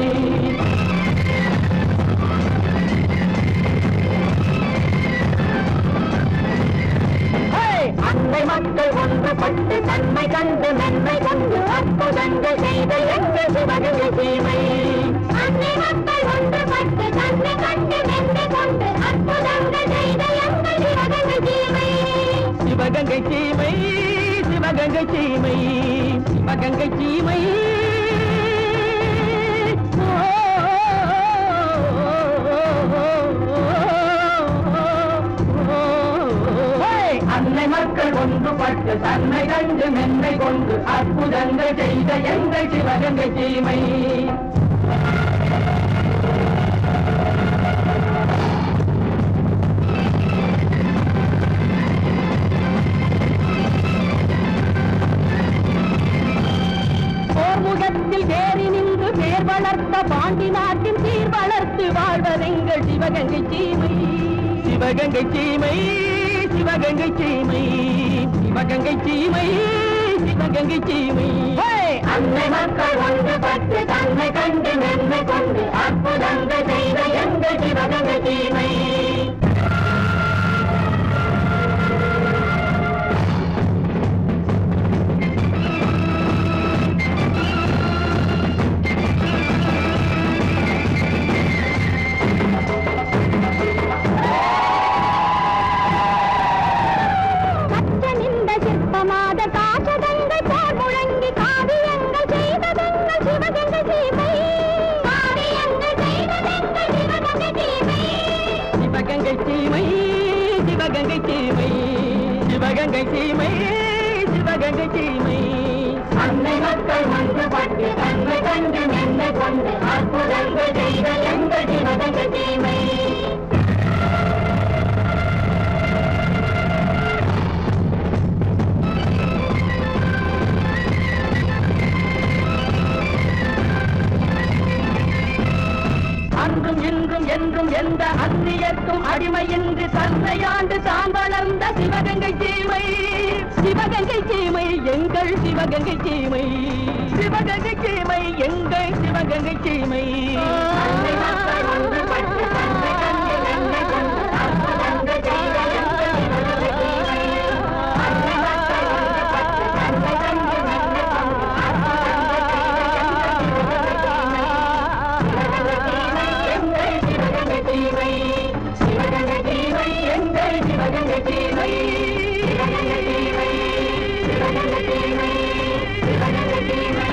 அன்னை மக்கள் ஒன்றுபட்டு தன்மை கண்டு நன்மை கொண்டு அற்புதங்கள் செய்த எங்கள் சிவகங்கை தீமை அன்னை மக்கள் ஒன்றுபட்டு தன்னை கண்டு நன்மை கொண்டு அற்புதங்கள் செய்த எங்கள் சிவகங்கை தீமை சிவகங்கை தீமை சிவகங்கை தீமை சிவகங்கை தீமை அன்னை மக்கள் ஒன்றுபட்டு தன்னை கண்டு மென்மை கொண்டு அற்புதங்கள் செய்த எங்கள் சிவகங்கை தீமை போர்முகத்தில் வேறி நின்று பேர் வளர்த்த பாண்டி நாட்டின் சீர் வளர்த்து வாழ்வதெங்கள் சிவகங்கை சீமை சிவகங்கை சீமை சிவகங்கை சீமை சிவகங்கை சீமை சிவகங்கை சீமை அன்னை மக்கள் ஒன்றுபட்டு தன்மை கண்டு நன்மை கொண்டு சிவகங்கை சீமை சிவகங்கை சீமை சிவகங்கை சீமை அன்னை மக்கள் ஒன்றுபட்டு தன்மை கண்டு மென்மை கொண்டு அற்புதங்கள் செய்த எங்கள் சிவகங்கை தீமை அன்றும் இன்றும் என்றும் எந்த அந்நியர்க்கும் அடிமையின்றி தன்னையாண்டு தான் வளர்ந்த சிவகங்கை சீமை சிவகங்கை சீமை எங்கள் சிவகங்கை சீமை சிவகங்கை சீமை எங்கள் சிவகங்கை சீமை அன்னை மக்கள் ஒன்றுபட்டு தன்மை கண்டு மென்மை கொண்டு அற்புதங்கள் செய்த எங்கள் சிவகங்கை தீமை அன்னை மக்கள் ஒன்றுபட்டு தன்மை கண்டு மென்மை கொண்டு அற்புதங்கள் செய்த எங்கள் சிவகங்கை தீமை சிவகங்கை தீமை எங்கள் சிவகங்கை தீமை சிவகங்கை தீமை சிவகங்கை தீமை சிவகங்கை தீமை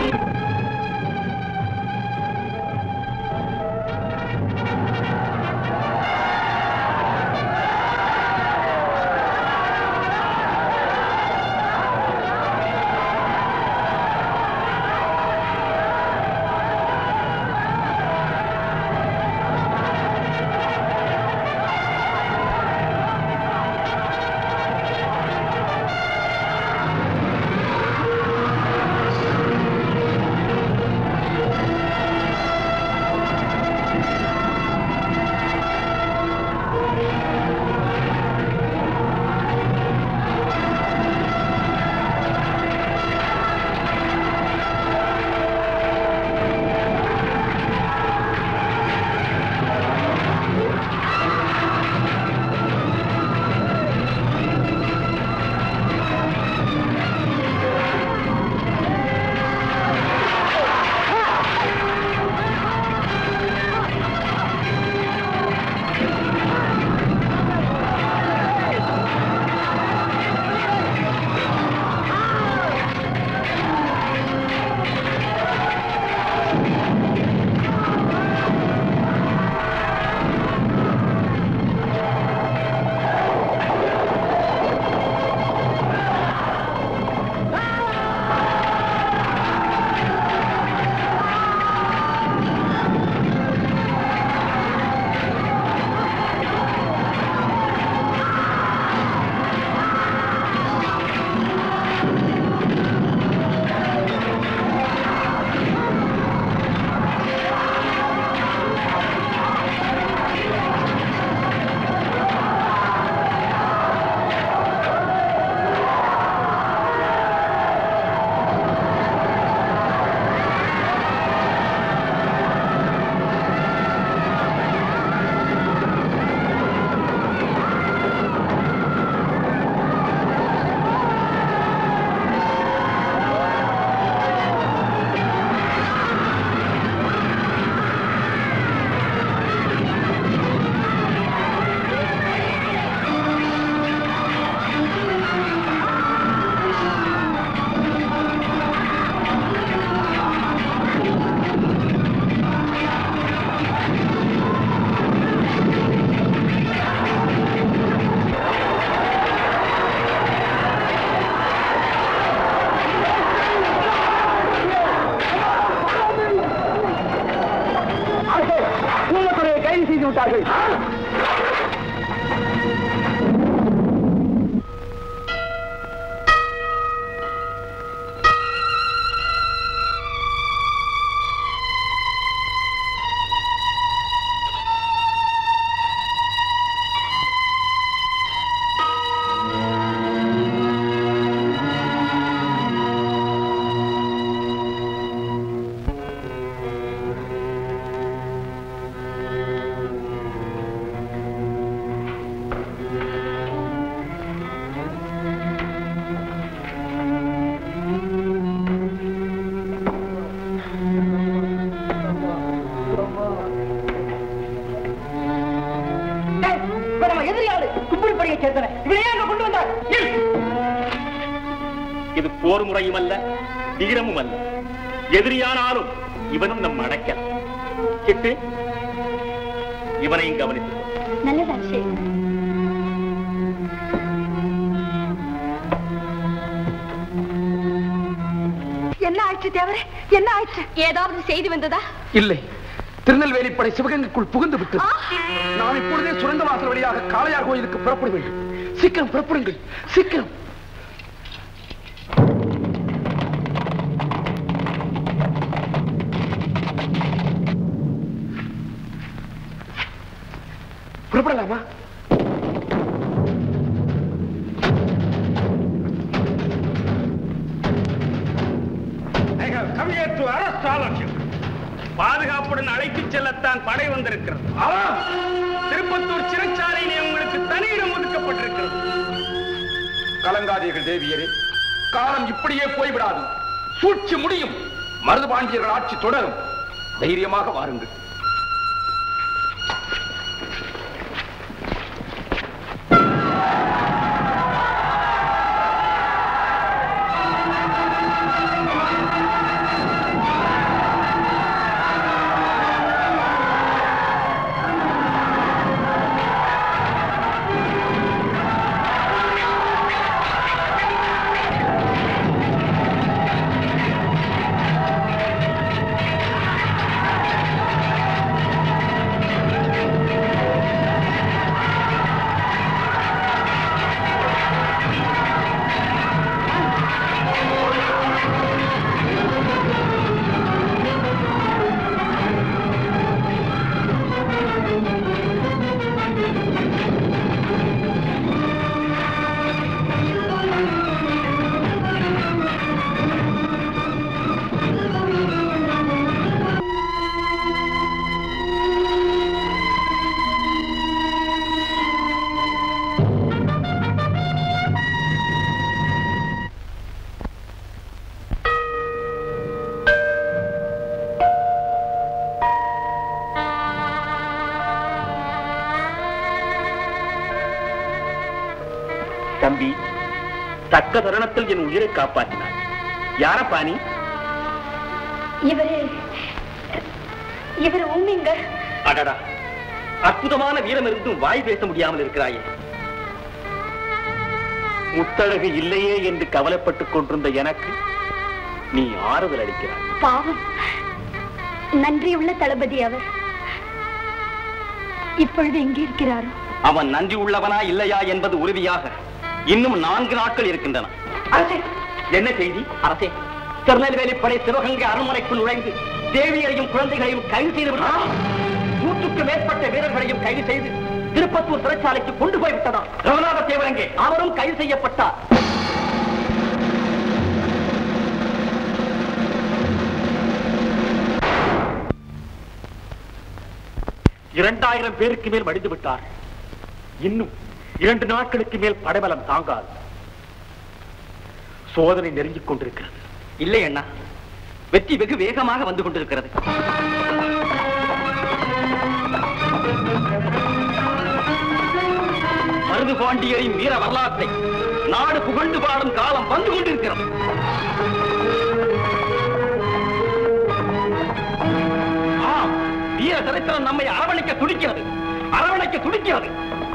ஊமத்துறையை கைது செய்து விட்டார்கள் எதிரியாளு கும்பிடிப்படியை சேர்த்தன இவனையே அங்க கொண்டு வந்தார் இது போர் முறையும் அல்ல வீரமும் அல்ல எதிரியானாலும் இவனும் நம் அடைக்க சிட்டு இவனையும் கவனித்து நல்லதா சரி ஆயிடுச்சு தேவரே என்ன ஆயிடுச்சு ஏதாவது செய்தி வந்ததா இல்லை திருநெல்வேலி படை சிவகங்கைக்குள் புகுந்து விட்டது நான் இப்பொழுதே சுரங்க வாசல் வழியாக காளையார் கோயிலுக்கு புறப்பட வேண்டும் சீக்கிரம் புறப்படுங்கள் சீக்கிரம் புறப்படலாமா I have come here to arrest all of you. பாதுகாப்புடன் அழைத்துச் செல்லத்தான் படை வந்திருக்கிறது திருப்பத்தூர் சிறைச்சாலையிலே உங்களுக்கு தனியிடம் ஒதுக்கப்பட்டிருக்கிறது கலங்காதீர்கள் தேவியரே காலம் இப்படியே போய்விடாது சூழ்ச்சி முடியும் மருதுபாண்டியர்கள் ஆட்சி தொடரும் தைரியமாக வாருங்கள் தம்பி தக்க தருணத்தில் என் உயிரை காப்பாற்றினார் யாரப்பா நீ இவரு இவரு உண்மைங்க அடடா அற்புதமான வீரம் இருந்தும் வாய் பேச முடியாமல் இருக்கிறாயே முத்தழகு இல்லையே என்று கவலைப்பட்டுக் கொண்டிருந்த எனக்கு நீ ஆறுதல் அளிக்கிறாய் பாவம் நன்றியுள்ள தளபதி அவர் இப்பொழுது எங்கே இருக்கிறாரோ அவன் நன்றி உள்ளவனா இல்லையா என்பது உறுதியாக இன்னும் நான்கு நாட்கள் இருக்கின்றன அரசே என்ன செய்தி அரசே திருநெல்வேலி படை சிவகங்கை அரண்மனைக்குள் நுழைந்து தேவியரையும் குழந்தைகளையும் கைது செய்து விட்டார் நூற்றுக்கு மேற்பட்ட வீரர்களையும் கைது செய்து திருப்பத்தூர் சிறைச்சாலைக்கு கொண்டு போய் விட்டதாம் ரகுநாத தேவரங்கே அவரும் கைது செய்யப்பட்டார் இரண்டாயிரம் பேருக்கு மேல் மடிந்து விட்டார் இன்னும் இரண்டு நாட்களுக்கு மேல் படைபலம் தாங்காது சோதனை நெருங்கிக் கொண்டிருக்கிறது இல்லை அண்ணா வெற்றி வெகு வேகமாக வந்து கொண்டிருக்கிறது மருது பாண்டியரின் வீர வரலாற்றை நாடு புகழ்ந்து பாடும் காலம் வந்து கொண்டிருக்கிறது ஆம், வீர சரித்திரம் நம்மை அரவணைக்க துடிக்கிறது அரவணைக்க துடிக்கிறது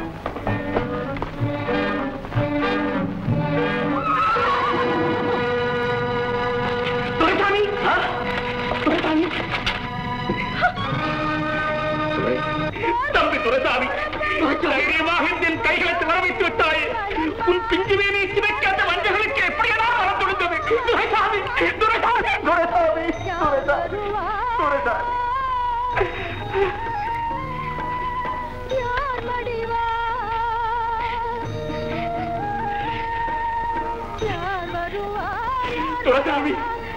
துரைசாமி ஆ? துரைசாமி தம்பி துரைசாமி தைரியமாக என் கைகளுக்கு வரவைத்து விட்டாயே உன் பிஞ்சு வேலை சிதைக்காத வஞ்சகளுக்கு எப்படியெல்லாம் வரம் கொடுத்தது துரைசாமி துரைசாமி துரைசாமி துரைசாமி துரைசாமி துரைசாமி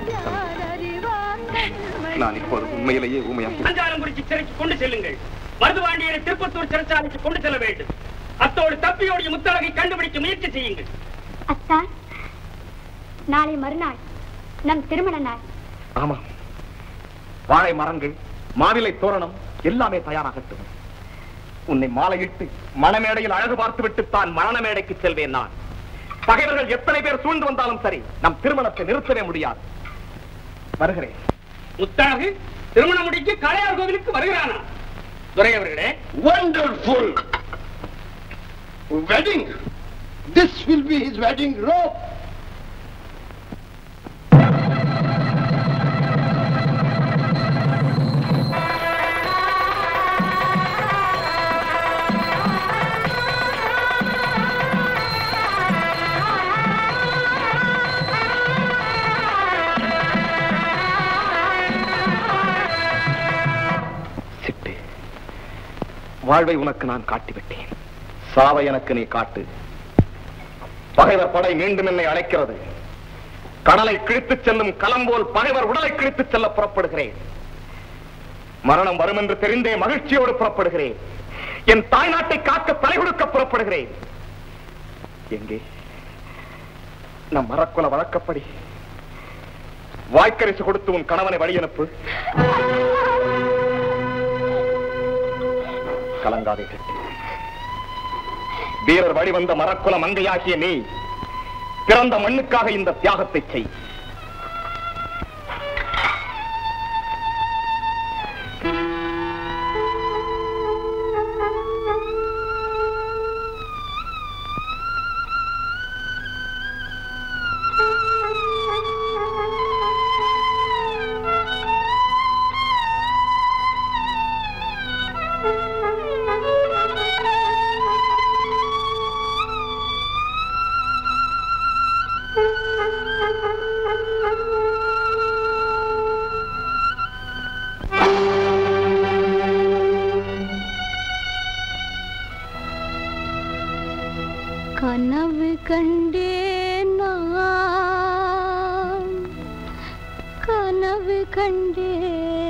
நான் இப்போது உண்மையிலேயே ஊமையாக அஞ்சாலங்குறிச்சி சிறைக்கு கொண்டு செல்லுங்கள் மருதுவாண்டியரை திருப்பத்தூர் சிறைச்சாலைக்கு கொண்டு செல்ல வேண்டும் அத்தோடு தப்பியோடைய முத்தழகை கண்டுபிடிக்க முயற்சி செய்யுங்கள் அத்தா நாளை மறுநாள் நம் திருமண நாள் ஆமா வாழை மரங்கள் மாவிலை தோரணம் எல்லாமே தயாராகட்டும் உன்னை மாலையிட்டு மணமேடையில் அழகு பார்த்துவிட்டு தான் மரண மேடைக்கு செல்வேன் நான் பகைவர்கள் எத்தனை பேர் சூழ்ந்து வந்தாலும் சரி நம் திருமணத்தை நிறுத்தவே முடியாது வருகிறேன் முத்தழகு திருமணம் முடிக்க கலையார் கோவிலுக்கு வருகிறானா துரை அவர்களே Wonderful! Wedding! This will be his wedding robe! வாழ்வை உனக்கு நான் காட்டிவிட்டேன் சாவை எனக்கு நீ காட்டு பகைவர் படை மீண்டும் என்னை அழைக்கிறது கடலை கிழித்துச் செல்லும் களம்போல் பகைவர் உடலை கிழித்துச் செல்ல புறப்படுகிறேன் மரணம் வரும் என்று தெரிந்தே மகிழ்ச்சியோடு புறப்படுகிறேன் என் தாய் நாட்டை காக்க தலை கொடுக்க புறப்படுகிறேன் எங்கே நம் மரக்குல வழக்கப்படி வாய்க்கரிசு கொடுத்து உன் கணவனை வழி அனுப்பு கலங்காதே கட்டி வீரர் வழிவந்த மரக்குல மங்கையாகிய நீ பிறந்த மண்ணுக்காக இந்த தியாகத்தை செய் கனவு கண்டேன் நான் கனவு கண்டேன்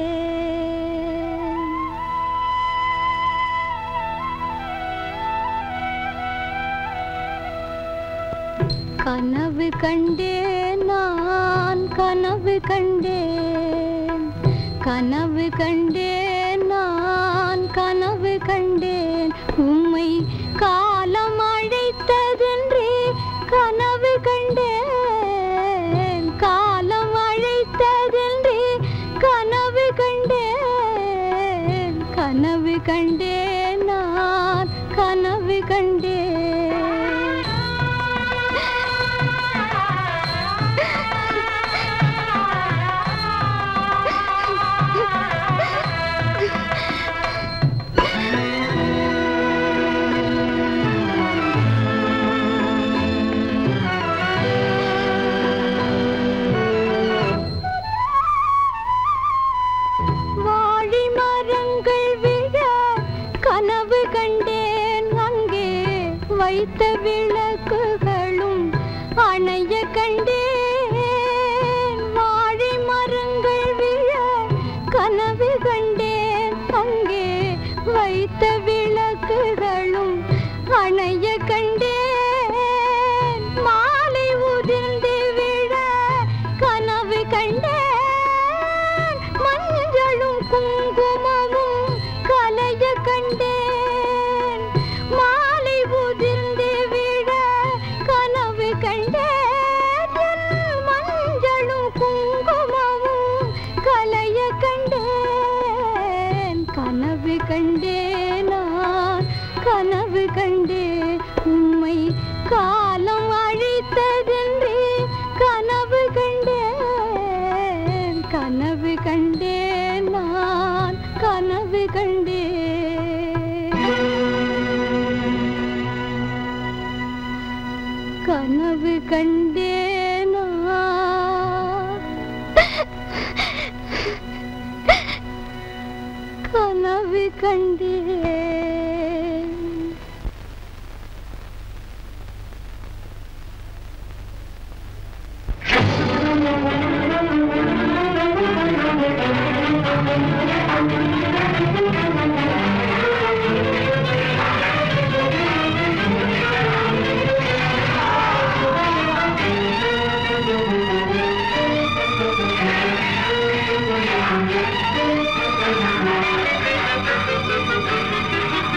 கனவு கண்டேன் நான் கனவு கண்டேன் கனவு கண்டேன் நான் கனவு கண்டேன் உம்மை காலம் அழைத்ததென்றே கனவு கண்டேன் காலம் அழைத்ததென்றே கனவு கண்டேன் கனவு கண்டேன் நான் கனவு கண்டேன் வாழை மரங்கள் விழ கனவு கண்டேன் அங்கே வைத்த விளக்குகளும் அணைய கண்டேன் வாழை மரங்கள் விழ கனவு கண்டேன் அங்கே வைத்த விளக்குகளும் அணைய கண்டேன் மாலை உதிர்ந்து விழ கனவு கண்டேன் மஞ்சளும் குங்குமமும் கலைய கண்டேன் மாலை உதிர்ந்து விழ கனவு கண்டேன் என் மஞ்சளும் குங்குமமும் கலைய கண்டேன் கனவு கண்டேன் நான் கனவு கண்டேன் உம்மை காலம் அழித்ததென்றே கனவு கண்டேன் கனவு கண்டேன் நான் கனவு கண்டேன் கனவு கண்டேன் நான். கனவு கண்டேன் Thank you.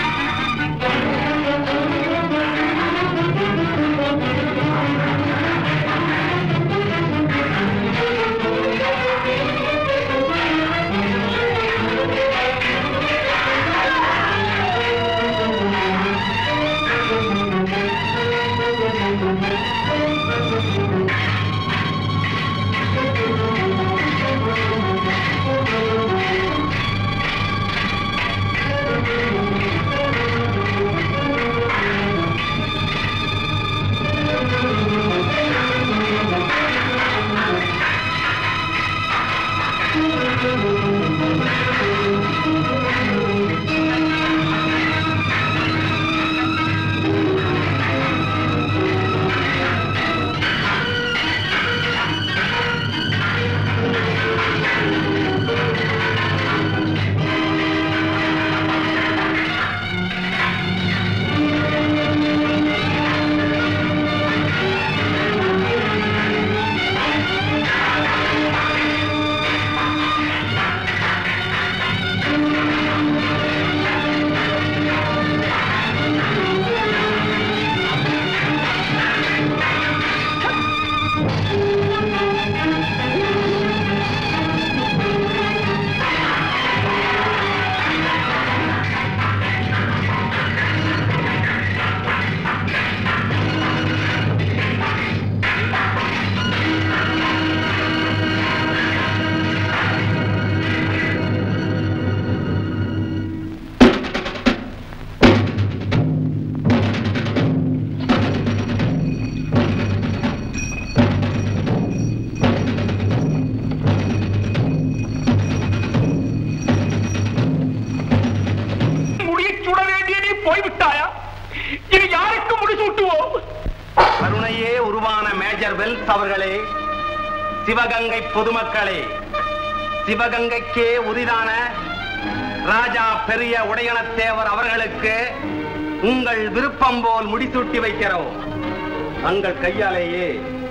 போய்விட்டாயா இனி யாருக்கு முடிசூட்டுவோம் கருணையே உருவான மேஜர் வெல்ஸ் அவர்களே சிவகங்கை பொதுமக்களே சிவகங்கைக்கே உரிதான ராஜா பெரிய உடையனத்தேவர் அவர்களுக்கு உங்கள் விருப்பம் போல் முடிசூட்டி வைக்கிறோம் தங்கள் கையாலேயே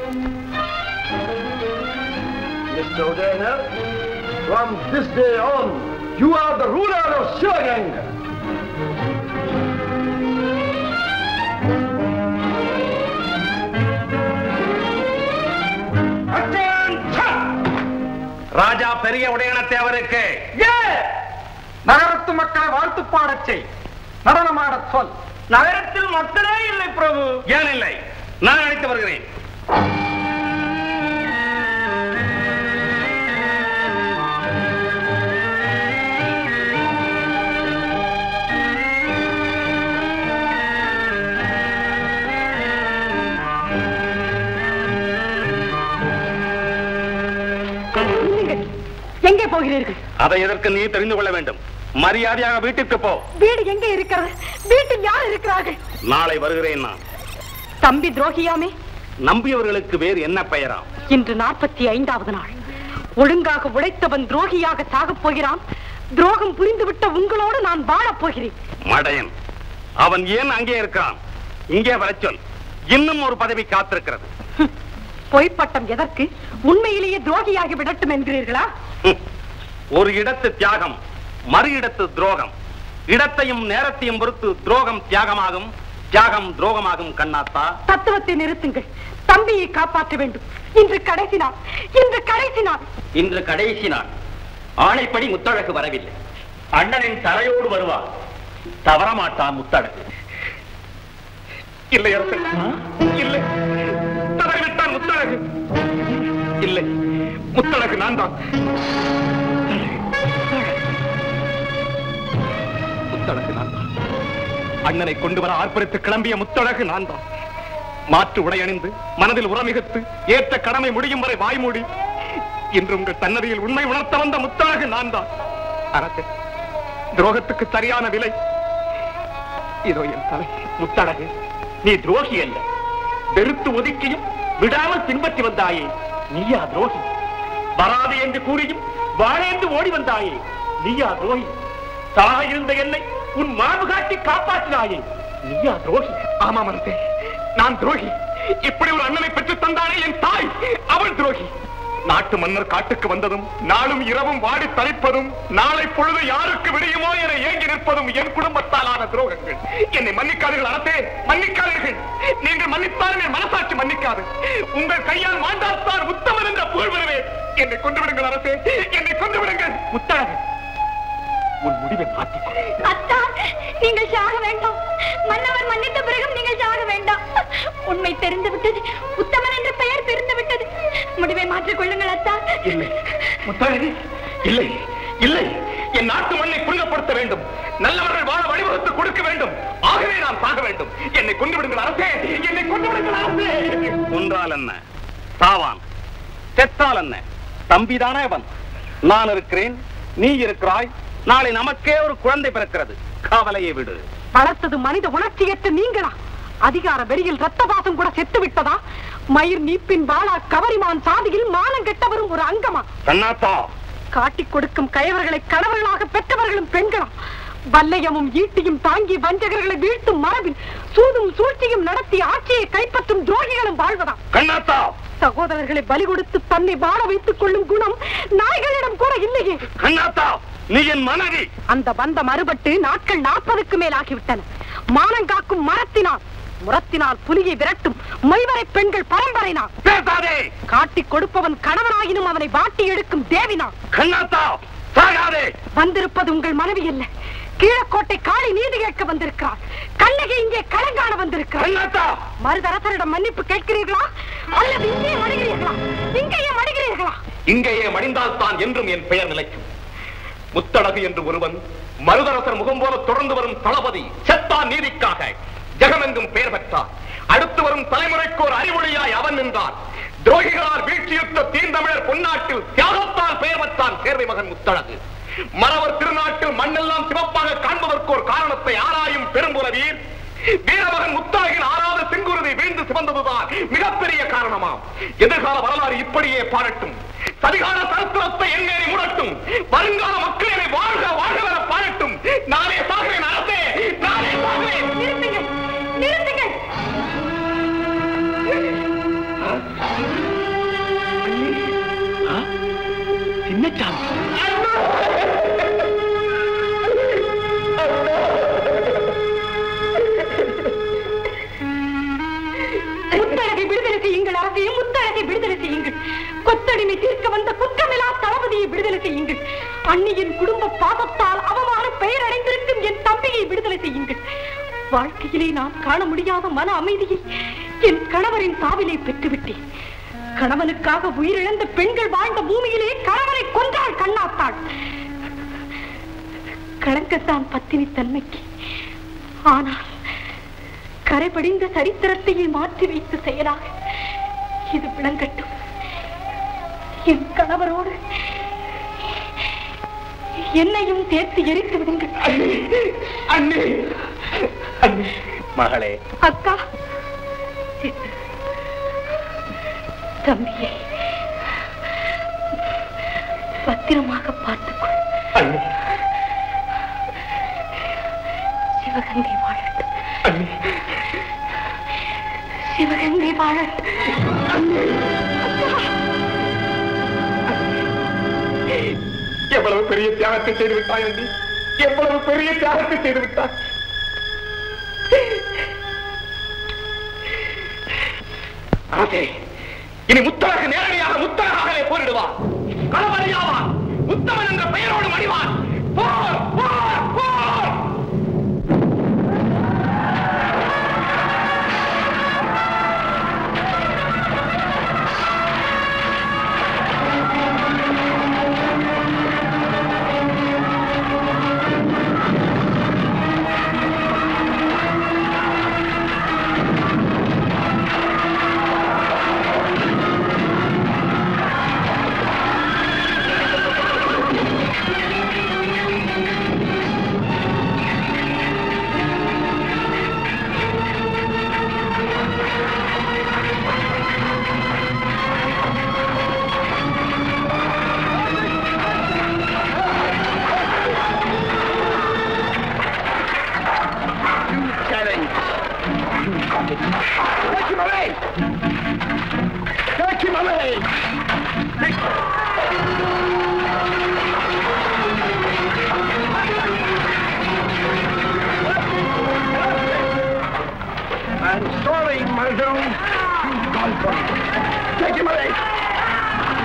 Mr. O'Dana, from this day on, you are the ruler of Shivaganga. ராஜா பெரிய உடையனத்தேவருக்கு நகரத்து மக்களை வாழ்த்து பாடச் செய் நடனமாடச் சொல் நகரத்தில் மக்களே இல்லை பிரபு ஏன் இல்லை நான் அழைத்து வருகிறேன் நில்லுங்கள். எங்கே போகிறீர்கள் அதை எதற்கு நீ தெரிந்து கொள்ள வேண்டும் மரியாதையாக வீட்டிற்கு போ வீடு எங்கே இருக்கிறது வீட்டில் யார் இருக்கிறார்கள் நாளை வருகிறேன் நான் தம்பி துரோகியாமே நம்பியவர்களுக்கு வேறு என்ன பெயராம் இன்று நாற்பத்தி ஐந்தாவது நாள் ஒழுங்காக உழைத்தவன் துரோகியாக சாகப் போகிறான் துரோகம் புரிந்துவிட்ட உங்களோடு நான் வாழப் போகிறேன் மடையன் அவன் ஏன் அங்கே இருக்கிறான் இங்கே வரச் சொல் இன்னும் ஒரு பதவி காத்திருக்கிறது பொய்ப்பட்டம் எதற்கு உண்மையிலேயே துரோகியாகி விடட்டும் என்கிறீர்களா ஹம். ஒரு இடத்து தியாகம் மறு இடத்து துரோகம் இடத்தையும் நேரத்தையும் பொறுத்து துரோகம் தியாகமாகும் தியாகம் துரோகமாகும் கண்ணாத்தா தத்துவத்தை நிறுத்துங்கள் தம்பியை காப்பாற்ற வேண்டும் இன்று கடைசி நாள் இன்று கடைசி நாள் இன்று கடைசி நாள் ஆணைப்படி முத்தழகு வரவில்லை அண்ணனின் தலையோடு வருவார் தவறமாட்டான் முத்தழகு இல்லை அரசன் இல்லை தவறிவிட்டான் முத்தழகு இல்லை முத்தழகு நான் தான் முத்தழகு நான் தான் அண்ணனை கொண்டு வர ஆர்ப்பரித்து கிளம்பிய முத்தழகு நான் தான் மாற்று உடை அணிந்து மனதில் உரமிகுத்து ஏற்ற கடமை முடியும் வரை வாய் மூடி இன்று உங்கள் தன்னதியில் உண்மை உணர்த்த வந்த முத்தழகு நான் தான் அரசே துரோகத்துக்கு சரியான விலை இதோ என் தலை முத்தழகு நீ துரோகி அல்ல வெறுத்து ஒதுக்கியும் விடாமல் பின்பற்றி வந்தாயே நீயா துரோகி வராது என்று கூறியும் வாழேந்து ஓடி வந்தாயே நீயா துரோகி தாக இருந்த என்னை உன் மார்பு காட்டி காப்பாற்றினாயே நீயா துரோகி ஆமா மனசே நான் துரோகி இப்படி ஒரு அண்ணனை பெற்று தந்தானே என் தாய் அவள் துரோகி நாட்டு மன்னர் காட்டுக்கு வந்ததும் நாளும் இரவும் வாடி தளிப்பதும் நாளை பொழுது யாருக்கு விடியுமோ என ஏங்கி நிற்பதும் என் குடும்பத்தாலான துரோகங்கள் என்னை மன்னிக்காதீர்கள் அரசே மன்னிக்காதீர்கள் நீங்கள் மன்னித்தாலும் என் மனசாட்சி மன்னிக்காது உங்கள் கையால் மாண்டாத்தான் உத்தமன் என்ற புகழ் வருவேன் என்னை கொண்டு விடுங்கள் அரசே என்னை கொண்டு விடுங்கள் முத்தழகு உன் முடிவை மாற்றிக்கொள் அத்தா நீங்கள் சாக வேண்டாம் மன்னவர் மன்னித்த பிறகும் நீங்கள் சாக வேண்டாம் உண்மை தெரிந்து விட்டது உத்தமன் என்ற பெயர் தெரிந்து விட்டது முடிவை மாற்றிக் கொள்ளுங்கள் அத்தா இல்லை முத்தழகு இல்லை இல்லை என் நாட்டு மண்ணை புனிதப்படுத்த வேண்டும் நல்லவர்கள் வாழ வழிவகுத்து கொடுக்க வேண்டும் ஆகவே நான் சாக வேண்டும் என்னை கொண்டு விடுங்கள் அரசே என்னை கொண்டு விடுங்கள் அரசே கொன்றால் என்ன சாவான் செத்தால் என்ன தம்பிதானே அவன் நான் இருக்கிறேன் நீ இருக்கிறாய் நாளை நமக்கே ஒரு குழந்தை பிறக்கிறது காவலையை விடு வளர்த்தது மனித உணர்ச்சியற்ற நீங்களா அதிகார வெறியில் ரத்த பாசம் கூட செத்து விட்டதா மயிர் நீப்பின் வாளா கவரிமான் சாதியில் மானம் கெட்டவரும் ஒரு அங்கமா கண்ணாத்தா காட்டிக் கொடுக்கும் கயவர்களை கணவர்களாக பெற்றவர்களும் பெண்களா வல்லையமும் ஈட்டியும் தாங்கி வஞ்சகர்களை வீழ்த்தும் மரபில் சூதும் சூழ்ச்சியும் நடத்தி ஆட்சியை கைப்பற்றும் துரோகிகளும் வாழ்வதா கண்ணாத்தா சகோதரர்களை பலி கொடுத்து தன்னை வாழ வைத்துக் கொள்ளும் குணம் நாய்களிடம் கூட இல்லையே கண்ணாத்தா நீ என் மனைவி அந்த பந்தம் அறுபட்டு நாட்கள் நாற்பதுக்கு மேல் ஆகிவிட்டன மானங்காக்கும் மரத்தினால் முரத்தினால் புலியை விரட்டும் மைவரை பெண்கள் பரம்பரைனா பேசாதே காட்டிக் கொடுப்பவன் கணவனாயினும் அவனை வாட்டி எடுக்கும் தேவினா கண்ணாத்தா சாகாதே வந்திருப்பது உங்கள் மனைவி அல்ல கீழக்கோட்டை காளி நீதி கேட்க வந்திருக்கிறார் கண்ணகி இங்கே களங்காண வந்திருக்கிறார் மருதரசரிடம் மன்னிப்பு கேட்கிறீர்களா அல்லது இங்கே மடிகிறீர்களா இங்கேயே மடிகிறீர்களா இங்கேயே மடிந்தால் தான் என்றும் என் பெயர் நிலைக்கும் முத்தழகு என்று ஒருவன் மருதரசர் முகம் போல தொடர்ந்து வரும் தளபதி செத்தான் நீதிக்காக ஜெகமெங்கும் பெயர் பெற்றார் அடுத்து வரும் தலைமுறைக்கு ஒரு அறிவொழியாய் அவன் நின்றான் துரோகிகளால் வீழ்ச்சியுற்ற தீந்தமிழர் பொன்னாட்டில் தியாகத்தால் பெயர் பெற்றான் சேர்வை மகன் முத்தழகு மறவர் திருநாட்டில் மண்ணெல்லாம் சிவப்பாக காண்பதற்கு ஒரு காரணத்தை ஆராயும் பெரும்புலவீர் வீரமகன் முத்தாகின் ஆறாத செங்குருதி வீழ்ந்து சிவந்ததுதான் மிகப்பெரிய காரணமாம் எதிர்கால வரலாறு இப்படியே பாடட்டும் சதிகால சரித்திரத்தை எங்கேறி முடட்டும் வருங்கால மக்கள் என்னை வாழ்க வாழ்க வர பாடட்டும் நானே சாகிறேன் அரசே நானே சாகிறேன் நிறுத்துங்கள் நிறுத்துங்கள் சின்னச்சாமி முத்தழகை விடுதலை செய்யுங்கள் அரசையும் முத்தழகை விடுதலை செய்யுங்கள் கொத்தடிமை தீர்க்க வந்த குற்றமில்லா தளபதியை விடுதலை செய்யுங்கள் அண்ணியின் குடும்ப பாசத்தால் அவமான பெயர் அடைந்திருக்கும் என் தம்பியை விடுதலை செய்யுங்கள் வாழ்க்கையிலே நான் காண முடியாத மன அமைதியை என் கணவரின் சாவிலே பெற்றுவிட்டேன் கணவனுக்காக உயிரிழந்த பெண்கள் வாழ்ந்த பூமியிலே கணவனை கொன்றாள் கண்ணாத்தாள் களங்கத்தான் பத்தினி தன்மைக்கு ஆனால் கரைபடிந்த சரித்திரத்தையே மாற்றி வைத்த செயலாக இது விளங்கட்டும் என் கணவரோடு என்னையும் சேர்த்து எரித்து விடுங்கள் அண்ணே அண்ணே மகளே அக்கா சித்து, தம்பியை பத்திரமாக பார்த்துக்கொள் அண்ணே சிவகங்கை வாழட்டும் அண்ணே சிவகங்கை வாழட்டும் எவ்வளவு பெரிய தியாகத்தை செய்து விட்டாய் அண்டி எவ்வளவு பெரிய தியாகத்தை செய்து விட்டாய் அரசே இனி முத்தரகு நேரடியாக முத்தரகாகவே போரிடுவான் களபலியாவான் உத்தமன் என்ற பெயரோடு மடிவான் போர் போர் போர் challenge. You got it. Take him away! Take him away! I'm sorry, Muldoon. You've gone for it. Take him away!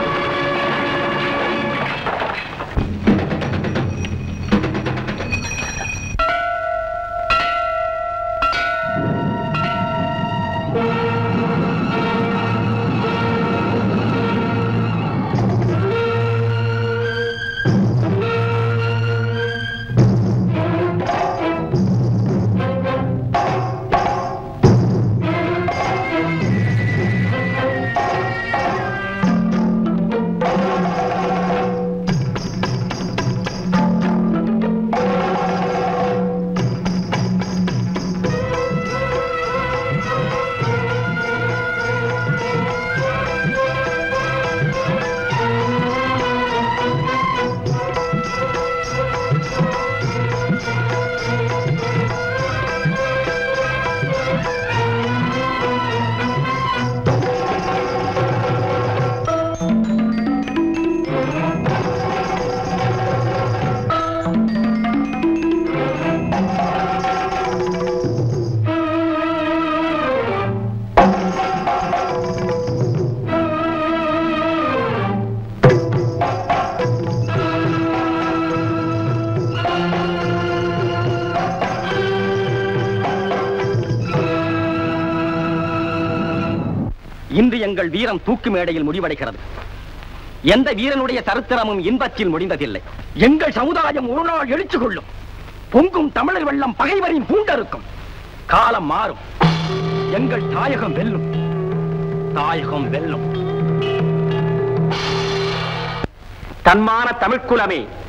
இன்று எங்கள் வீரம் தூக்கு மேடையில் முடிவடைகிறது எந்த வீரனுடைய சரித்திரமும் இன்பத்தில் முடிந்ததில்லை எங்கள் சமுதாயம் ஒரு நாள் எழுச்சி கொள்ளும் பொங்கும் தமிழர் வெள்ளம் பகைவரின் பூண்டறுக்கும் காலம் மாறும் எங்கள் தாயகம் வெல்லும் தாயகம் வெல்லும் தன்மான தமிழ்க்குலமே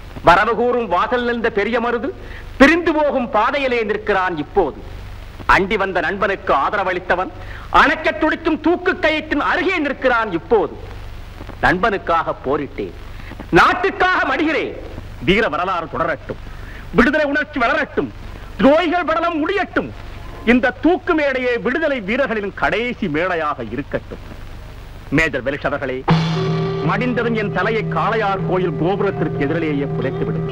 வரவு கூறும் வாசல் நின்ற பெரிய மருது பிரிந்து போகும் பாதையிலே நிற்கிறான் இப்போது அண்டி வந்த நண்பனுக்கு ஆதரவளித்தவன் அணைக்கத் துடிக்கும் தூக்கு கயிற்றின் அருகே நிற்கிறான் இப்போது நண்பனுக்காக போரிட்டேன் நாட்டுக்காக மடிகிறேன் வீர வரலாறு தொடரட்டும் விடுதலை உணர்ச்சி வளரட்டும் துரோகிகள் படலம் முடியட்டும் இந்த தூக்கு மேடையே விடுதலை வீரர்களின் கடைசி மேடையாக இருக்கட்டும் மேஜர் வெலிஷ் அவர்களே மடிந்ததும் என் தலையை காளையார் கோயில் கோபுரத்திற்கு எதிரிலேயே புதைத்து விடும்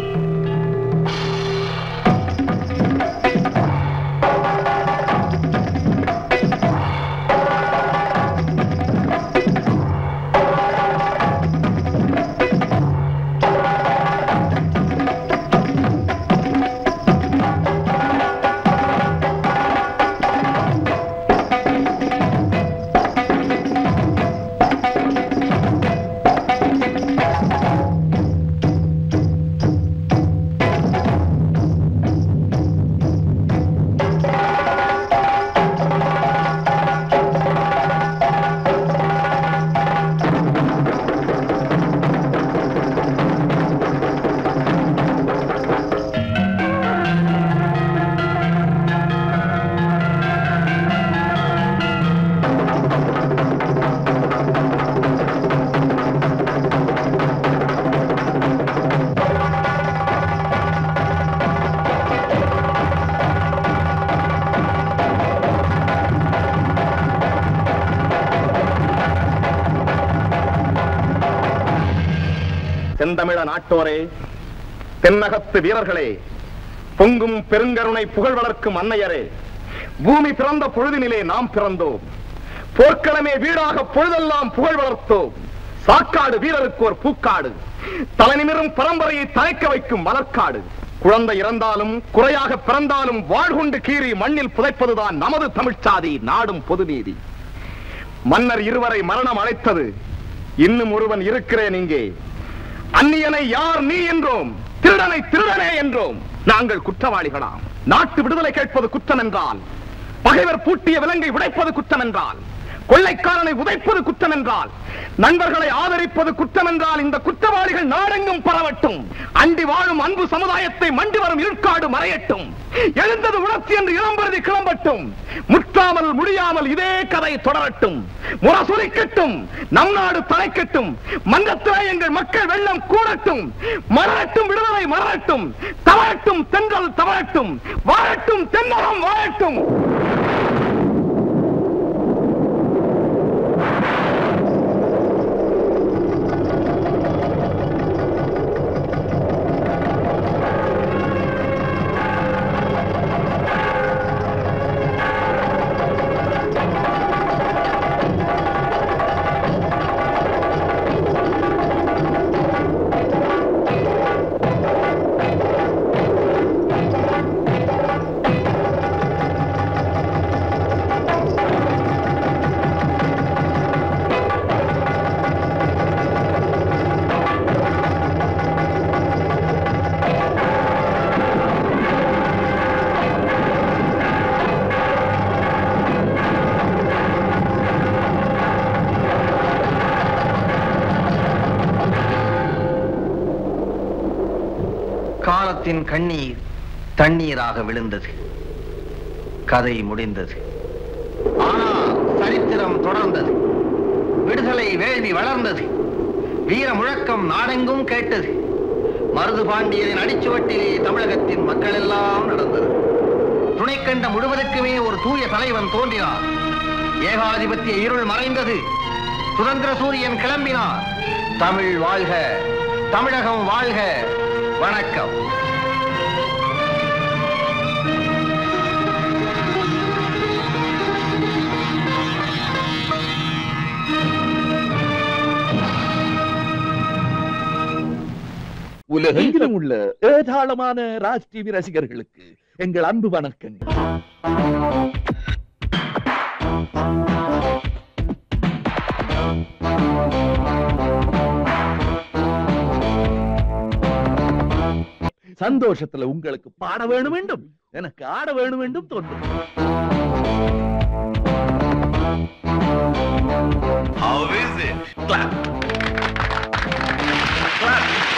செந்தமிழ நாட்டோரே தென்னகத்து வீரர்களே பொங்கும் பெருங்கருணை புகழ் வளர்க்கும் அன்னையரே பூமி பிறந்த பொழுதினிலே நாம் பிறந்தோம் போர்க்களமே வீடாக பொழுதெல்லாம் புகழ் வளர்த்தோம் சாக்காடு வீரருக்கு ஒரு பூக்காடு தலைநிமிரும் பரம்பரையை தழைக்க வைக்கும் மலர்க்காடு குழந்தை இறந்தாலும் குறையாக பிறந்தாலும் வாழ்கொண்டு கீறி மண்ணில் புதைப்பதுதான் நமது தமிழ்ச்சாதி நாடும் பொது நீதி மன்னர் இருவரை மரணம் அழைத்தது இன்னும் ஒருவன் இருக்கிறேன் இங்கே அந்நியனை யார் நீ என்றோம் திருடனை திருடனே என்றோம் நாங்கள் குற்றவாளிகளாம் நாட்டு விடுதலை கேட்பது குற்றம் என்றால் பகைவர் பூட்டிய விலங்கை உடைப்பது குற்றம் என்றால் கொள்ளைக்காரனை உதைப்பது குற்றம் என்றால் நண்பர்களை ஆதரிப்பது குற்றம் என்றால் இந்த குற்றவாளிகள் நாடெங்கும் பரவட்டும் அண்டி வாழும் அன்பு சமுதாயத்தை மண்டி வரும் இருட்காடு மறையட்டும் எழுந்தது உணர்ச்சி என்று இளம்பருதி கிளம்பட்டும் முற்றாமல் முடியாமல் இதே கதை தொடரட்டும் முரசொலிக்கட்டும் நம் நாடு தலைக்கட்டும் மன்றத்திலே எங்கள் மக்கள் வெள்ளம் கூடட்டும் மலரட்டும் விடுதலை மலரட்டும் தவறட்டும் தென்றல் தவறட்டும் வாழட்டும் தென்னகம் வாழட்டும் காலத்தின் கண்ணீர் தண்ணீராக விழுந்தது கதை முடிந்தது ஆனால் சரித்திரம் தொடர்ந்தது விடுதலை வேள்வி வளர்ந்தது வீர முழக்கம் நாடெங்கும் கேட்டது மருது பாண்டியரின் அடிச்சுவட்டிலே தமிழகத்தின் மக்கள் எல்லாம் நடந்தது துணைக்கண்ட முழுவதற்குமே ஒரு தூய தலைவன் தோன்றினார் ஏகாதிபத்திய இருள் மறைந்தது சுதந்திர சூரியன் கிளம்பினார் தமிழ் வாழ்க தமிழகம் வாழ்க வணக்கம் உலகெங்கிலும் உள்ள ஏராளமான ராஜ் டிவி ரசிகர்களுக்கு எங்கள் அன்பு வணக்கங்கள் சந்தோஷத்துல உங்களுக்கு பாட வேணும் வேண்டும் எனக்கு ஆட வேணும் வேண்டும் தோன்றும் How is it? Clap. Clap.